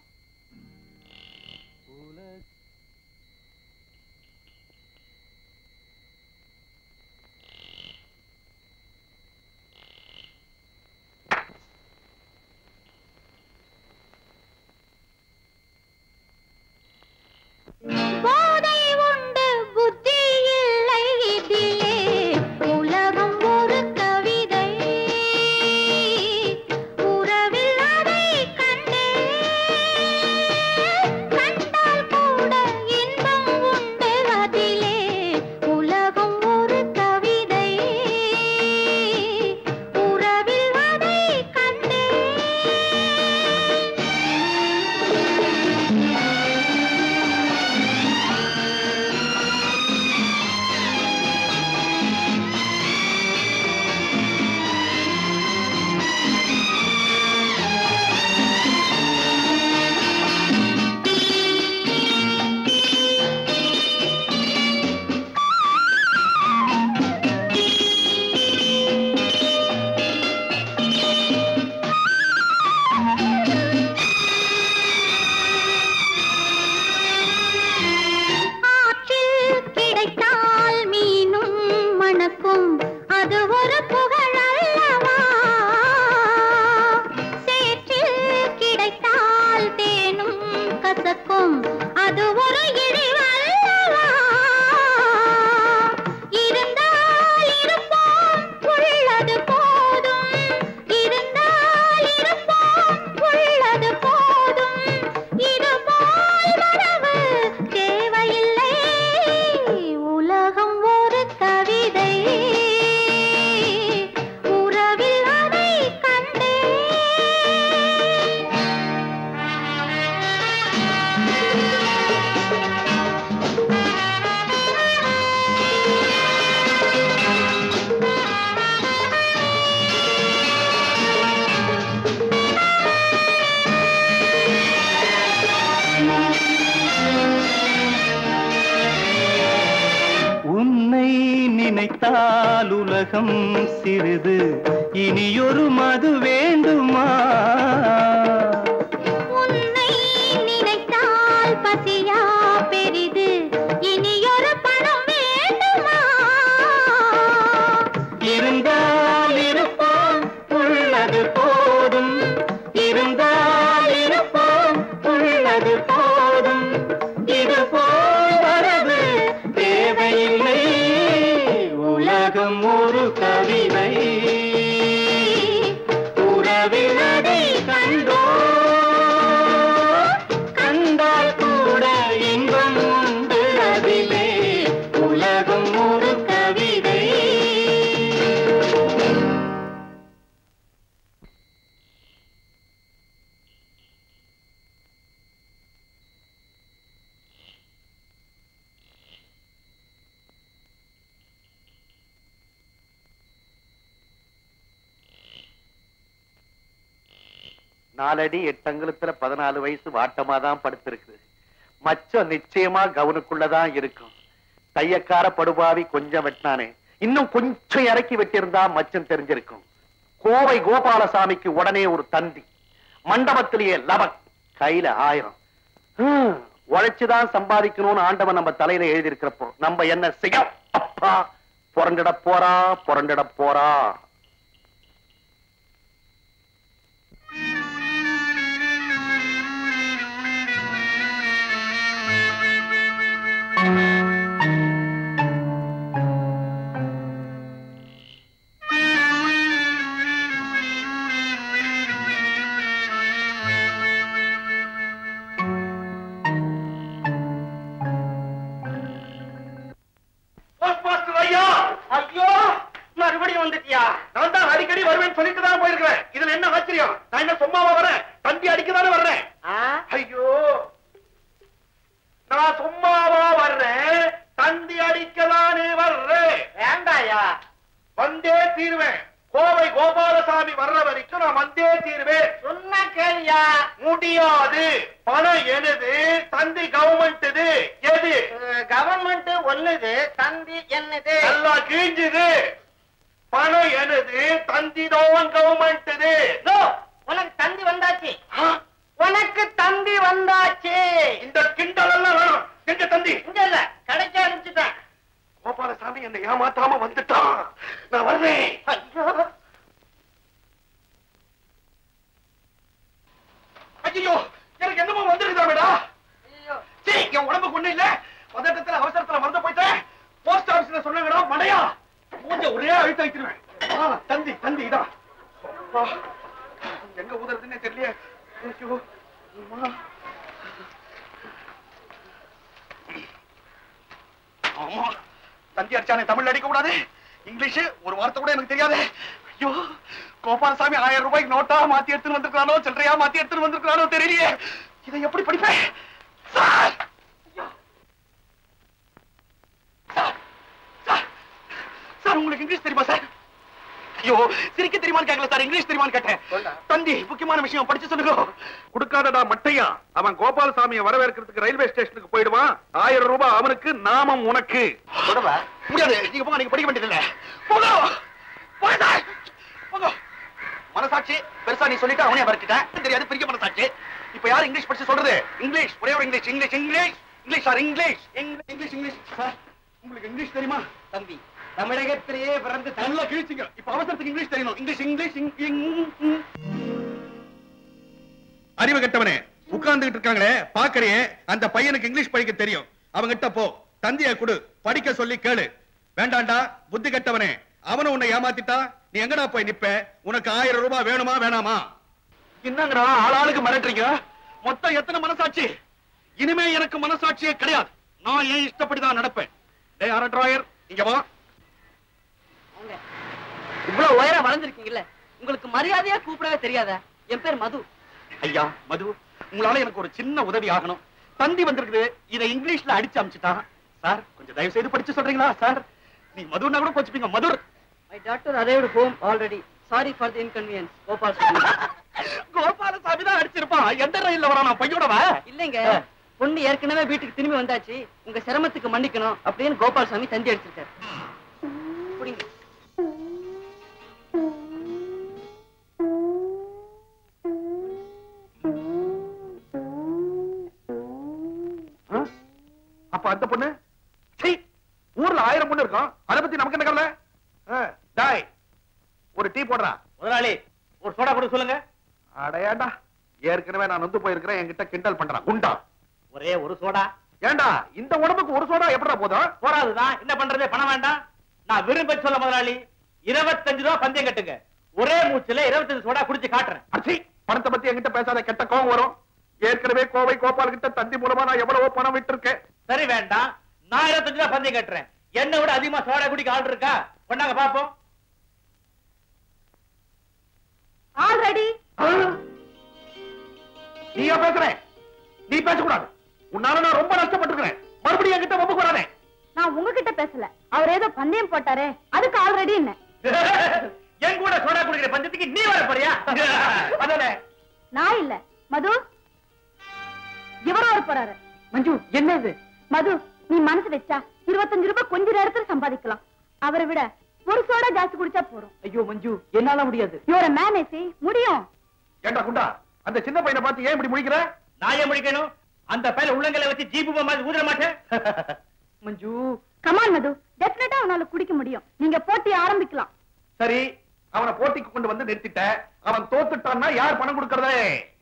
போதை உண்டு புத்தி இல்லை இதிலே உலகம் ஒரு கவிதை உறவில் அதை கண்டே கண்டால் கூட இன்பம் உண்டு அதிலே உலகம் ஒரு கவிதை உறவில் அதை கண்டே ஆற்றில் கிடைத்தால் மீனும் மணக்கும் அது ஒரு புகழ் அல்லவா சேற்றில் கிடைத்தால் தேனும் கசக்கும் அது ஒரு இழிவல்லவா இருந்தால் இருப்போம் உள்ளது போதும் இருந்தால் இருப்போம் உள்ளது போதும் இதுபோல் வரவு தேவையில்லை உலகம் ஒரு கவிதை உறவில் அதை கண்டே உன்னை நினைத்தால் உலகம் சிறிது இனியொரு மது வேண்டுமா உன்னை நினைத்தால் பசியா பெரிது இனியொரு பணம் வேண்டுமா இருந்தால் இருப்போம் உள்ளது போதும் இருந்தால் இருப்போம் உள்ளது போதும் இது போல் வரது தேவையில்லை உலகம் ஒரு கவிதை உறவில் அதை கண்டோ கண்டால் கூட இன்பம் உண்டு அதிலே உலகம் ஒரு கவிதை நாலடி எட்டு அங்குலத்துல பதினாலு வயசு வாட்டமா தான் படுத்திருக்குது மச்சம் நிச்சயமா கவனுக்குள்ளதான் இருக்கும் தையக்கார படுபாவி கொஞ்சம் வெட்டினானே இன்னும் கொஞ்சம் இறக்கி வெட்டியிருந்தா மச்சம் தெரிஞ்சிருக்கும் கோவை கோபாலசாமிக்கு உடனே ஒரு தந்தி மண்டபத்திலேயே லபக் கையில ஆயிரம் ஹம், உழைச்சுதான் சம்பாதிக்கணும்னு ஆண்டவன் நம்ம தலையில எழுதி இருக்கிறப்போ நம்ம என்ன செய்ய அப்பா புரண்டிட போறா புரண்டிட போறா போஸ்ட் மாஸ்டர் ஐயா ஐயோ மறுபடியும் வந்துட்டியா நான் தான் அடிக்கடி வருவேன் சொல்லிட்டு தான் போயிருக்கிறேன் இதுல என்ன ஆச்சரியம் நான் என்ன சும்மாவா வரேன் தந்தி அடிக்கதானே வர்றேன் ஐயோ நான் சும்மாவா வர்றேன் தந்தி அடிக்கதானே வர்றேன் வேண்டாயா வந்தே தீருவேன் கோவை கோபாலசாமி வர்ற வரைக்கும் நான் வந்தே தீருவேன் சொன்னா கேளியா முடியாது பணம் எனது தந்தி கவர்மெண்ட் இது எது கவர்மெண்ட் ஒண்ணுது தந்தி என்னது நல்லா கிழிஞ்சுது பணம் எனது தந்தி தான் கவர்மெண்ட் இது இதோ, உனக்கு தந்தி வந்தாச்சு ஆ, உனக்கு தந்தி வந்தாச்சு இந்த கிண்டல் எல்லாம் வேணும் எங்க தந்தி இங்க இல்ல கடைக்கு அனுப்பிச்சுட்டேன் கோபாலசாமி என்னை ஏமாத்தாம வந்துட்டான் நான் வர்றேன் ஐயோ ஐயோ எனக்கு என்னமோ வந்துருக்குதாமேடா ஐயோ சீ என் உடம்புக்கு ஒண்ணு இல்ல பதட்டத்துல அவசரத்துல மறந்து போயிட்டேன் போஸ்ட் ஆபீஸ்ல சொன்னாங்கடா மடையா மூஞ்ச ஒரே அழுத்த வைக்கிறேன் ஆ, தந்தி தந்தி இதான் அப்பா, எங்க ஊதுறதுன்னே தெரியல ஐயோ அம்மா. ஆமா தந்தி அடிச்சானே தமிழ்ல அடிக்க கூடாது இங்கிலீஷ் ஒரு வார்த்தை கூட எனக்கு தெரியாது ஐயோ கோபாலசாமி ஆயிரம் ரூபாய்க்கு நோட்டா மாத்தி எடுத்துட்டு வந்திருக்கானோ சில்லறையா மாத்தி எடுத்துட்டு வந்திருக்கானோ தெரியலையே இதை எப்படி படிப்பேன் சார் ஐயோ. சார் சார் சார் உங்களுக்கு இங்கிலீஷ் தெரியுமா சார் ஐயோ சிரிக்க தெரியுமான்னு கேட்கல சார் இங்கிலீஷ் தெரியுமான்னு கேட்டேன் தந்தி முக்கியமான விஷயம் படிச்சு சொல்லுங்க கொடுக்காதடா மட்டையா அவன் கோபாலசாமியை வரவேற்கிறதுக்கு ரயில்வே ஸ்டேஷனுக்கு போயிடுவான் ஆயிரம் ரூபாய் அவனுக்கு நாமம் உனக்கு முடியாது நீங்க போங்க நீங்க படிக்க வேண்டியதில்லை போங்க போங்க சார். போங்க மனசாட்சி பெருசா நீ சொல்லிட்டு அவனே வரட்டிட்டேன் தெரியாது பெரிய மனசாட்சி இப்ப யார் இங்கிலீஷ் படிச்சு சொல்றது இங்கிலீஷ் ஒரே ஒரு English English English English sir English English English English sir உங்களுக்கு இங்கிலீஷ் தெரியுமா தம்பி தமிழகத்திலேயே பிறந்து நல்லா கிழிச்சிங்க இப்ப அவசரத்துக்கு இங்கிலீஷ் தெரியணும் இங்கிலீஷ் இங்கிலீஷ் இங்- இங்- இங். அறிவு கெட்டவனே உட்கார்ந்துகிட்டு இருக்காங்களே பாக்கறியே அந்த பையனுக்கு இங்கிலீஷ் படிக்க தெரியும் அவங்கிட்ட போ தந்திய குடு படிக்க சொல்லி கேளு வேண்டாண்டா புத்தி கெட்டவனே அவனும் உன்னை ஏமாத்திட்டா நீ எங்கடா போய் நிப்ப உனக்கு ஆயிரம் ரூபாய் வேணுமா வேணாமா என்னங்கடா ஆளாளுக்கு மிரட்டுறீங்க மொத்தம் எத்தனை மனசாட்சி இனிமே எனக்கு மனசாட்சியே கிடையாது நான் ஏன் இஷ்டப்படிதான் நடப்பேன் டேய் அரட்ராயர் இங்க வா வாங்க. இவ்வளவு உயரம் வளர்ந்துருக்கீங்கல்ல உங்களுக்கு மரியாதையா கூப்பிடவே தெரியாதா என் பேர் மது ஐயா மது உங்களால எனக்கு ஒரு சின்ன உதவி ஆகணும் தந்தி வந்திருக்குது இதை இங்கிலீஷ்ல அடிச்சு அமிச்சுட்டான் சார் கொஞ்சம் தயவு செய்து படிச்சு சொல்றீங்களா சார் நீ மதுன்னா கூட கோச்சுப்பீங்க Madhur my doctor arrived home already sorry for the inconvenience Gopal Sami Gopalasami தான் அடிச்சிருப்பான் எந்த ரயில்ல வரான் நான் பையோடவா இல்லைங்க பொண்ணு ஏற்கனவே வீட்டுக்கு திரும்பி வந்தாச்சு உங்க சிரமத்துக்கு மன்னிக்கணும் அப்படின்னு கோபால் சாமி தந்தி அடிச்சிருக்காரு புடிங்க அப்ப அந்த பொண்ணு சீ, ஊர்ல ஆயிரம் பொண்ணு இருக்கும் அத பத்தி நமக்கு என்ன கவலை ஆ, டாய் ஒரு டீ போடுறா முதலாளி ஒரு சோடா கூட சொல்லுங்க அடையாண்டா ஏற்கனவே நான் வந்து போயிருக்கிறேன் என்கிட்ட கிண்டல் பண்றான் குண்டா ஒரே ஒரு சோடா ஏண்டா இந்த உடம்புக்கு ஒரு சோடா எப்படா போதும் போறாதுதான் என்ன பண்றது பணம் வேண்டாம் நான் விரும்ப சொல்ல முதலாளி இருபத்தஞ்சு ரூபா பந்தயம் கட்டுங்க ஒரே மூச்சுல இருபத்தஞ்சு சோடா குடிச்சு காட்டுறேன் அச்சி பணத்தை பத்தி என்கிட்ட பேசாத கெட்ட கோவம் வரும் ஏற்கனவே கோவை கோபால் கிட்ட தந்தி மூலமா நான் எவ்வளவோ பணம் விட்டிருக்கேன் சரி வேண்டாம் நான் இருபத்தஞ்சு ரூபா பந்தயம் கட்டுறேன் என்ன விட அதிகமா சோடா குடிக்க ஆள் இருக்கா கொண்டாங்க பாப்போம் ஆல்ரெடி நீயா பேசுற நீ பேசக்கூடாது உன்னால நான் ரொம்ப நஷ்டப்பட்டிருக்கிறேன் மறுபடியும் என்கிட்ட ஒப்புக்கு வராதே நான் உங்ககிட்ட பேசல அவர் ஏதோ பந்தயம் போட்டாரே அதுக்கு ஆல்ரெடி என்ன என் கூட சோடா குடிக்கிற பஞ்சத்துக்கு நீ வர போறியா அதானே நான் இல்ல மது இவரும் வர போறாரு மஞ்சு என்ன இது மது நீ மனசு வச்சா இருபத்தஞ்சு ரூபாய் கொஞ்ச நேரத்துல சம்பாதிக்கலாம் அவரை விட ஒரு சோடா ஜாஸ்தி குடிச்சா போறோம் ஐயோ மஞ்சு என்னால முடியாது யுவர் மேனேஜ் முடியும் ஏண்டா குண்டா அந்த சின்ன பையனை பார்த்து ஏன் இப்படி முடிக்கிற நான் ஏன் முடிக்கணும் அந்த பையல உள்ளங்களை வச்சு ஜீபு மாதிரி ஊதுற மாட்டேன் மஞ்சு கமான் மது டெஃபினட்டா அவனால குடிக்க முடியும் நீங்க போட்டி ஆரம்பிக்கலாம் சரி அவனை போட்டிக்கு கொண்டு வந்து நிறுத்திட்ட அவன் தோத்துட்டான்னா யார் பணம் கொடுக்கறதே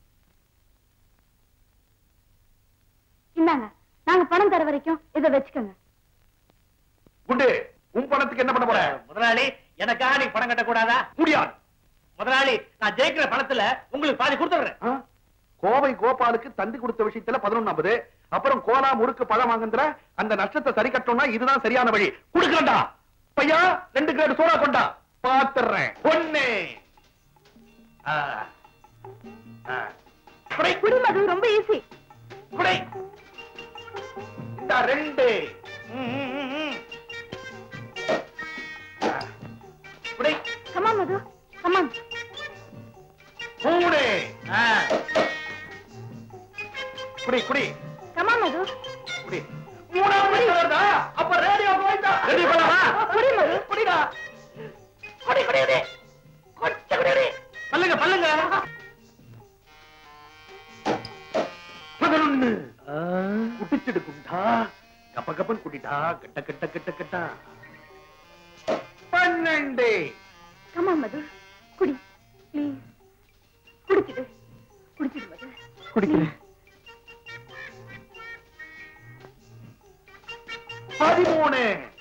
இந்தாங்க நாங்க பணம் தர வரைக்கும் இதை வச்சுக்கோங்க குண்டு உன் பணத்துக்கு என்ன பண்ண போற முதலாளி எனக்காக நீ பணம் கட்ட கூடாதா முடியாது முதலாளி நான் ஜெயிக்கிற பணத்துல உங்களுக்கு பாதி கொடுத்துடுறேன் ஆ? கோவை கோபாலுக்கு தந்தி கொடுத்த விஷயத்துல பதினொன்னாவது அப்புறம் கோலா முறுக்கு பழம் வாங்குற அந்த நஷ்டத்தை சரி கட்டணும்னா இதுதான் சரியான வழி குடுக்கறா பையா ரெண்டு கிரேடு சோடா கொண்டா பாத்துறேன் ஒண்ணு ஆ. ஆ. குடை, குடி மது ரொம்ப ஈஸி குடை. இந்தா ரெண்டு ம், ம், ம், ம். ஆ. குடை. கமான் மது கமான் மூணு ஆ. குடி குடி கமான் மது குடி மூணாவது மணி வருதா அப்ப ரேடியோ போயிட்டா ரேடியோ பண்ணலாமா குடி மது குடிடா குடி குடி குடி கொஞ்சம் குடி குடி பல்லுங்க பல்லுங்க பதினொன்னு குடிச்சிடு குண்டா கப்ப கப்பன் குடிடா கட்ட கட்ட கட்ட கட்டா பன்னெண்டு கமான் மது குடி ப்ளீஸ் குடிச்சிடு குடிச்சிடு மது குடிக்கிறேன் பதிமூணு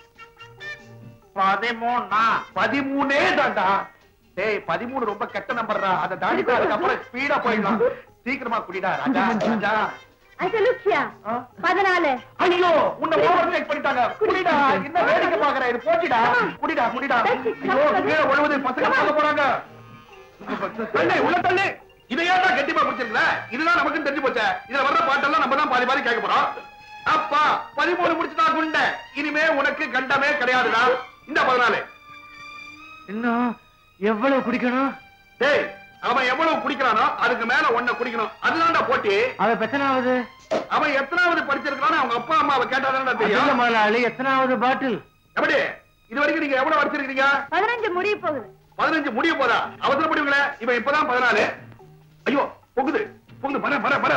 பதிமூணா பதிமூணே தாண்டா டேய் பதிமூணு ரொம்ப கெட்ட நம்பர்டா அதை தாண்டி அதுக்கப்புறம் ஸ்பீடா போயிடலாம் சீக்கிரமா குடிடா ராஜா ராஜா அசலுக்கியா ஆ? பதினாலு ஐயோ உன்னை ஓவர் டேக் பண்ணிட்டாங்க குடிடா என்ன வேடிக்கை பாக்குற இது போச்சுடா குடிடா குடிடா ஐயோ கீழே ஒழுவுது பசங்க பார்க்க போறாங்க தள்ளு உள்ள தள்ளு இதை ஏன்டா கெட்டிமா பிடிச்சிருக்கல இதுதான் நமக்கு தெரிஞ்சு போச்சே இதுல வர்ற பாட்டெல்லாம் நம்ம தான் பாதி பாதி கேட்க போறோம் அப்பா பதிமூணு முடிச்சுட்டா குண்ட இனிமே உனக்கு கண்டமே கிடையாதுடா இந்த பதினாலு இன்னும் எவ்வளவு குடிக்கணும் டேய் அவன் எவ்வளவு குடிக்கிறானோ அதுக்கு மேல ஒன்ன குடிக்கணும் அதுதான்டா போட்டி அவ எத்தனாவது அவன் எத்தனாவது படிச்சிருக்கானோ அவங்க அப்பா அம்மாவை கேட்டாதான்டா அதுல தெரியும் முதலாளி எத்தனாவது பாட்டில் எப்படி இது வரைக்கும் நீங்க எவ்வளவு படிச்சிருக்கீங்க பதினஞ்சு முடிய போகுது பதினஞ்சு முடிய போதா அவசரப்படுவீங்களே இவன் இப்பதான் பதினாலு ஐயோ பொகுது பொகுது பர பர பர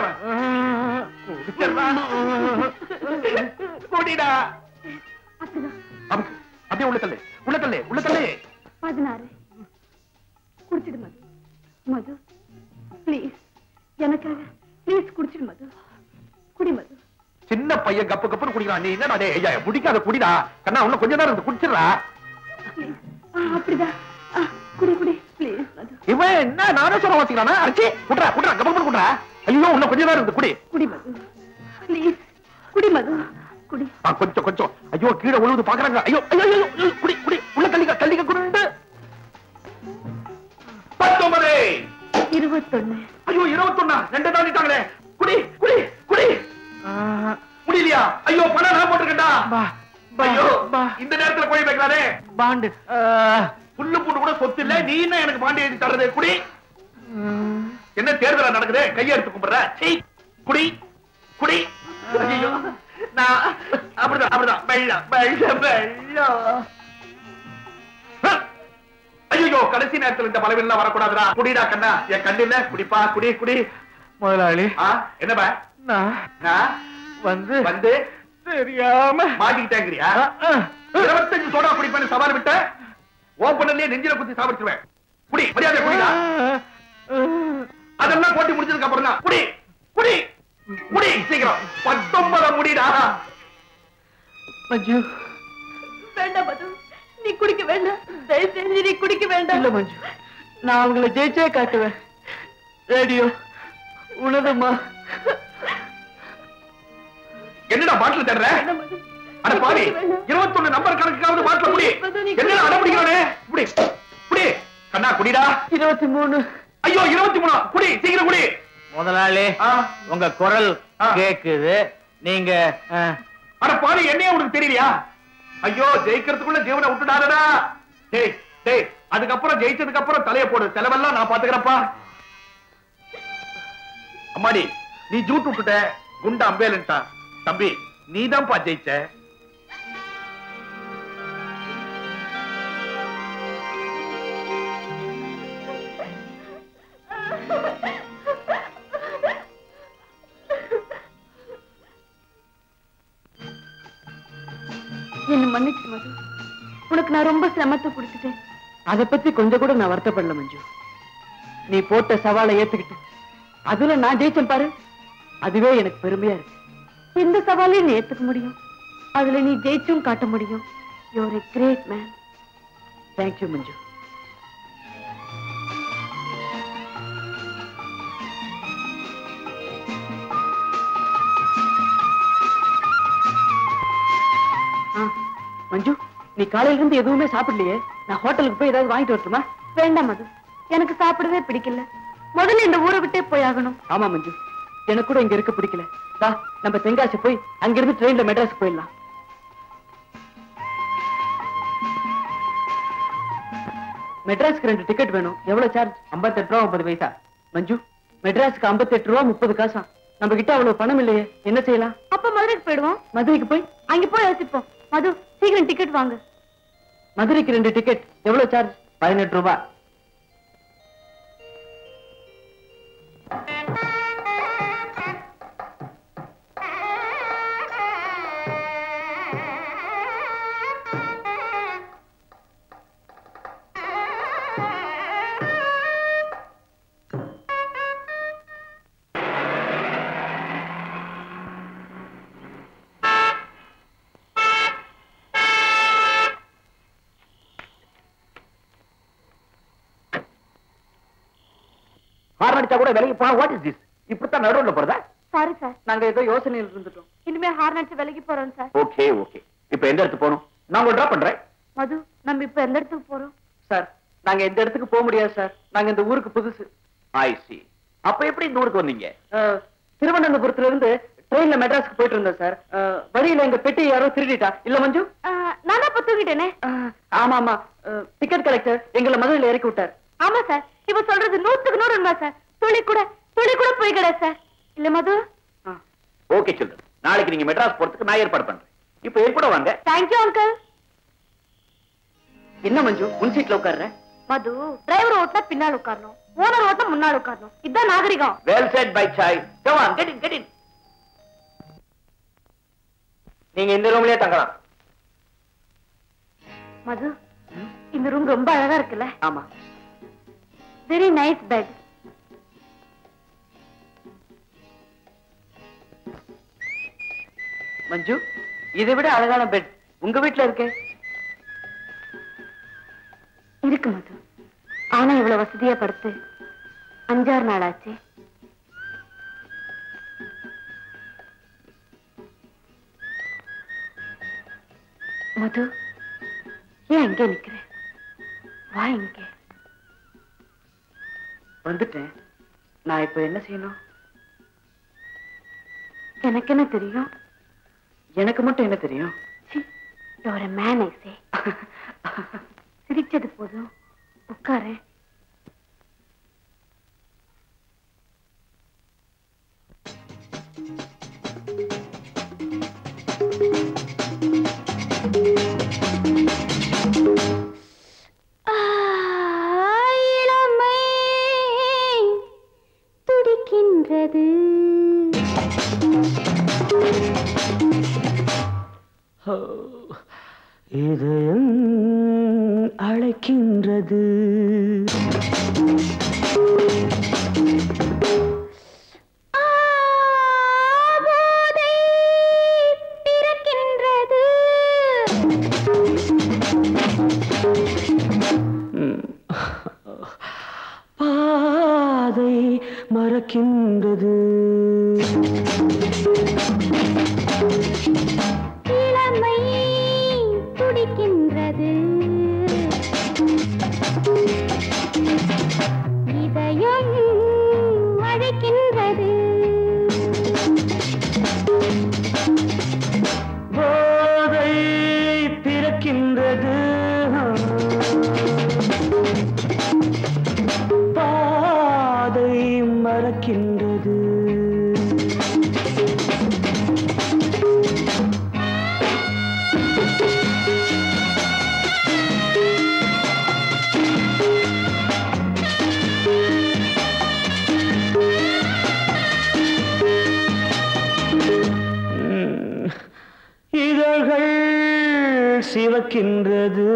கூட்டிடா அப்படிதான் அமுக்கு. அப்படியே உள்ள தள்ளு உள்ள தள்ளு உள்ள தள்ளு பதினாறு குடிச்சிடு மது மது ப்ளீஸ் எனக்காக ப்ளீஸ் குடிச்சிடு மது குடி மது சின்ன பையன் கப்பு கப்புன்னு குடிக்கிறான் நீ என்னடா டேய் ஐயா குடிக்காத குடிடா கண்ணா இன்னும் கொஞ்ச நேரம் இருந்து குடிச்சிடுறா ப்ளீஸ் அப்படிதான் ஆ, குடி குடி ப்ளீஸ் மது இவன் என்ன நானே சொல்ல வாசிக்கிறானா அடிச்சு குடுறா குடுறா கப்பு குடுறா ஐயோ இன்னும் கொஞ்ச நேரம் இருந்து குடி குடி மது ப்ளீஸ் குடி மது குடி ஆ, கொஞ்சம் கொஞ்சம் ஐயோ கீழே விழுவுது பாக்குறாங்க ஐயோ ஐயோ ஐயோ, ஐயோ, குடி குடி உள்ள தள்ளிக்க தள்ளிக்க குண்டு பத்தொன்பது இருபத்தொன்னு ஐயோ இருபத்தொன்னா ரெண்டு தாண்டிட்டாங்களே குடி குடி குடி முடியலையா ஐயோ பணம் நான் போட்டிருக்கேன்டா ஐயோ இந்த நேரத்துல போய் வைக்கலானே பாண்டு புல்லு பூண்டு கூட சொத்து இல்ல நீ என்ன எனக்கு பாண்டி எழுதி தர்றது குடி என்ன தேர்தலா நடக்குது கையை எடுத்து கும்பிடுற சீ, குடி குடி ஐயோ நான் அப்படிதான் அப்படிதான் வெள்ளம் வெள்ளம் வெள்ளம் ஐயோ கடைசி நேரத்துல இந்த பலவீனம் வரக்கூடாதுடா குடிடா கண்ணா என் கண்ணில குடிப்பா குடி குடி முதலாளி ஆ, என்னப்பா நான் நான் வந்து வந்து தெரியாம மாட்டிக்கிட்டேங்கிறியா இருபத்தஞ்சு சோடா குடிப்பேன்னு சவால் விட்ட ஓப்பனர்லயே நெஞ்சில குத்தி சாப்பிடுவேன் குடி மரியாதை குடிடா அதெல்லாம் போட்டி முடிஞ்சதுக்கு அப்புறம் தான் குடி குடி குடி சீக்கிரம் பத்தொன்பது முடிடா மஞ்சு வேண்டாம் மது நீ குடிக்க வேண்டாம் தயவு செஞ்சு நீ குடிக்க வேண்டாம் இல்ல மஞ்சு நான் அவங்கள ஜெயிச்சே காட்டுவேன் ரேடியோ உனதுமா என்னடா பாட்டில் தர்ற வேண்டாம் மது. அட பாவி வேண்டாம். இருபத்தொன்னு நம்பர் கணக்குக்காவது பாட்டில் குடி என்னடா அடம் பிடிக்கிறானே குடி குடி கண்ணா குடிடா இருபத்தி மூணு ஐயோ இருபத்தி மூணு குடி சீக்கிரம் குடி முதலாளி ஆ. உங்க குரல் ஆ. கேக்குது நீங்க ஆ, அட பாவி என்னைய உனக்கு தெரியலையா ஐயோ ஜெயிக்கிறதுக்குள்ள ஜீவனை விட்டுடாதடா டேய் டேய் அதுக்கப்புறம் ஜெயிச்சதுக்கு அப்புறம் தலைய போடு செலவெல்லாம் நான் பாத்துக்கிறப்பா அம்மாடி நீ ஜூட் விட்டுட்ட குண்டா அம்பேலன்ட்டான் தம்பி நீதான்ப்பா ஜெயிச்ச என்ன மன்னிச்சு மது உனக்கு நான் ரொம்ப சிரமத்தை கொடுத்துட்டேன் அதை பத்தி கொஞ்சம் கூட நான் வருத்தப்படல மஞ்சு நீ போட்ட சவாலை ஏத்துக்கிட்டு அதுல நான் ஜெயிச்சேன் பாரு அதுவே எனக்கு பெருமையா இருக்கு எந்த சவாலையும் நீ ஏத்துக்க முடியும் அதுல நீ ஜெயிச்சும் காட்ட முடியும் you are a great man thank you Manju ஆ, மஞ்சு நீ காலையில இருந்து எதுவுமே சாப்பிடலையே நான் ஹோட்டலுக்கு போய் ஏதாவது வாங்கிட்டு வரட்டுமா வேண்டாம் மது எனக்கு சாப்பிடவே பிடிக்கல முதல்ல இந்த ஊரை விட்டே போயாகணும் ஆமா மஞ்சு எனக்கு கூட இங்க இருக்க பிடிக்கல வா நம்ம தென்காசி போய் அங்கிருந்து ட்ரெயின்ல மெட்ராஸ் போயிடலாம் மெட்ராஸ்க்கு ரெண்டு டிக்கெட் வேணும் எவ்வளவு சார்ஜ் 58 ரூபா முப்பது பைசா மஞ்சு மெட்ராஸ்க்கு 58 ரூபா முப்பது காசா நம்ம கிட்ட அவ்வளவு பணம் இல்லையே என்ன செய்யலாம் அப்ப மதுரைக்கு போயிடுவோம் மதுரைக்கு போய் அங்க போய் யோசிப்போம் மது சீக்கிரம் டிக்கெட் வாங்க மதுரைக்கு ரெண்டு டிக்கெட் எவ்வளவு சார்ஜ் பதினெட்டு ரூபாய் ஹார்ன் அடிச்சா கூட விலைக்கு போனா வாட் இஸ் திஸ் இப்படித்தான் நடுவுல போறதா சாரி சார் நாங்க ஏதோ யோசனையில் இருந்துட்டோம் இனிமே ஹார்ன் அடிச்சு விலைக்கு போறோம் சார் ஓகே ஓகே இப்ப எந்த இடத்துக்கு போகணும் நான் உங்களை டிராப் பண்றேன் மது நம்ம இப்ப எந்த இடத்துக்கு போறோம் சார் நாங்க எந்த இடத்துக்கு போக முடியாது சார் நாங்க இந்த ஊருக்கு புதுசு ஐ சி அப்ப எப்படி இந்த ஊருக்கு வந்தீங்க அஹ், திருவனந்தபுரத்துல இருந்து ட்ரெயின்ல மெட்ராஸ்க்கு போயிட்டு இருந்தோம் சார் அஹ், வழியில எங்க பெட்டி யாரோ திருடிட்டா இல்ல மஞ்சு நான் தான் இப்ப தூங்கிட்டேனே அஹ், ஆமா ஆமா டிக்கெட் கலெக்டர் எங்களை மதுரையில இறக்கி விட்டார் ஆமா சார் இவ சொல்றது நூத்துக்கு நூறு உண்மை சார் துளி கூட துளி கூட போய் கிடையாது சார் இல்ல மது ஓகே சில்ட்ரன் நாளைக்கு நீங்க மெட்ராஸ் போறதுக்கு நான் ஏற்பாடு பண்றேன் இப்ப என் கூட வாங்க தேங்க்யூ அங்கிள் என்ன மஞ்சு முன் சீட்ல உட்கார்ற மது டிரைவர் ஓட்டினா பின்னால் உட்காரணும் ஓனர் ஓட்டினா முன்னால் உட்காரணும் இதுதான் நாகரிகம் well said by Sai come on get in get in நீங்க இந்த ரூம்லயே தங்கலாம் மது இந்த ரூம் ரொம்ப அழகா இருக்குல்ல ஆமா வெரி நைஸ் பெட் மஞ்சு இதை விட அழகான பெட் உங்க வீட்ல இருக்கே இருக்கு மது ஆனா இவ்வளவு வசதியா படுத்து அஞ்சாறு நாள் ஆச்சு மது ஏன் அங்கே நிக்கிற வா இங்கே வந்துட்டேன் நான் இப்ப என்ன செய்யணும் எனக்கு என்ன தெரியும் எனக்கு மட்டும் என்ன தெரியும் ஒரு மேன் ஐசே சிரிச்சது போதும் உட்காரு இளமை துடிக்கின்றது இதயம் அழைக்கின்றது ஆபோதை பிறக்கின்றது பாதை மறக்கின்றது இளமை துடிக்கின்றது இதயம் அழைக்கின்றது போதை பிறக்கின்றது பாதை மறக்கின்றது இதழ்கள் சிவக்கின்றது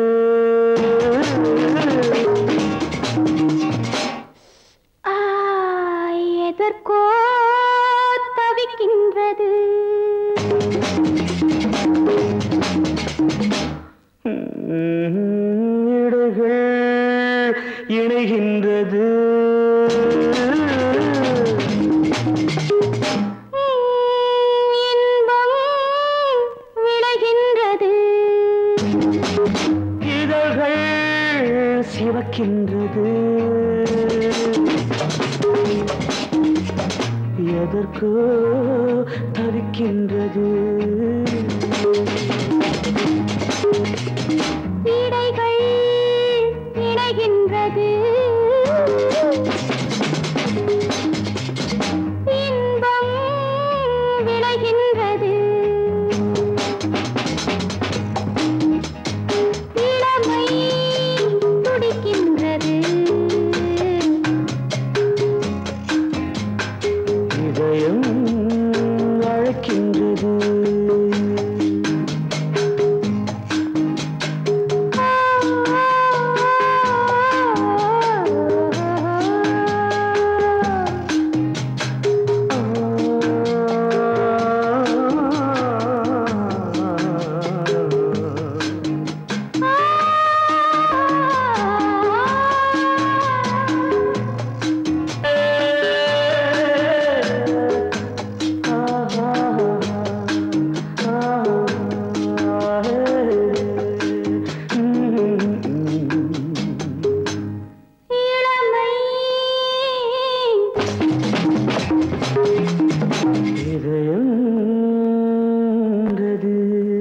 ஆ, எதற்கோ தவிக்கின்றது இடைகள் இணைகின்றது இன்பம் விளைகின்றது இதழ்கள் சிவக்கின்றது எதற்கோ தவிக்கின்றது இடைகள் இணைகின்றது இன்பம் விளைகின்றது இளமை துடிக்கின்றது இதயம் அழைக்கின்றது இளமை இதயம் என்றது.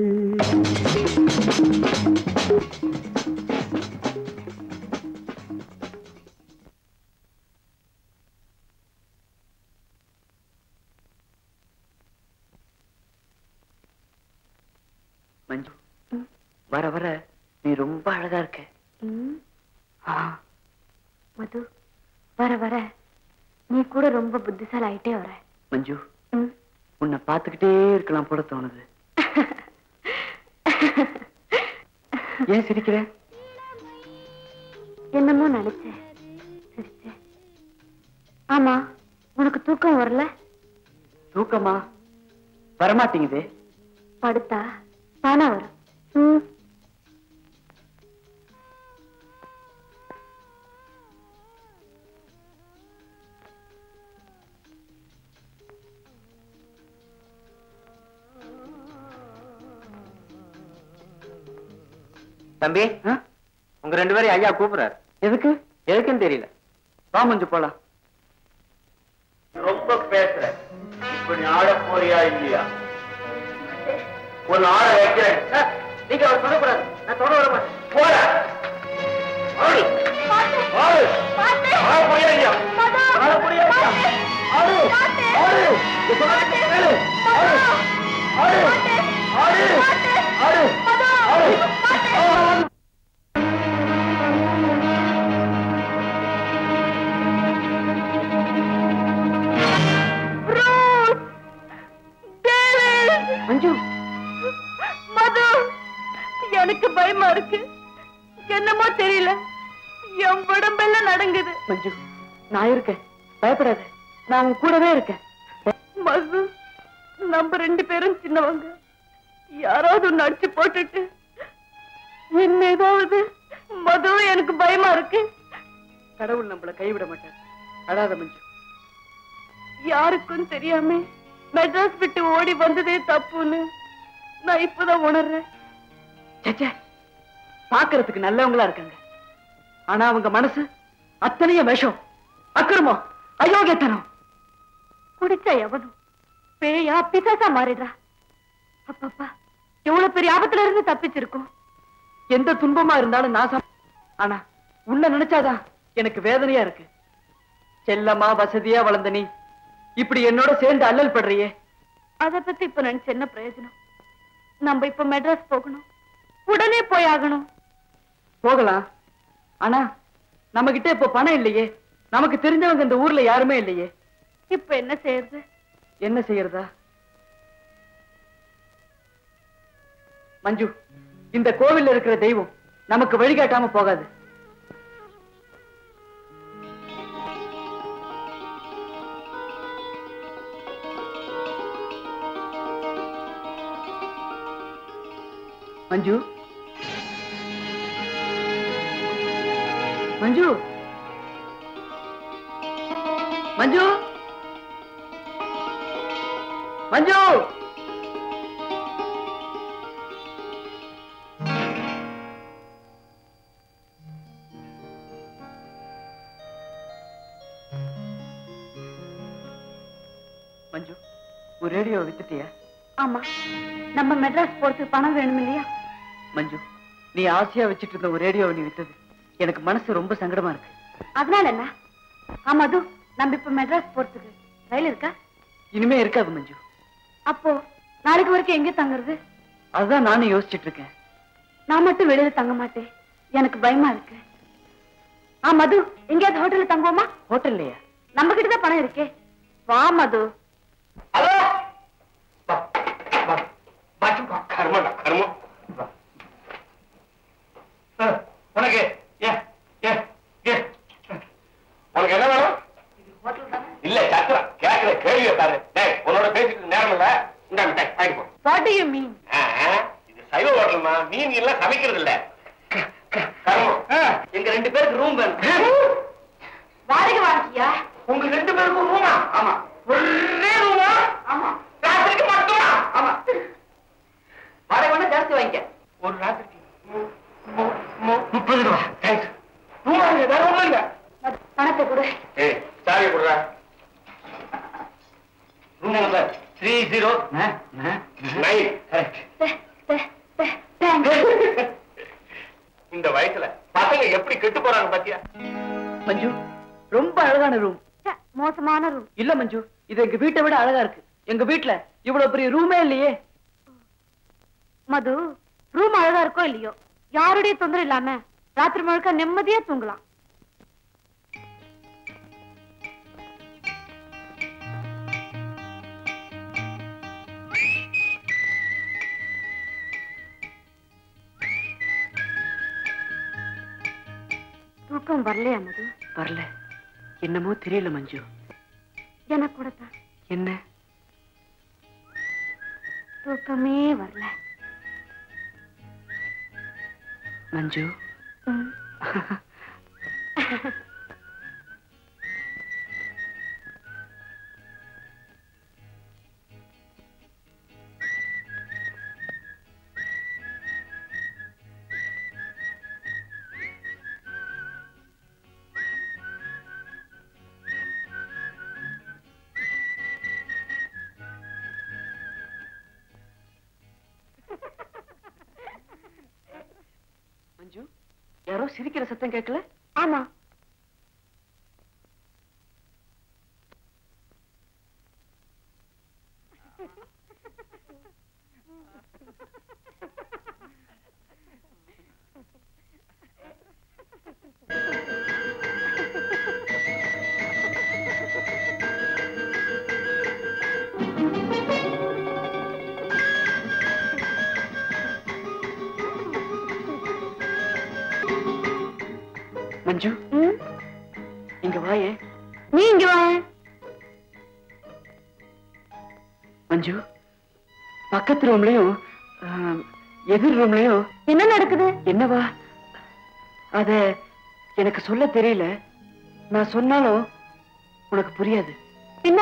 மஞ்சு வர வர நீ ரொம்ப அழகா இருக்க ஆ, மது வர வர நீ கூட ரொம்ப புத்திசாலி ஆயிட்டே வர மஞ்சு ம். உன்னை பார்த்துக்கிட்டே இருக்கலாம் போல தோணுது ஏன் சிரிக்கிற என்னமோ நினைச்சேன் சிரிச்சேன் ஆமா உனக்கு தூக்கம் வரல தூக்கமா வரமாட்டேங்குதே படுத்தா தானா வரும் ம். தம்பி ஆ? உங்க ரெண்டு பேரும் ஐயா கூப்பிடுறாரு எதுக்கு எதுக்குன்னு தெரியல வா மஞ்சு போலாம் ரொம்ப பேசுற இப்ப நீ ஆட போறியா இல்லையா உன் ஆட வைக்கிறேன் நீங்க அவர் சொல்லக்கூடாது நான் தொட விட மாட்டேன் போற ஆடு ஆடு ஆட போறியா இல்லையா ஆட போறியா இல்லையா ஆடு ஆடு இப்ப நான் கேளு. ஆடு ஆடு ஆடு ஆடு ஆடு ஆடு மஞ்சு மது எனக்கு பயமா இருக்கு என்னமோ தெரியல என் உடம்பெல்லாம் நடங்குது மஞ்சு நான் இருக்கேன் பயப்படாத நான் உன் கூடவே இருக்கேன் மது நம்ம ரெண்டு பேரும் சின்னவங்க யாராவது ஒண்ணு அடிச்சு போட்டுட்டு என்ன ஏதாவது மது எனக்கு பயமா இருக்கு கடவுள் நம்மள கைவிட மாட்டார் அழாத மஞ்சு யாருக்கும் தெரியாம மெட்ராஸ் விட்டு ஓடி வந்ததே தப்புன்னு நான் இப்பதான் உணர்றேன் சச்சே பாக்குறதுக்கு நல்லவங்களா இருக்காங்க ஆனா அவங்க மனசு அத்தனையும் விஷம் அக்கிரமம் அயோக்கியத்தனம் குடிச்சா எவனும் பேயா பிசாசா மாறிடுறா அப்பப்பா எவ்வளவு பெரிய ஆபத்துல இருந்து தப்பிச்சிருக்கோம் எந்த துன்பமா இருந்தாலும் நான் சம- ஆனா உன்னை நினைச்சாதான் எனக்கு வேதனையா இருக்கு செல்லமா வசதியா வளர்ந்த நீ இப்படி என்னோட சேர்ந்து அல்லல் படுறியே அத பத்தி இப்ப நினைச்சு என்ன பிரயோஜனம் நம்ம இப்ப மெட்ராஸ் போகணும் உடனே போய் ஆகணும் போகலாம் ஆனா நம்ம கிட்ட இப்ப பணம் இல்லையே நமக்கு தெரிஞ்சவங்க இந்த ஊர்ல யாருமே இல்லையே இப்ப என்ன செய்யறது என்ன செய்யறதா மஞ்சு இந்த கோவில்ல இருக்கிற தெய்வம் நமக்கு வழிகாட்டாம போகாது மஞ்சு மஞ்சு மஞ்சு மஞ்சு மஞ்சு ஒரு ரேடியோ வித்துட்டியா ஆமா நம்ம மெட்ராஸ் போறதுக்கு பணம் வேணும் இல்லையா மஞ்சு நீ ஆசையா வச்சிட்டு இருந்த ஒரு ரேடியோவை நீ வித்தது எனக்கு மனசு ரொம்ப சங்கடமா இருக்கு அதனால என்ன ஆமா அது நம்ம இப்ப மெட்ராஸ் போறதுக்கு ரயில் இருக்கா இனிமே இருக்காது மஞ்சு அப்போ நாளைக்கு வரைக்கும் எங்க தங்குறது அதுதான் நானும் யோசிச்சுட்டு இருக்கேன் நான் மட்டும் வெளியில தங்க மாட்டேன் எனக்கு பயமா இருக்கு ஆ மது எங்கேயாவது ஹோட்டல்ல தங்குவோமா ஹோட்டல்லையா நம்ம கிட்ட தான் பணம் இருக்கே வா மது ஹலோ கர்மம் கர்மம் உனக்கு ஏ ஏ ஏ உனக்கு என்ன வேணும் இல்ல சக்கரம் கேட்கிற கேள்வியை பாரு டேய் உன்னோட பேசிட்டு நேரம் இல்ல இந்த மிட்டாய் வாங்கி போ வாட் டு யூ மீன் ஆ, இது சைவ ஹோட்டலுமா மீன் எல்லாம் சமைக்கிறது இல்ல கர்மம் எங்க ரெண்டு பேருக்கு ரூம் வேணும் வாடகை வாங்கியா உங்க ரெண்டு பேருக்கும் ரூமா ஆமா ஒரே ரூமா ஆமா ராத்திரிக்கு மட்டுமா ஆமா வாடகை வேணா ஜாஸ்தி வாங்கிக்க ஒரு ராத்திரிக்கு மு- மு- மு- முப்பது ரூபா தேங்க்ஸ் ரூமா இல்ல வேற ஒண்ணும் இல்ல பணத்தை கொடு ஏய் சாவி கொடுறா room number three zero nine இந்த வயசுல பசங்க எப்படி கெட்டு போறாங்க பாத்தியா மஞ்சு ரொம்ப அழகான ரூம் ச்சே, மோசமான ரூம் இல்ல மஞ்சு இது எங்க வீட்டை விட அழகா இருக்கு எங்க வீட்ல இவ்வளவு பெரிய ரூமே இல்லையே மது ரூம் அழகா இருக்கோ இல்லையோ யாருடைய தொந்தரவு இல்லாம ராத்திரி முழுக்க நிம்மதியா தூங்கலாம் தூக்கம் வரலையா மது வரல என்னமோ தெரியல மஞ்சு எனக்கு கூட தான் என்ன தூக்கமே வரல மஞ்சு ம். மஞ்சு யாரோ சிரிக்கிற சத்தம் கேட்கல ஆமா மஞ்சு ம்? இங்க வாயே நீ இங்க வா மஞ்சு பக்கத்து ரூம்லயும் ஆம், எதிர் ரூம்லயும் என்ன நடக்குது என்னவா அத எனக்கு சொல்ல தெரியல நான் சொன்னாலும் உனக்கு புரியாது பின்ன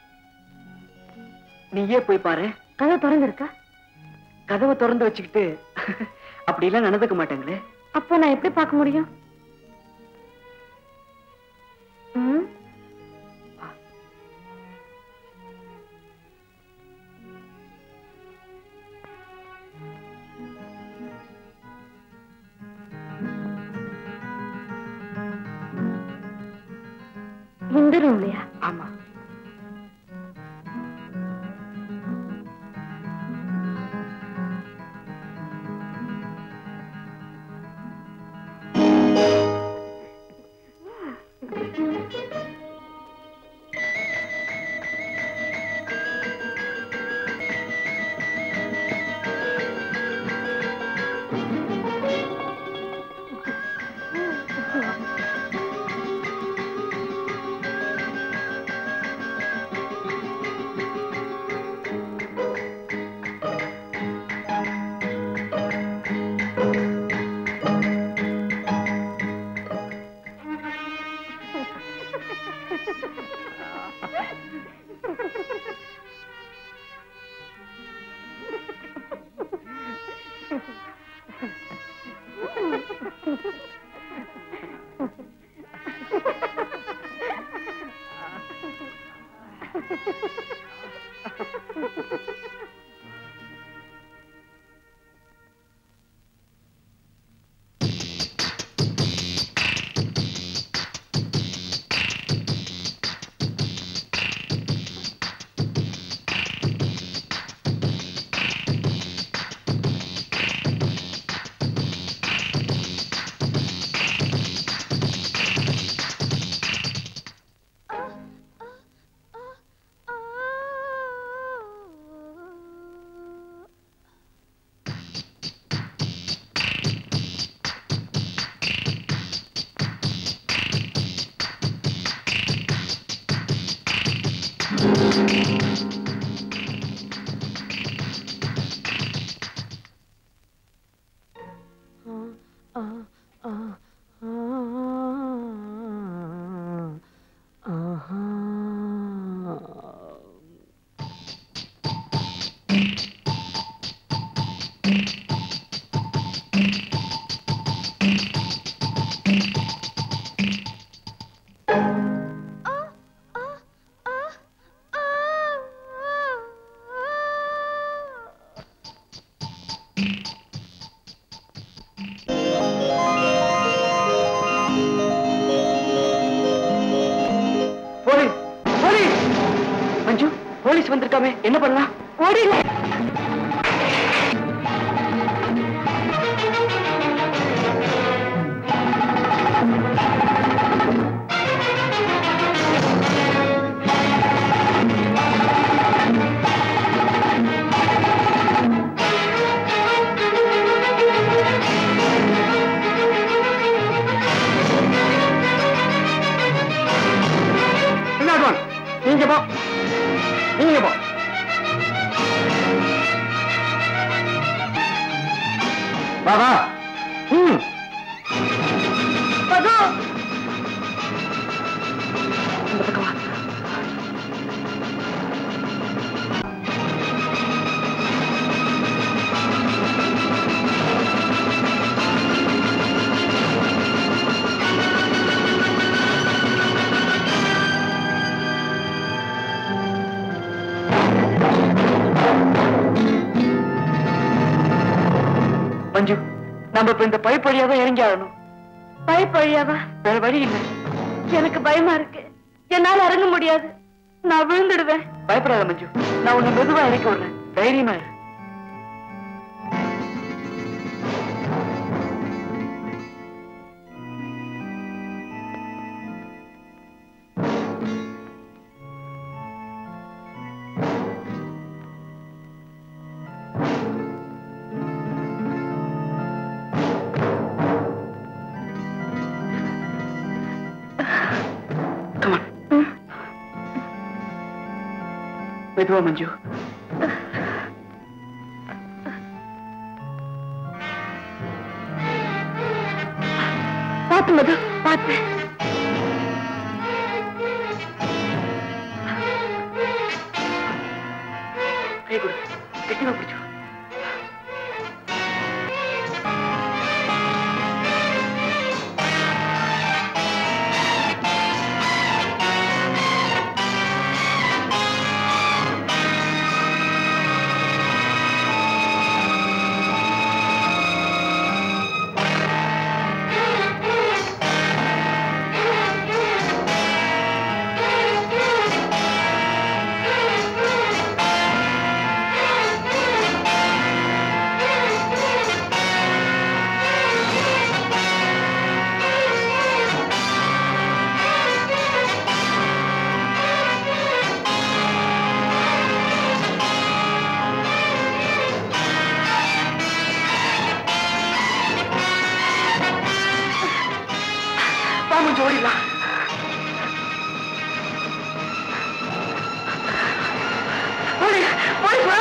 நீயே போய் பாரு கதை திறந்திருக்கா கதவை திறந்து வச்சுக்கிட்டு அப்படிலாம் நடந்துக்க மாட்டாங்களே அப்போ நான் எப்படி பார்க்க முடியும் ம்? இந்த ரூம்லயா ஆமா போலீஸ் போலீஸ் மஞ்சு போலீஸ் வந்திருக்காமே என்ன பண்ணலாம் ஓடில நீங்க போ நீங்க போ வா வா ம் மது இந்த பக்கம் வா மஞ்சு நம்ம இப்ப இந்த பைப் வழியா தான் இறங்கி ஆகணும் பைப் வழியாவா வேற வழி இல்லை எனக்கு பயமா இருக்கு என்னால இறங்க முடியாது நான் விழுந்துடுவேன் பயப்படாத மஞ்சு நான் உன்னை மெதுவா இறக்கி விடுறேன் தைரியமா இரு Come on. மெதுவா மஞ்சு பாத்து மது பாத்து கை கொடு கெட்டிவா பிடிச்சு வா மஞ்சு ஓடிடலாம் ஓடி ஓடி வா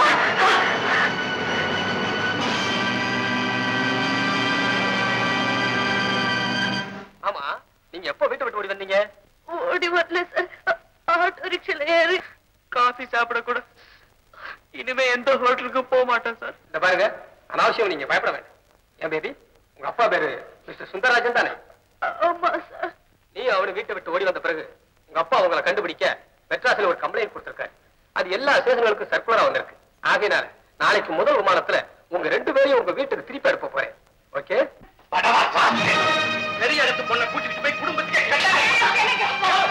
ஆமா நீங்க எப்ப வீட்டை விட்டு ஓடி வந்தீங்க ஓடி வரல சார் ஆட்டோ ரிக்ஷால ஏறி காஃபி சாப்பிட கூட இனிமே எந்த ஹோட்டலுக்கும் போக மாட்டேன் சார் இந்த பாருங்க அனாவசியம் நீங்க பயப்பட வேண்டாம் என் பேபி உங்க அப்பா பேரு மிஸ்டர் சுந்தரராஜன் தானே ஆமா சார் நீ அவனு வீட்டை விட்டு ஓடி வந்த பிறகு உங்க அப்பா உங்களை கண்டுபிடிக்க மெட்ராஸ்ல ஒரு கம்ப்ளைண்ட் கொடுத்திருக்காரு அது எல்லா ஸ்டேஷன்களுக்கும் சர்க்குலரா வந்திருக்கு ஆகையினால நாளைக்கு முதல் விமானத்துல உங்க ரெண்டு பேரையும் உங்க வீட்டுக்கு திருப்பி அனுப்ப போறேன் ஓகே பெரிய இடத்து பொண்ணை கூட்டிட்டு போய் குடும்பத்துக்கு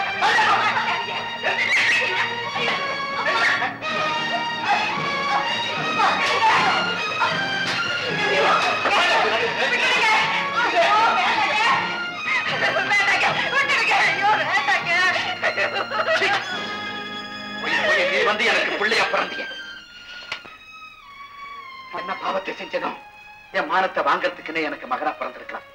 நீ வந்து எனக்கு பிள்ளையா பிறந்தீங்க என்ன பாவத்தை செஞ்சதும் என் மானத்தை வாங்கறதுக்குன்னே எனக்கு மகனா பிறந்திருக்கலாம்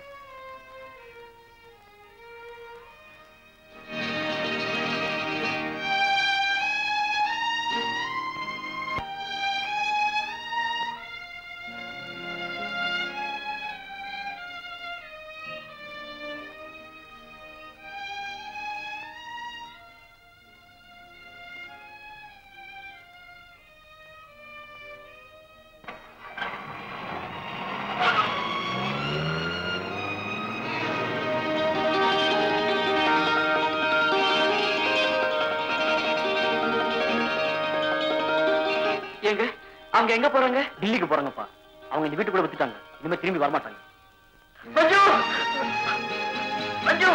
எங்க அவங்க எங்க போறாங்க டெல்லிக்கு போறாங்கப்பா அவங்க இந்த வீட்டுக்குள்ள வித்துட்டாங்க இனிமே திரும்பி வரமாட்டாங்க மஞ்சு மஞ்சு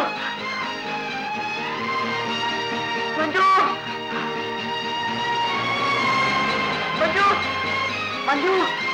மஞ்சு மஞ்சு மஞ்சு